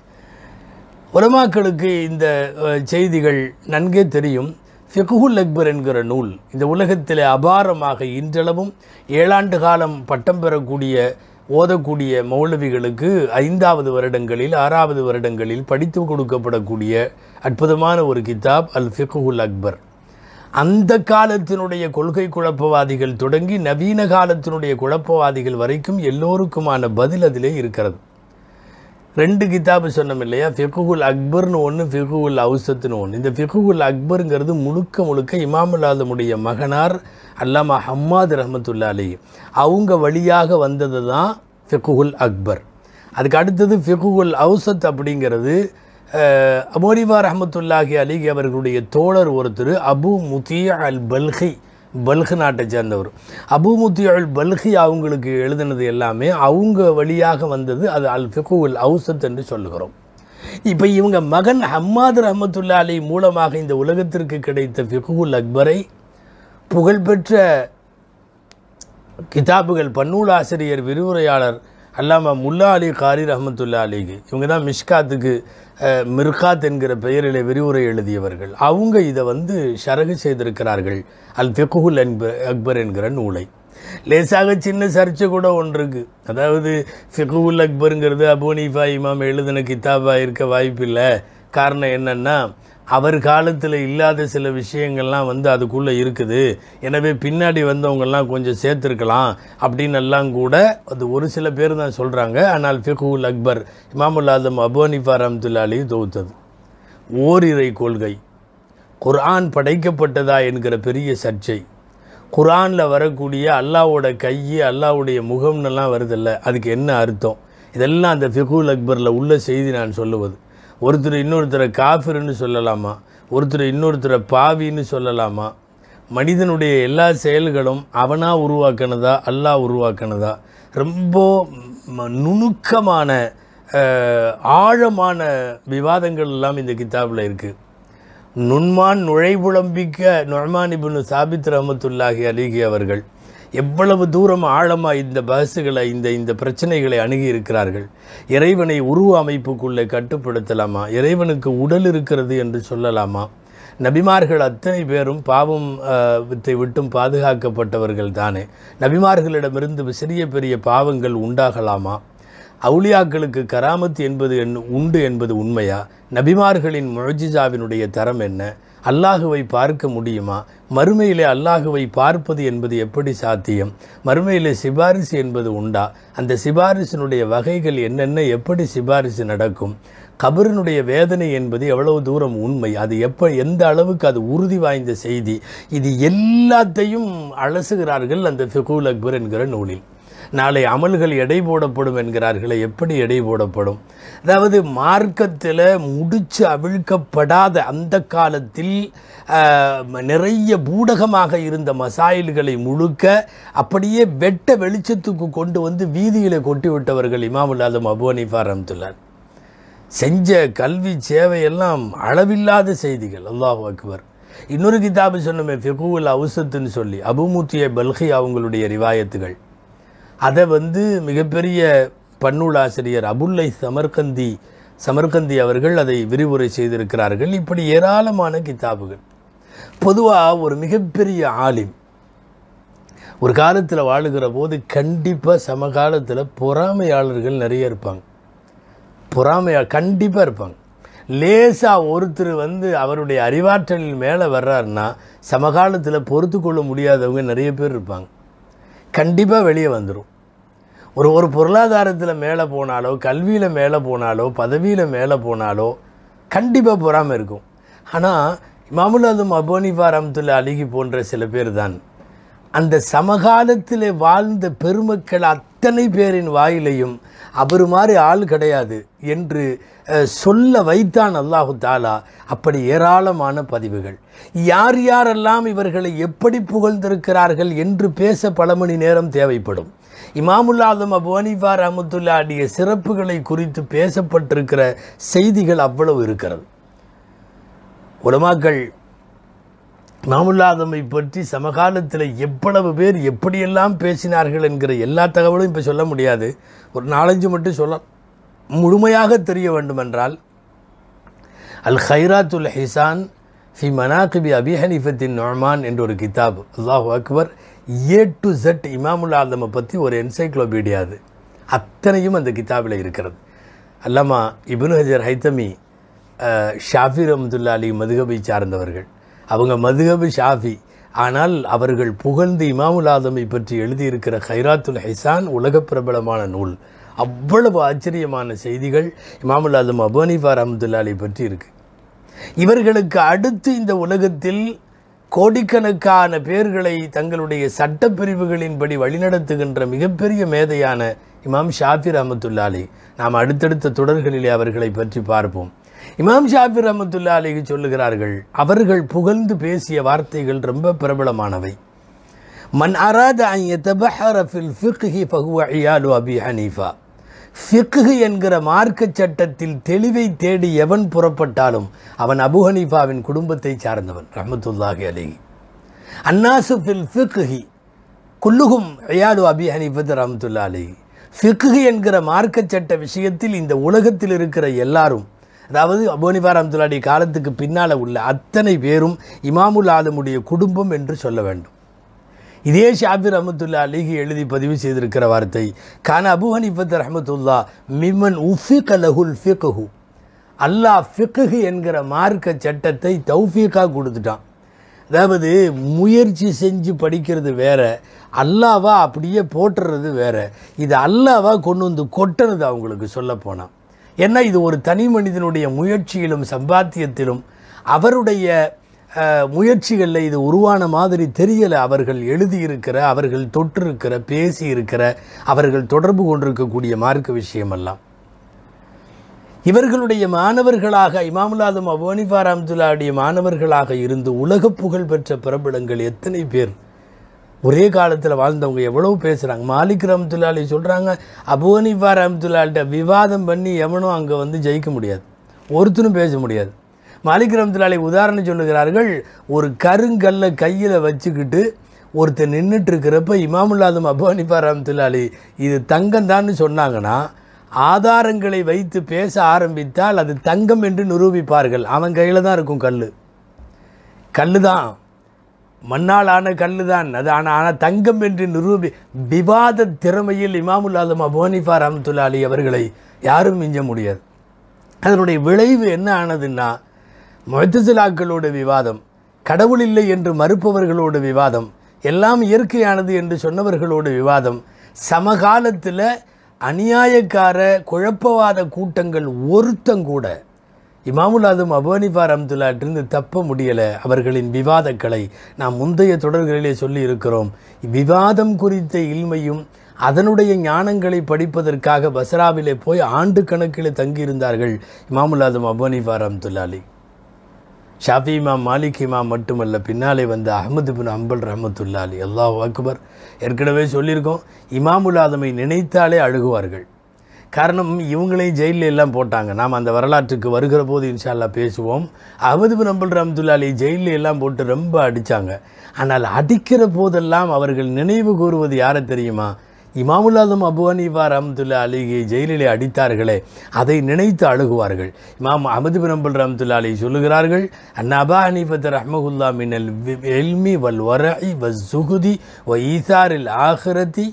உலமாக்களுக்கு இந்த செய்திகள் நன்கே தெரியும் ஃபிகுல் அக்பர் என்கிற நூல் இந்த உலகத்தில் அபாரமாக இன்றளவும் ஏழாண்டு காலம் பட்டம் பெறக்கூடிய ஓதக்கூடிய மௌலவிகளுக்கு ஐந்தாவது வருடங்களில் ஆறாவது வருடங்களில் படித்து கொடுக்கப்படக்கூடிய அற்புதமான ஒரு கிதாப் அல் ஃபிகுல் அக்பர் அந்த காலத்தினுடைய கொள்கை குழப்பவாதிகள் தொடங்கி நவீன காலத்தினுடைய குழப்பவாதிகள் வரைக்கும் எல்லோருக்குமான பதில் அதிலே இருக்கிறது ரெண்டு கிதாபு சொன்னோம் இல்லையா ஃபிகுல் அக்பர்னு ஒன்று ஃபிகுல் அவுசத்துன்னு ஒன்று இந்த ஃபிகுல் அக்பருங்கிறது முழுக்க முழுக்க இமாமுல்லாதமுடைய மகனார் அல்லாமா ஹம்மாத் ரஹமத்துல்லா அலி அவங்க வழியாக வந்தது தான் ஃபிகுல் அக்பர் அதுக்கு அடுத்தது ஃபிகுல் அவுசத் அப்படிங்கிறது அமோரிவா ரஹமத்துல்லாஹி அலிகி அவர்களுடைய தோழர் ஒருத்தர் அபு முத்தியா அல் பல்கி பல்கு நாட்டை சேர்ந்தவர் அபு முத்தியுல் பல்கி அவங்களுக்கு எழுதினது எல்லாமே அவங்க வழியாக வந்தது அது அல் ஃபிகுல் அவுசத் என்று சொல்லுகிறோம் இப்போ இவங்க மகன் ஹம்மாத் ரஹமத்துல்லா அலி மூலமாக இந்த உலகத்திற்கு கிடைத்த ஃபிகுல் அக்பரை புகழ்பெற்ற கிதாபுகள் பன்னூல் ஆசிரியர் விரிவுரையாளர் அல்லாமா முல்லா அலி காரி ரஹமத்துல்லா அலிக்கு இவங்க தான் மிஷ்காத்துக்கு அஹ், மிர்காத் என்கிற பெயரிலே விரிவுரை எழுதியவர்கள் அவங்க இதை வந்து ஷரகு செய்திருக்கிறார்கள் அல் ஃபிகுல் என்ப அக்பர் என்கிற நூலை லேசாக சின்ன சர்ச்சை கூட ஒன்று இருக்கு அதாவது ஃபிகுல் அக்பருங்கிறது அபோனிஃபா இமாம் எழுதின கிதாபா இருக்க வாய்ப்பில்லை காரணம் என்னன்னா அவர் காலத்தில் இல்லாத சில விஷயங்கள்லாம் வந்து அதுக்குள்ளே இருக்குது எனவே பின்னாடி வந்தவங்கெல்லாம் கொஞ்சம் சேர்த்துருக்கலாம் அப்படின்னு எல்லாம் கூட அது ஒரு சில பேர் தான் சொல்கிறாங்க ஆனால் ஃபிகுல் அக்பர் இமாமுல் ஆதம் அபோனிஃபா ரம்துல்லா அலி தொகுத்தது ஓரிரை கொள்கை குர்ஆன் படைக்கப்பட்டதா என்கிற பெரிய சர்ச்சை குர்ஆனில் வரக்கூடிய அல்லாவோட கை அல்லாவுடைய முகம்னெல்லாம் வருதில்ல அதுக்கு என்ன அர்த்தம் இதெல்லாம் அந்த ஃபிகுல் அக்பரில் உள்ள செய்தி நான் சொல்லுவது ஒருத்தர் இன்னொருத்தரை காஃபிர்னு சொல்லலாமா ஒருத்தர் இன்னொருத்தரை பாவின்னு சொல்லலாமா மனிதனுடைய எல்லா செயல்களும் அவனா உருவாக்கினதா அல்லாஹ் உருவாக்கினதா ரொம்ப ம- நுணுக்கமான அஹ், ஆழமான விவாதங்கள் எல்லாம் இந்த கிதாபில் இருக்குது நுண்மான் நுழைபுழம்பிக்க நொழ்மான் இப்னு சாபித் ரஹமத்துல்லாஹி அலிகி அவர்கள் எவ்வளவு தூரம் ஆழமாக இந்த பஹசுகளை இந்த இந்த பிரச்சனைகளை அணுகி இருக்கிறார்கள் இறைவனை உருவ அமைப்புக்குள்ளே கட்டுப்படுத்தலாமா இறைவனுக்கு உடல் இருக்கிறது என்று சொல்லலாமா நபிமார்கள் அத்தனை பேரும் பாவம் அஹ், வித்தை விட்டும் பாதுகாக்கப்பட்டவர்கள் தானே நபிமார்களிடமிருந்து சிறிய பெரிய பாவங்கள் உண்டாகலாமா அவுலியாக்களுக்கு கராமத் என்பது என்ன உண்டு என்பது உண்மையா நபிமார்களின் முழஜிசாவினுடைய தரம் என்ன அல்லாஹுவை பார்க்க முடியுமா மறுமையிலே அல்லாஹுவை பார்ப்பது என்பது எப்படி சாத்தியம் மறுமையிலே சிபாரிசு என்பது உண்டா அந்த சிபாரிசினுடைய வகைகள் என்னென்ன எப்படி சிபாரிசு நடக்கும் கபரினுடைய வேதனை என்பது எவ்வளவு தூரம் உண்மை அது எப்ப எந்த அளவுக்கு அது உறுதி வாய்ந்த செய்தி இது எல்லாத்தையும் அலசுகிறார்கள் அந்த ஃபிகூல் அக்பர் என்கிற நூலில் நாளை அமல்கள் எடை போடப்படும் என்கிறார்களே எப்படி எடை போடப்படும் அதாவது மார்க்கத்தில் முடிச்சு அவிழ்க்கப்படாத அந்த காலத்தில் ஆஹ், நிறைய பூடகமாக இருந்த மசாயில்களை முழுக்க அப்படியே வெட்ட வெளிச்சத்துக்கு கொண்டு வந்து வீதியில் கொட்டி விட்டவர்கள் இமாமுல் ஆதம் அபு ஹனீஃபா ரஹ்மத்துல்லாஹி செஞ்ச கல்வி சேவையெல்லாம் அளவில்லாத செய்திகள் அல்லாஹ் அக்பர் இன்னொரு கிதாபு சொன்னமே ஃபிகுல் அவுசத்துன்னு சொல்லி அபுமூத்திய பல்கி அவங்களுடைய ரிவாயத்துகள் அதை வந்து மிகப்பெரிய பன்னூலாசிரியர் அபுல்லை சமர்கந்தி சமர்கந்தி அவர்கள் அதை விரிவுரை செய்திருக்கிறார்கள் இப்படி ஏராளமான கிதாபுகள் பொதுவாக ஒரு மிகப்பெரிய ஆலிம் ஒரு காலத்தில் வாழுகிற போது கண்டிப்பாக சமகாலத்தில் பொறாமையாளர்கள் நிறைய இருப்பாங்க பொறாமையா கண்டிப்பாக இருப்பாங்க லேசாக ஒருத்தர் வந்து அவருடைய அறிவாற்றலில் மேலே வர்றாருன்னா சமகாலத்தில் பொறுத்து கொள்ள முடியாதவங்க நிறைய பேர் இருப்பாங்க கண்டிப்பாக வெளியே வந்துடும் ஒரு ஒரு பொருளாதாரத்தில் மேலே போனாலோ கல்வியில் மேலே போனாலோ பதவியில் மேலே போனாலோ கண்டிப்பாக பொறாமை இருக்கும் ஆனால் இமாமுல் அதும் அபோனிஃபா ரம்துல்லா அலிகி போன்ற சில பேர் தான் அந்த சமகாலத்தில் வாழ்ந்த பெருமக்கள் அத்தனை பேரின் வாயிலையும் அவர் மாதிரி ஆள் கிடையாது என்று அஹ், சொல்ல வைத்தான் அல்லாஹு தாலா அப்படி ஏராளமான பதிவுகள் யார் யாரெல்லாம் இவர்களை எப்படி புகழ்ந்திருக்கிறார்கள் என்று பேச பல மணி நேரம் தேவைப்படும் இமாமுல் ஆதம் அபு ஹனீஃபா ரஹமத்துல்லா அடிய சிறப்புகளை குறித்து பேசப்பட்டிருக்கிற செய்திகள் அவ்வளவு இருக்கிறது உலமாக்கள் மாமுல்லாதமை பற்றி சமகாலத்தில் எவ்வளவு பேர் எப்படியெல்லாம் பேசினார்கள் என்கிற எல்லா தகவலும் இப்போ சொல்ல முடியாது ஒரு நாலஞ்சு மட்டும் சொல்ல முழுமையாக தெரிய வேண்டுமென்றால் அல் ஹைராத்துல் ஹிசான் ஃபி மனாகிபி அபி ஹனீஃபத்தின் நொமான் என்ற ஒரு கிதாப் அல்லாஹ் அக்பர் ஏ டு ஜெட் இமாமுல் ஆதமை பற்றி ஒரு என்சைக்ளோபீடியா அது அத்தனையும் அந்த கிதாபில் இருக்கிறது அல்லாமா இப்னு ஹஜர் ஹைத்தமி அஹ், ஷாஃபி ரஹமத்துல்லா அலி மதுகபை சார்ந்தவர்கள் அவங்க மதுகபு ஷாஃபி ஆனால் அவர்கள் புகழ்ந்து இமாமுல் ஆதமை பற்றி எழுதியிருக்கிற ஹைராத்துல் ஹைசான் உலக பிரபலமான நூல் அவ்வளவு ஆச்சரியமான செய்திகள் இமாமுல் ஆதம் அபோனிஃபா ரஹமத்துல்லா அலி பற்றி இருக்கு இவர்களுக்கு அடுத்து இந்த உலகத்தில் கோடிக்கணக்கான பேர்களை தங்களுடைய சட்டப்பிரிவுகளின்படி வழிநடத்துகின்ற மிகப்பெரிய மேதையான இமாம் ஷாஃபி ரஹமத்துல்லா அலி நாம் அடுத்தடுத்த தொடர்களிலே அவர்களை பற்றி பார்ப்போம் இமாம் ஷாஃபி ரஹமத்துல்லா அலிக்கு சொல்லுகிறார்கள் அவர்கள் புகழ்ந்து பேசிய வார்த்தைகள் ரொம்ப பிரபலமானவை மன் அராத அன் யதபஹர ஃபில் ஃபிக்ஹி ஃபஹுவ இயாலு அபி ஹனீஃபா ஃபிக்ஹ் என்கிற மார்க்க சட்டத்தில் தெளிவை தேடி எவன் புறப்பட்டாலும் அவன் அபு ஹனீஃபாவின் குடும்பத்தை சார்ந்தவன் ரஹமத்துல்லாஹி அலைஹி அன்னாசு ஃபில் ஃபிக்ஹி குல்லுகும் ஐயாலு அபி ஹனிஃபத் ரஹமத்துல்லா அலி ஃபிக்ஹி என்கிற மார்க்க சட்ட விஷயத்தில் இந்த உலகத்தில் இருக்கிற எல்லாரும் அதாவது அபோனிபா ரஹமத்துல்லாடி காலத்துக்கு பின்னால் உள்ள அத்தனை பேரும் இமாமுல் ஆலமுடைய குடும்பம் என்று சொல்ல வேண்டும் இதே ஷாபி ரஹமத்துல்லா அலிஹி எழுதி பதிவு செய்திருக்கிற வார்த்தை கான அபு ஹனிஃபத் ரஹமத்துல்லா மிமன் உஃபிக் லஹுல் ஃபிக்ஹு அல்லாஹ் ஃபிக்ஹு என்கிற மார்க்க சட்டத்தை தௌஃபீக்காக கொடுத்துட்டான் அதாவது முயற்சி செஞ்சு படிக்கிறது வேற அல்லாவா அப்படியே போட்டுறது வேற இது அல்லாவா கொண்டு வந்து கொட்டுறது அவங்களுக்கு சொல்ல போனால் ஏன்னா இது ஒரு தனி மனிதனுடைய முயற்சியிலும் சம்பாத்தியத்திலும் அவருடைய முயற்சிகளில் இது உருவான மாதிரி தெரியலை அவர்கள் எழுதியிருக்கிற அவர்கள் தொற்றிருக்கிற பேசி இருக்கிற அவர்கள் தொடர்பு கொண்டிருக்கக்கூடிய மார்க்க விஷயமெல்லாம் இவர்களுடைய மாணவர்களாக இமாமுல்லாதம் அபோனிஃபா ரஹமத்துல்லாவுடைய மாணவர்களாக இருந்து உலக புகழ் பெற்ற பிரபலங்கள் எத்தனை பேர் ஒரே காலத்தில் வாழ்ந்தவங்க எவ்வளவு பேசுகிறாங்க மாலிக் ரஹமத்துல்லாலி சொல்கிறாங்க அபோனிஃபா ரஹமத்துல்லாட்ட விவாதம் பண்ணி எவனும் அங்கே வந்து ஜெயிக்க முடியாது ஒருத்தனும் பேச முடியாது மாலிக் ரஹமத்துல்லாலி உதாரணம் சொல்லுகிறார்கள் ஒரு கருங்கல்லை கையில் வச்சுக்கிட்டு ஒருத்தர் நின்றுட்டு இருக்கிறப்ப இமாமுல்லாதம் அபோனிஃபா ரஹமத்துல்லாலி இது தங்கம் சொன்னாங்கன்னா ஆதாரங்களை வைத்து பேச ஆரம்பித்தால் அது தங்கம் என்று நிரூபிப்பார்கள் அவன் கையில் தான் இருக்கும் கல் கல் தான் மண்ணால் ஆன கல் தான் அது ஆனால் ஆனால் தங்கம் என்று நிரூபி விவாத திறமையில் இமாமுல் ஆலம் அபோனிஃபா ரஹமத்துல்லா அலி அவர்களை யாரும் மிஞ்ச முடியாது அதனுடைய விளைவு என்ன ஆனதுன்னா முழத்துசிலாக்களோட விவாதம் கடவுள் இல்லை என்று மறுப்பவர்களோட விவாதம் எல்லாம் இயற்கையானது என்று சொன்னவர்களோட விவாதம் சமகாலத்தில் அநியாயக்கார குழப்பவாத கூட்டங்கள் ஒருத்தங்கூட இமாமுல் ஆதம் அபோனிஃபா ரம்துல்லாட்டிருந்து தப்ப முடியலை அவர்களின் விவாதக்கலை நாம் முந்தைய தொடர்களிலே சொல்லி இருக்கிறோம் விவாதம் குறித்த இல்மையும் அதனுடைய ஞானங்களை படிப்பதற்காக பஸ்ராவிலே போய் ஆண்டு கணக்கில் தங்கியிருந்தார்கள் இமாமுல் ஆதம் அபோனிஃபா ரம்துல்லாலி ஷாஃபி இமாம் மாலிக் இமாம் மட்டுமல்ல பின்னாலே வந்த அஹமது பின் அம்பல் ரஹமத்துல்லா அலி அல்லாஹ் அக்பர் ஏற்கனவே சொல்லியிருக்கோம் இமாமுல் ஆதமை நினைத்தாலே அழுகுவார்கள் காரணம் இவங்களையும் ஜெயிலில் எல்லாம் போட்டாங்க நாம் அந்த வரலாற்றுக்கு வருகிற போது இன்ஷால்லா பேசுவோம் அகமது பின் அம்பல் ரஹமத்துல்லா அலி ஜெயிலில் எல்லாம் போட்டு ரொம்ப அடித்தாங்க ஆனால் அடிக்கிற போதெல்லாம் அவர்கள் நினைவு கூறுவது யாரை தெரியுமா இமாமுல்லாதம் அபு ஹனீஃபா ரஹமத்துல்லா அலிகை ஜெயிலிலே அடித்தார்களே அதை நினைத்து அழுகுவார்கள் இமாம் அஹமது பின் அம்பல் ரஹமத்துல்லா அலி சொல்லுகிறார்கள் அண்ணா அபா ஹனீஃபத் ரஹ்மகுல்லா மினல் எல்மி வல் வரஇ வ சுகுதி வ ஈசாரில் ஆஹிரதி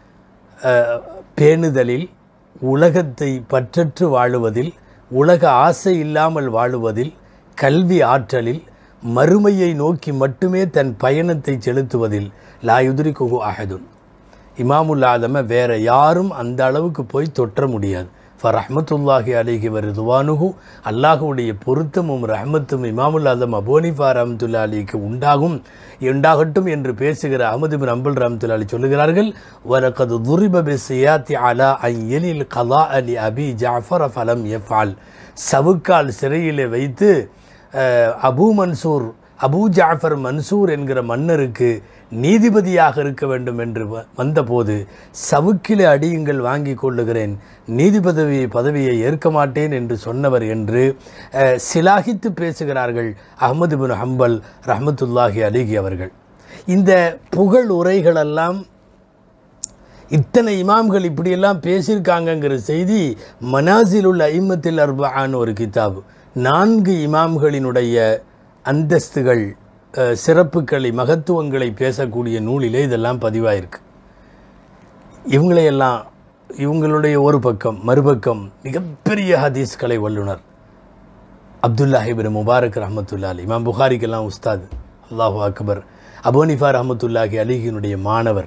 பேணுதலில் உலகத்தை பற்றற்று வாழுவதில் உலக ஆசை இல்லாமல் வாழுவதில் கல்வி ஆற்றலில் மறுமையை நோக்கி மட்டுமே தன் பயணத்தை செலுத்துவதில் லாயுதிரி குகு அஹதுன் இமாமுல் ஆதமை வேற யாரும் அந்த அளவுக்கு போய் தொற்ற முடியாது ஃபர் ரஹமத்துல்லாஹி அலிஹி வருதுவானுகு அல்லாஹுடைய பொருத்தமும் ரஹமத்தும் இமாமுல் ஆதம் அபோனிஃபா ரஹமத்துல்லா அலிக்கு உண்டாகும் உண்டாகட்டும் என்று பேசுகிற அஹமது பின் அம்புல் ரஹமத்துல்லா அலி சொல்லுகிறார்கள் வரகது துரிப பி சியாத்தி அலா ஐ எலில் கலா அலி அபி ஜாஃபர் ஃபலம் எஃபால் சவுக்கால் சிறையிலே வைத்து அபு மன்சூர் அபு ஜாஃபர் மன்சூர் என்கிற மன்னருக்கு நீதிபதியாக இருக்க வேண்டும் என்று வந்தபோது சவுக்கிலே அடியுங்கள் வாங்கி கொள்ளுகிறேன் நீதிபதவி பதவியை ஏற்க மாட்டேன் என்று சொன்னவர் என்று சிலாகித்து பேசுகிறார்கள் அகமது பின் ஹம்பல் ரஹமத்துல்லாஹி அலிகி அவர்கள் இந்த புகழ் உரைகளெல்லாம் இத்தனை இமாம்கள் இப்படியெல்லாம் பேசியிருக்காங்கங்கிற செய்தி மனாசில் உள்ள ஐம்மத்தில் அர்பான் ஒரு கிதாப் நான்கு இமாம்களினுடைய அந்தஸ்துகள் சிறப்புகளை மகத்துவங்களை பேசக்கூடிய நூலிலே இதெல்லாம் பதிவாயிருக்கு இவங்களையெல்லாம் இவங்களுடைய ஒரு பக்கம் மறுபக்கம் மிகப்பெரிய ஹதீஸ் கலை வல்லுனர் அப்துல்லாஹிபின் முபாரக் ரஹமத்துல்லா அலி இமாம் புகாரிக்கெல்லாம் உஸ்தாத் அல்லாஹு அக்பர் அபோனிஃபா ரஹமத்துல்லாஹி அலிகினுடைய மாணவர்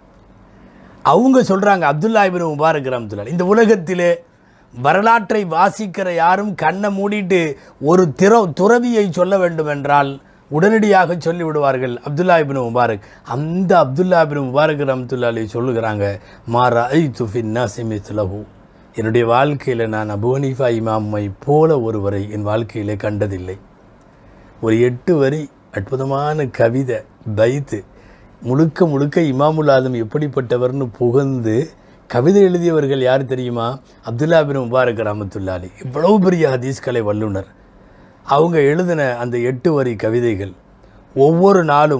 அவங்க சொல்கிறாங்க அப்துல்லாஹிபின் முபாரக் ரஹமத்துல்லா இந்த உலகத்திலே வரலாற்றை வாசிக்கிற யாரும் கண்ணை மூடிட்டு ஒரு திற துறவியை சொல்ல வேண்டும் என்றால் உடனடியாக சொல்லிவிடுவார்கள் அப்துல்லா இபின் முபாரக் அந்த அப்துல்லா இபின் முபாரக் ரம்துல்லா அலி சொல்லுகிறாங்க மாரா ஐ துஃபின்னா சிமித்லஹு என்னுடைய வாழ்க்கையில் நான் அபுவனிஃபா இமாமை போல ஒருவரை என் வாழ்க்கையிலே கண்டதில்லை ஒரு எட்டு வரி அற்புதமான கவிதை பைத்து முழுக்க முழுக்க இமாமுல் ஆதம் எப்படிப்பட்டவர்னு புகழ்ந்து கவிதை எழுதியவர்கள் யார் தெரியுமா அப்துல்லா பின் முபாரக் ரஹமத்துல்லா அலி இவ்வளவு பெரிய ஹதீஸ் கலை வல்லுனர் அவங்க எழுதின அந்த எட்டு வரி கவிதைகள் ஒவ்வொரு நாளும்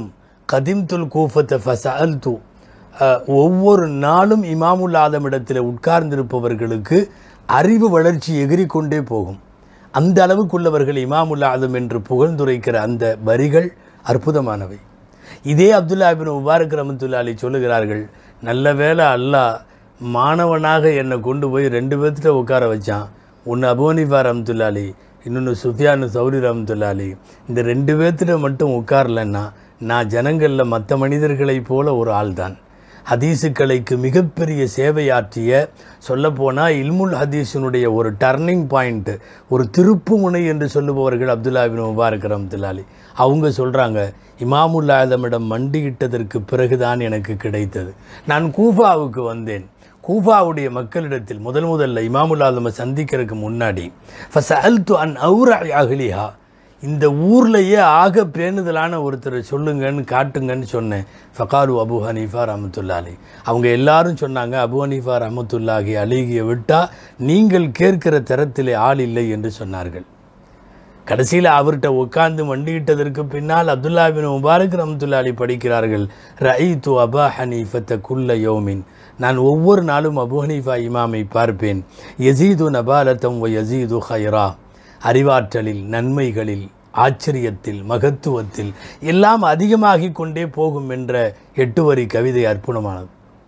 கதிம்துல் கூஃபத்தை ஃபசஅல்து அஹ், ஒவ்வொரு நாளும் இமாமுல் ஆதமிடத்தில் உட்கார்ந்திருப்பவர்களுக்கு அறிவு வளர்ச்சி எகிறிக்கொண்டே போகும் அந்த அளவுக்குள்ளவர்கள் இமாமுல் ஆதம் என்று புகழ்ந்துரைக்கிற அந்த வரிகள் அற்புதமானவை இதே அப்துல்லா பின் முபாரக் ரஹமத்துல்லா அலி சொல்லுகிறார்கள் நல்ல வேளை அல்லாஹ் மாணவனாக என்னை கொண்டு போய் ரெண்டு பேர்த்திட்ட உட்கார வச்சான் ஒன்று அபோனிஃபா ரஹமத்துல்லா அலி இன்னொன்று சுஃபியானு சௌரி ரஹமத்துல்லா அலி இந்த ரெண்டு பேர்த்திட்ட மட்டும் உட்காரலன்னா நான் ஜனங்களில் மற்ற மனிதர்களைப் போல ஒரு ஆள்தான் ஹதீஸுக்கலைக்கு மிகப்பெரிய சேவையாற்றிய சொல்லப்போனால் இல்முல் ஹதீஸினுடைய ஒரு டர்னிங் பாயிண்ட் ஒரு திருப்பு முனை என்று சொல்லுபவர்கள் அப்துல்லா பின் முபாரக் ரஹமத்துல்லாலி அவங்க சொல்கிறாங்க இமாமுல் ஆதமிடம் மண்டியிட்டதற்கு பிறகுதான் எனக்கு கிடைத்தது நான் கூஃபாவுக்கு வந்தேன் கூஃபாவுடைய மக்களிடத்தில் முதல் முதல்ல இமாமுல் ஆதமை சந்திக்கிறதுக்கு முன்னாடி ஃபசஅல்து அன் அவுர அஹ்லிஹா இந்த ஊர்லேயே ஆக பேணுதலான ஒருத்தர் சொல்லுங்கன்னு காட்டுங்கன்னு சொன்னேன் ஃபகாரு அபு ஹனீஃபா ரஹமத்துல்லாலி அவங்க எல்லாரும் சொன்னாங்க அபு ஹனீஃபா ரஹமத்துல்லாஹி அலிகியை விட்டால் நீங்கள் கேட்கிற தரத்திலே ஆள் இல்லை என்று சொன்னார்கள் கடைசியில் அவர்கிட்ட உட்கார்ந்து மண்டியிட்டதற்கு பின்னால் அப்துல்லா பின் முபாரக் ரஹமத்துல்லா அலி படிக்கிறார்கள் ரயீத்து அபா ஹனீஃபத்த குல்ல யோமின் நான் ஒவ்வொரு நாளும் அபு ஹனீஃபா இமாமை பார்ப்பேன் யசீது நபாலத்தம் ஒ யசீது ஹைரா அறிவாற்றலில் நன்மைகளில் ஆச்சரியத்தில் மகத்துவத்தில் எல்லாம் அதிகமாகிக் கொண்டே போகும் என்ற எட்டு வரி கவிதை அற்புதமானது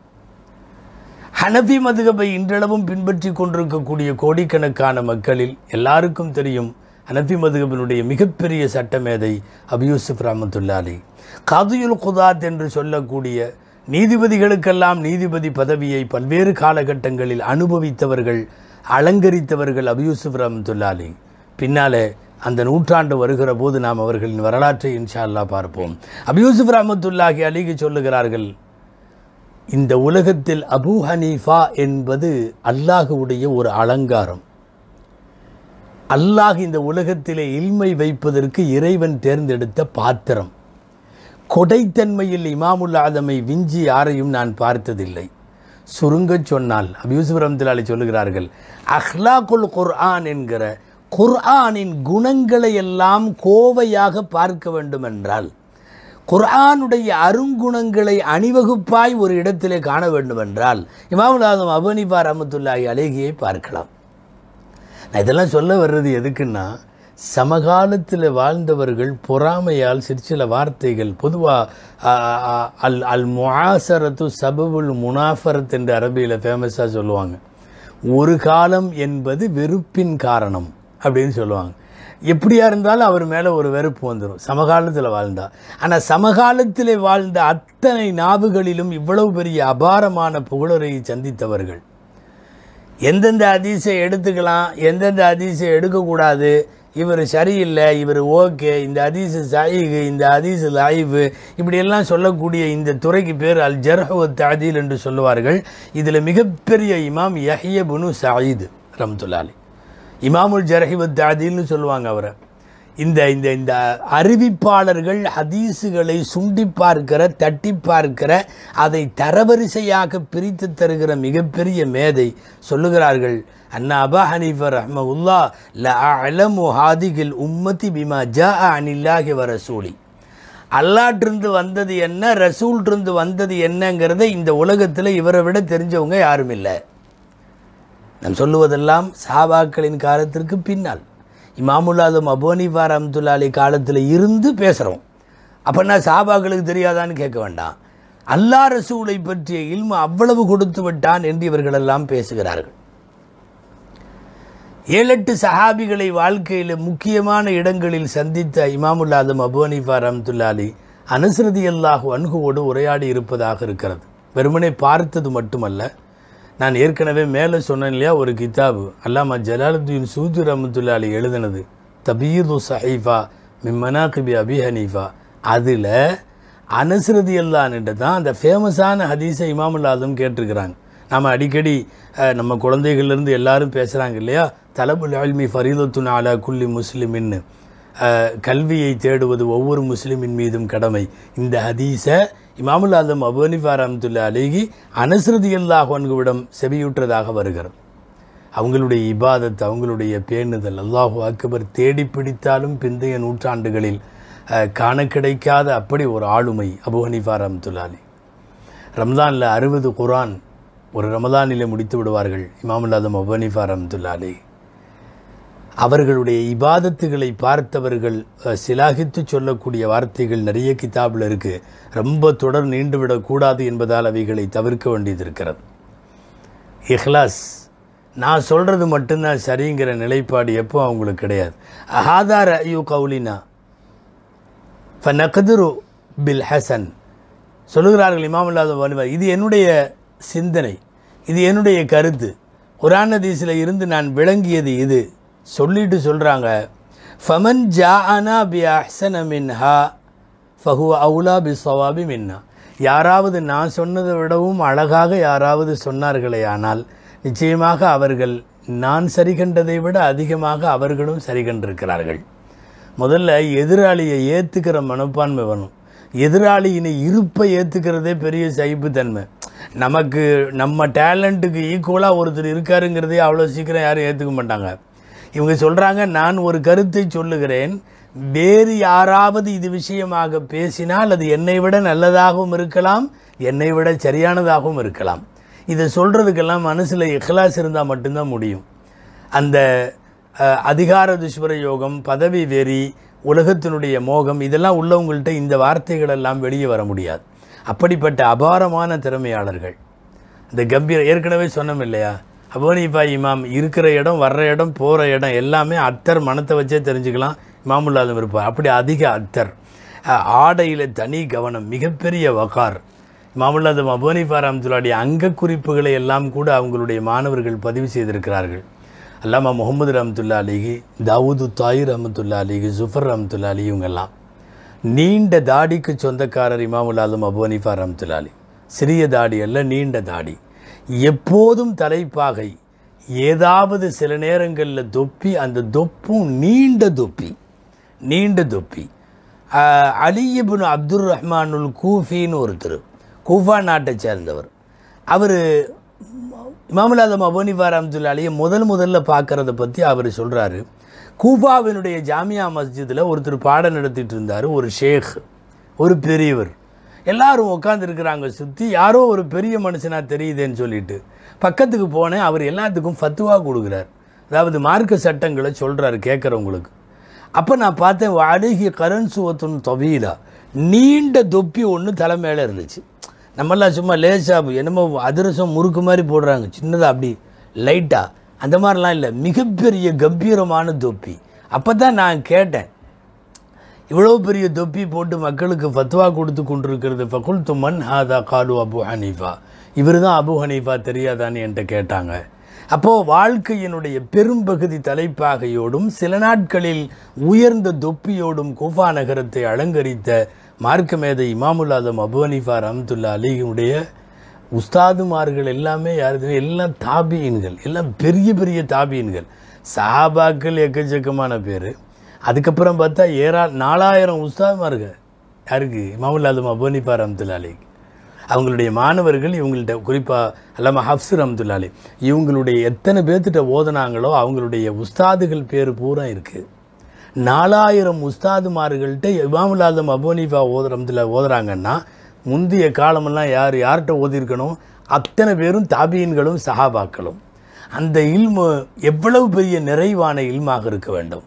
ஹனஃபி மதுகபை இன்றளவும் பின்பற்றி கொண்டிருக்கக்கூடிய கோடிக்கணக்கான மக்களில் எல்லாருக்கும் தெரியும் ஹனஃபி மதுகபினுடைய மிகப்பெரிய சட்டமேதை அபியூசுப் ரஹமத்துல்லா அலி காதுயுல் குதாத் என்று சொல்லக்கூடிய நீதிபதிகளுக்கெல்லாம் நீதிபதி பதவியை பல்வேறு காலகட்டங்களில் அனுபவித்தவர்கள் அலங்கரித்தவர்கள் அபியூசுப் ரஹமத்துல்லா அலி பின்னாலே அந்த நூற்றாண்டு வருகிற போது நாம் அவர்களின் வரலாற்றை இன்ஷா அல்லாஹ் பார்ப்போம் அபியூசுப் ரஹமத்துல்லாஹி அலிக்கு சொல்லுகிறார்கள் இந்த உலகத்தில் அபூ ஹனீஃபா என்பது அல்லாஹுடைய ஒரு அலங்காரம் அல்லாஹ் இந்த உலகத்திலே இல்மை வைப்பதற்கு இறைவன் தேர்ந்தெடுத்த பாத்திரம் கொடைத்தன்மையில் இமாமுல் ஆதமை விஞ்சி யாரையும் நான் பார்த்ததில்லை சுருங்கச் சொன்னால் அபியூசுப் ரஹமத்துல்லாஹி சொல்லுகிறார்கள் அஹ்லாக்குல் குர்ஆன் என்கிற குர்ஆனின் குணங்களை எல்லாம் கோவையாக பார்க்க வேண்டுமென்றால் குர்ஆனுடைய அருங்குணங்களை அணிவகுப்பாய் ஒரு இடத்திலே காண வேண்டுமென்றால் இமாமுல் ஆதம் அபனிபா ரஹமத்துல்லாஹி அலேகியை பார்க்கலாம் நான் இதெல்லாம் சொல்ல வர்றது எதுக்குன்னா சமகாலத்தில் வாழ்ந்தவர்கள் பொறாமையால் சிற்சில வார்த்தைகள் பொதுவாக அல் அல் முஆசரத்து சபபுல் முனாஃபரத் என்று அரபியில் ஃபேமஸாக சொல்லுவாங்க ஒரு காலம் என்பது வெறுப்பின் காரணம் அப்படின்னு சொல்லுவாங்க எப்படியா இருந்தாலும் அவர் மேலே ஒரு வெறுப்பு வந்துடும் சமகாலத்தில் வாழ்ந்தா ஆனால் சமகாலத்தில் வாழ்ந்த அத்தனை நாவுகளிலும் இவ்வளவு பெரிய அபாரமான புகழரையை சந்தித்தவர்கள் எந்தெந்த அதிசை எடுத்துக்கலாம் எந்தெந்த அதிசை எடுக்கக்கூடாது இவர் சரியில்லை இவர் ஓகே இந்த அதீசு சாயிகு இந்த அதீசு லாயிவு இப்படியெல்லாம் சொல்லக்கூடிய இந்த துறைக்கு பேர் அல் ஜர்ஹவ தாதீல் என்று சொல்லுவார்கள் இதில் மிகப்பெரிய இமாம் யஹ்ய புனு சாயிது ரம்துல்லாலி இமாமுல் ஜர்ஹிவ தாதீல்னு சொல்லுவாங்க அவரை இந்த இந்த இந்த அறிவிப்பாளர்கள் ஹதீஸுகளை சுண்டி பார்க்கிற தட்டி பார்க்கிற அதை தரவரிசையாக பிரித்து தருகிற மிகப்பெரிய மேதை சொல்லுகிறார்கள் அண்ணா அபா ஹனீஃபர் ரஹ்மவுல்லா ல அலமு ஹாதிகில் உம்மதி பிமா ஜா அனில்லாஹி வ ரசூலி அல்லாட்டிருந்து வந்தது என்ன ரசூல்ட்டிருந்து வந்தது என்னங்கிறத இந்த உலகத்தில் இவரை விட தெரிஞ்சவங்க யாரும் இல்லை நான் சொல்லுவதெல்லாம் சாபாக்களின் காலத்திற்கு பின்னால் இமாமுல்லாதும் அபோனிஃபா ரஹமத்துல்லா அலி காலத்தில் இருந்து பேசுகிறோம் அப்போனா சாபாக்களுக்கு தெரியாதான்னு கேட்க வேண்டாம் அல்லா ரசூலை பற்றிய இல்மு அவ்வளவு கொடுத்து விட்டான் என்று இவர்களெல்லாம் பேசுகிறார்கள் ஏழெட்டு சஹாபிகளை வாழ்க்கையில் முக்கியமான இடங்களில் சந்தித்த இமாமுல்லாதும் அபோனிஃபா ரஹமத்துல்லா அலி அனுசரதி அல்லாஹு அன்குவோடு உரையாடி இருப்பதாக இருக்கிறது வெறுமனே பார்த்தது மட்டுமல்ல நான் ஏற்கனவே மேலே சொன்னேன் இல்லையா ஒரு கிதாபு அல்லாமா ஜலாலுத்தீன் சூது ரஹமத்துல்லா அலி எழுதினது தபீது சஹீஃபா மிம்மனாகிபி அபி ஹனீஃபா அதில் அனஸ்ரதி அல்லான்ட்டு தான் அந்த ஃபேமஸான ஹதீஸை இமாமுல்லாதும் கேட்டிருக்கிறாங்க நாம் அடிக்கடி அஹ், நம்ம குழந்தைகள்லேருந்து எல்லாரும் பேசுகிறாங்க இல்லையா தலபுல் அல்மி ஃபரீதத்துன் அலா குல்லி முஸ்லிமின்னு அஹ், கல்வியை தேடுவது ஒவ்வொரு முஸ்லிமின் மீதும் கடமை இந்த ஹதீஸை இமாமுல் ஆதம் அபுனிஃபா ரஹமத்துல்லா அலிகி அனஸ்ரதி அல்லாஹன்குவிடம் செவியுற்றதாக வருகிறது அவங்களுடைய இபாதத் அவங்களுடைய பேணுதல் அல்லாஹு அக்பர் தேடி பிடித்தாலும் பிந்தைய நூற்றாண்டுகளில் அஹ், காண கிடைக்காத அப்படி ஒரு ஆளுமை அபு ஹனீஃபா ரஹ்மத்துல்லாஹி ரம்தானில் அறுபது குரான் ஒரு ரமதானிலே முடித்து விடுவார்கள் இமாமுல்லாதம் அபு ஹனீஃபா ரஹ்மத்துல்லாஹி அவர்களுடைய இபாதத்துகளை பார்த்தவர்கள் அஹ், சிலாகித்து சொல்லக்கூடிய வார்த்தைகள் நிறைய கிதாபில் இருக்குது ரொம்ப தொடர் நீண்டுவிடக்கூடாது என்பதால் அவைகளை தவிர்க்க வேண்டியது இருக்கிறது இஹ்லாஸ் நான் சொல்கிறது மட்டும்தான் சரிங்கிற நிலைப்பாடு எப்போ அவங்களுக்கு கிடையாது அஹாதார ஐயோ கவுலினா ஃபனகதுரு பில் ஹசன் சொல்லுகிறார்கள் இமாம் இல்லாத வலுவர் இது என்னுடைய சிந்தனை இது என்னுடைய கருத்து குரான் ஹதீஸில் இருந்து நான் விளங்கியது இது சொல்லிட்டு சொல்கிறாங்க ஃபமன் ஜா அனா பி அஹ்சன மின்ஹா ஃபஹு அவுலா பி சவாபி மின்னா யாராவது நான் சொன்னதை விடவும் அழகாக யாராவது சொன்னார்களே ஆனால் நிச்சயமாக அவர்கள் நான் சரி கண்டதை விட அதிகமாக அவர்களும் சரி கண்டிருக்கிறார்கள் முதல்ல எதிராளியை ஏற்றுக்கிற மனப்பான்மை வேணும் எதிராளியினை இருப்பை ஏற்றுக்கிறதே பெரிய சகிப்புத்தன்மை நமக்கு நம்ம டேலண்ட்டுக்கு ஈக்குவலாக ஒருத்தர் இருக்காருங்கிறதே அவ்வளோ சீக்கிரம் யாரும் ஏற்றுக்க மாட்டாங்க இவங்க சொல்கிறாங்க நான் ஒரு கருத்தை சொல்லுகிறேன் வேறு யாராவது இது விஷயமாக பேசினால் அது என்னை விட நல்லதாகவும் இருக்கலாம் என்னை விட சரியானதாகவும் இருக்கலாம் இதை சொல்கிறதுக்கெல்லாம் மனசில் இஹ்லாஸ் இருந்தால் மட்டும்தான் முடியும் அந்த அஹ், அதிகார துஷ்வர யோகம் பதவி வெறி உலகத்தினுடைய மோகம் இதெல்லாம் உள்ளவங்கள்ட்ட இந்த வார்த்தைகள் எல்லாம் வெளியே வர முடியாது அப்படிப்பட்ட அபாரமான திறமையாளர்கள் இந்த கம்பீர ஏற்கனவே சொன்னோம் இல்லையா அபோனிபா இமாம் இருக்கிற இடம் வர்ற இடம் போகிற இடம் எல்லாமே அத்தர் மனத்தை வச்சே தெரிஞ்சுக்கலாம் இமாமுல்லாதம் இருப்பார் அப்படி அதிக அத்தர் அஹ், ஆடையில் தனி கவனம் மிகப்பெரிய வகார் இமாமுல்லாதம் அபோனிபா ரஹமத்துல்லாடைய அங்க குறிப்புகளை எல்லாம் கூட அவங்களுடைய மாணவர்கள் பதிவு செய்திருக்கிறார்கள் அல்லாமா முகமது ரஹமத்துல்லா அலிகி தாவூது தாயிர் ரஹமத்துல்லா அலிகி ஜுஃபர் ரஹமத்துல்லா அலி இவங்கெல்லாம் நீண்ட தாடிக்கு சொந்தக்காரர் இமாமுல் ஆலம் அபு ஹனீஃபா ரஹமத்துல்லா அலி சிறிய தாடி அல்ல நீண்ட தாடி எப்போதும் தலைப்பாகை ஏதாவது சில நேரங்களில் தொப்பி அந்த தொப்பும் நீண்ட தொப்பி நீண்ட தொப்பி ஆஹ், அலி இப்னு அப்துர் ரஹ்மானுல் கூஃபின்னு ஒருத்தர் கூஃபா நாட்டை சேர்ந்தவர் அவர் இமாமுலாதம் அபோனிஃபா ரஹமத்துல்லா அலியை முதல் முதல்ல பார்க்கறத பற்றி அவர் சொல்கிறாரு கூஃபாவினுடைய ஜாமியா மஸ்ஜிதில் ஒருத்தர் பாடம் நடத்திட்டு இருந்தார் ஒரு ஷேக் ஒரு பெரியவர் எல்லாரும் உட்காந்துருக்குறாங்க சுற்றி யாரோ ஒரு பெரிய மனுஷனாக தெரியுதேன்னு சொல்லிட்டு பக்கத்துக்கு போனேன் அவர் எல்லாத்துக்கும் ஃபத்துவா கொடுக்குறார் அதாவது மார்க்க சட்டங்களை சொல்கிறாரு கேட்குறவங்களுக்கு அப்போ நான் பார்த்தேன் அழுகி கரண் சுவத்துன் தொவீலா நீண்ட தொப்பி ஒன்று தலை மேலே இருந்துச்சு நம்மெல்லாம் சும்மா லேசாக என்னமோ அதிரசம் முறுக்கு மாதிரி போடுறாங்க சின்னதாக அப்படி லைட்டாக அந்த மாதிரிலாம் இல்லை மிகப்பெரிய கம்பீரமான தொப்பி அப்போ தான் நான் கேட்டேன் இவ்வளோ பெரிய தொப்பி போட்டு மக்களுக்கு ஃபத்வா கொடுத்து கொண்டிருக்கிறது ஃபகுல் துமன் ஹாதா காலு அபு ஹனீஃபா இவர் தான் அபு ஹனீஃபா தெரியாதான்னு என்கிட்ட கேட்டாங்க அப்போது வாழ்க்கையினுடைய பெரும்பகுதி தலைப்பாகையோடும் சில நாட்களில் உயர்ந்த தொப்பியோடும் குஃபா நகரத்தை அலங்கரித்த மார்க்க மேதை இமாமுல் ஆதம் அபு ஹனீஃபா ரஹமத்துல்லா அலியுடைய உஸ்தாதுமார்கள் எல்லாமே யாருதுமே எல்லாம் தாபியன்கள் எல்லாம் பெரிய பெரிய தாபியன்கள் சஹாபாக்கள் எக்கச்சக்கமான பேர் அதுக்கப்புறம் பார்த்தா ஏறா நாலாயிரம் உஸ்தாதுமார்கள் யாருக்கு இமாமுல் ஆதம் அபு ஹனீஃபா ரஹமத்துல்லா அலி அவங்களுடைய மாணவர்கள் இவங்கள்ட்ட குறிப்பாக அல்லாம ஹப்ஸ் ரஹமத்துல்லாலே இவங்களுடைய எத்தனை பேர்த்திட்ட ஓதுனாங்களோ அவங்களுடைய உஸ்தாதுகள் பேர் பூரா இருக்குது நாலாயிரம் உஸ்தாதுமார்கள்ட்ட இமாமுல் ஆதம் அபோனிஃபா ஓத ரஹமத்துல்லா ஓதுறாங்கன்னா முந்தைய காலமெல்லாம் யார் யார்கிட்ட ஓதியிருக்கணும் அத்தனை பேரும் தாபியன்களும் சஹாபாக்களும் அந்த இல்மு எவ்வளவு பெரிய நிறைவான இல்மாக இருக்க வேண்டும்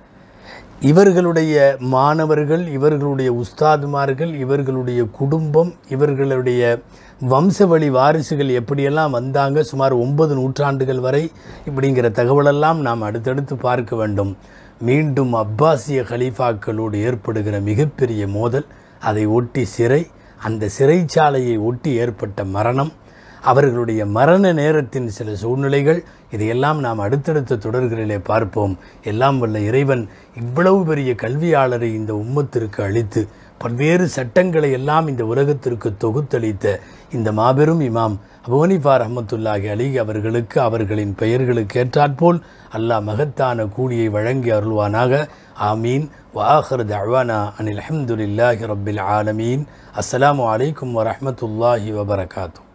இவர்களுடைய மாணவர்கள் இவர்களுடைய உஸ்தாதுமார்கள் இவர்களுடைய குடும்பம் இவர்களுடைய வம்சவழி வாரிசுகள் எப்படியெல்லாம் வந்தாங்க சுமார் ஒன்பது நூற்றாண்டுகள் வரை இப்படிங்கிற தகவலெல்லாம் நாம் அடுத்தடுத்து பார்க்க வேண்டும் மீண்டும் அப்பாசிய கலீஃபாக்களோடு ஏற்படுகிற மிகப்பெரிய மோதல் அதை ஒட்டி சிறை அந்த சிறைச்சாலையை ஒட்டி ஏற்பட்ட மரணம் அவர்களுடைய மரண நேரத்தின் சில சூழ்நிலைகள் இதையெல்லாம் நாம் அடுத்தடுத்த தொடர்களிலே பார்ப்போம் எல்லாம் வல்ல இறைவன் இவ்வளவு பெரிய கல்வியாளரை இந்த உம்மத்திற்கு அளித்து பல்வேறு சட்டங்களை எல்லாம் இந்த உலகத்திற்கு தொகுத்தளித்த இந்த மாபெரும் இமாம் அபோனிஃபா ரஹமத்துல்லாஹி அலி அவர்களுக்கு அவர்களின் பெயர்களுக்கு ஏற்றாற்போல் அல்லாஹ் மகத்தான கூலியை வழங்கி அருள்வானாக ஆமீன் வாஹர் தவானா அனில் அஹமதுல்லாஹி ரப்பில் ஆலமீன் அஸ்ஸலாமு அலைக்கும் வரஹமத்துல்லாஹி வபரகாத்து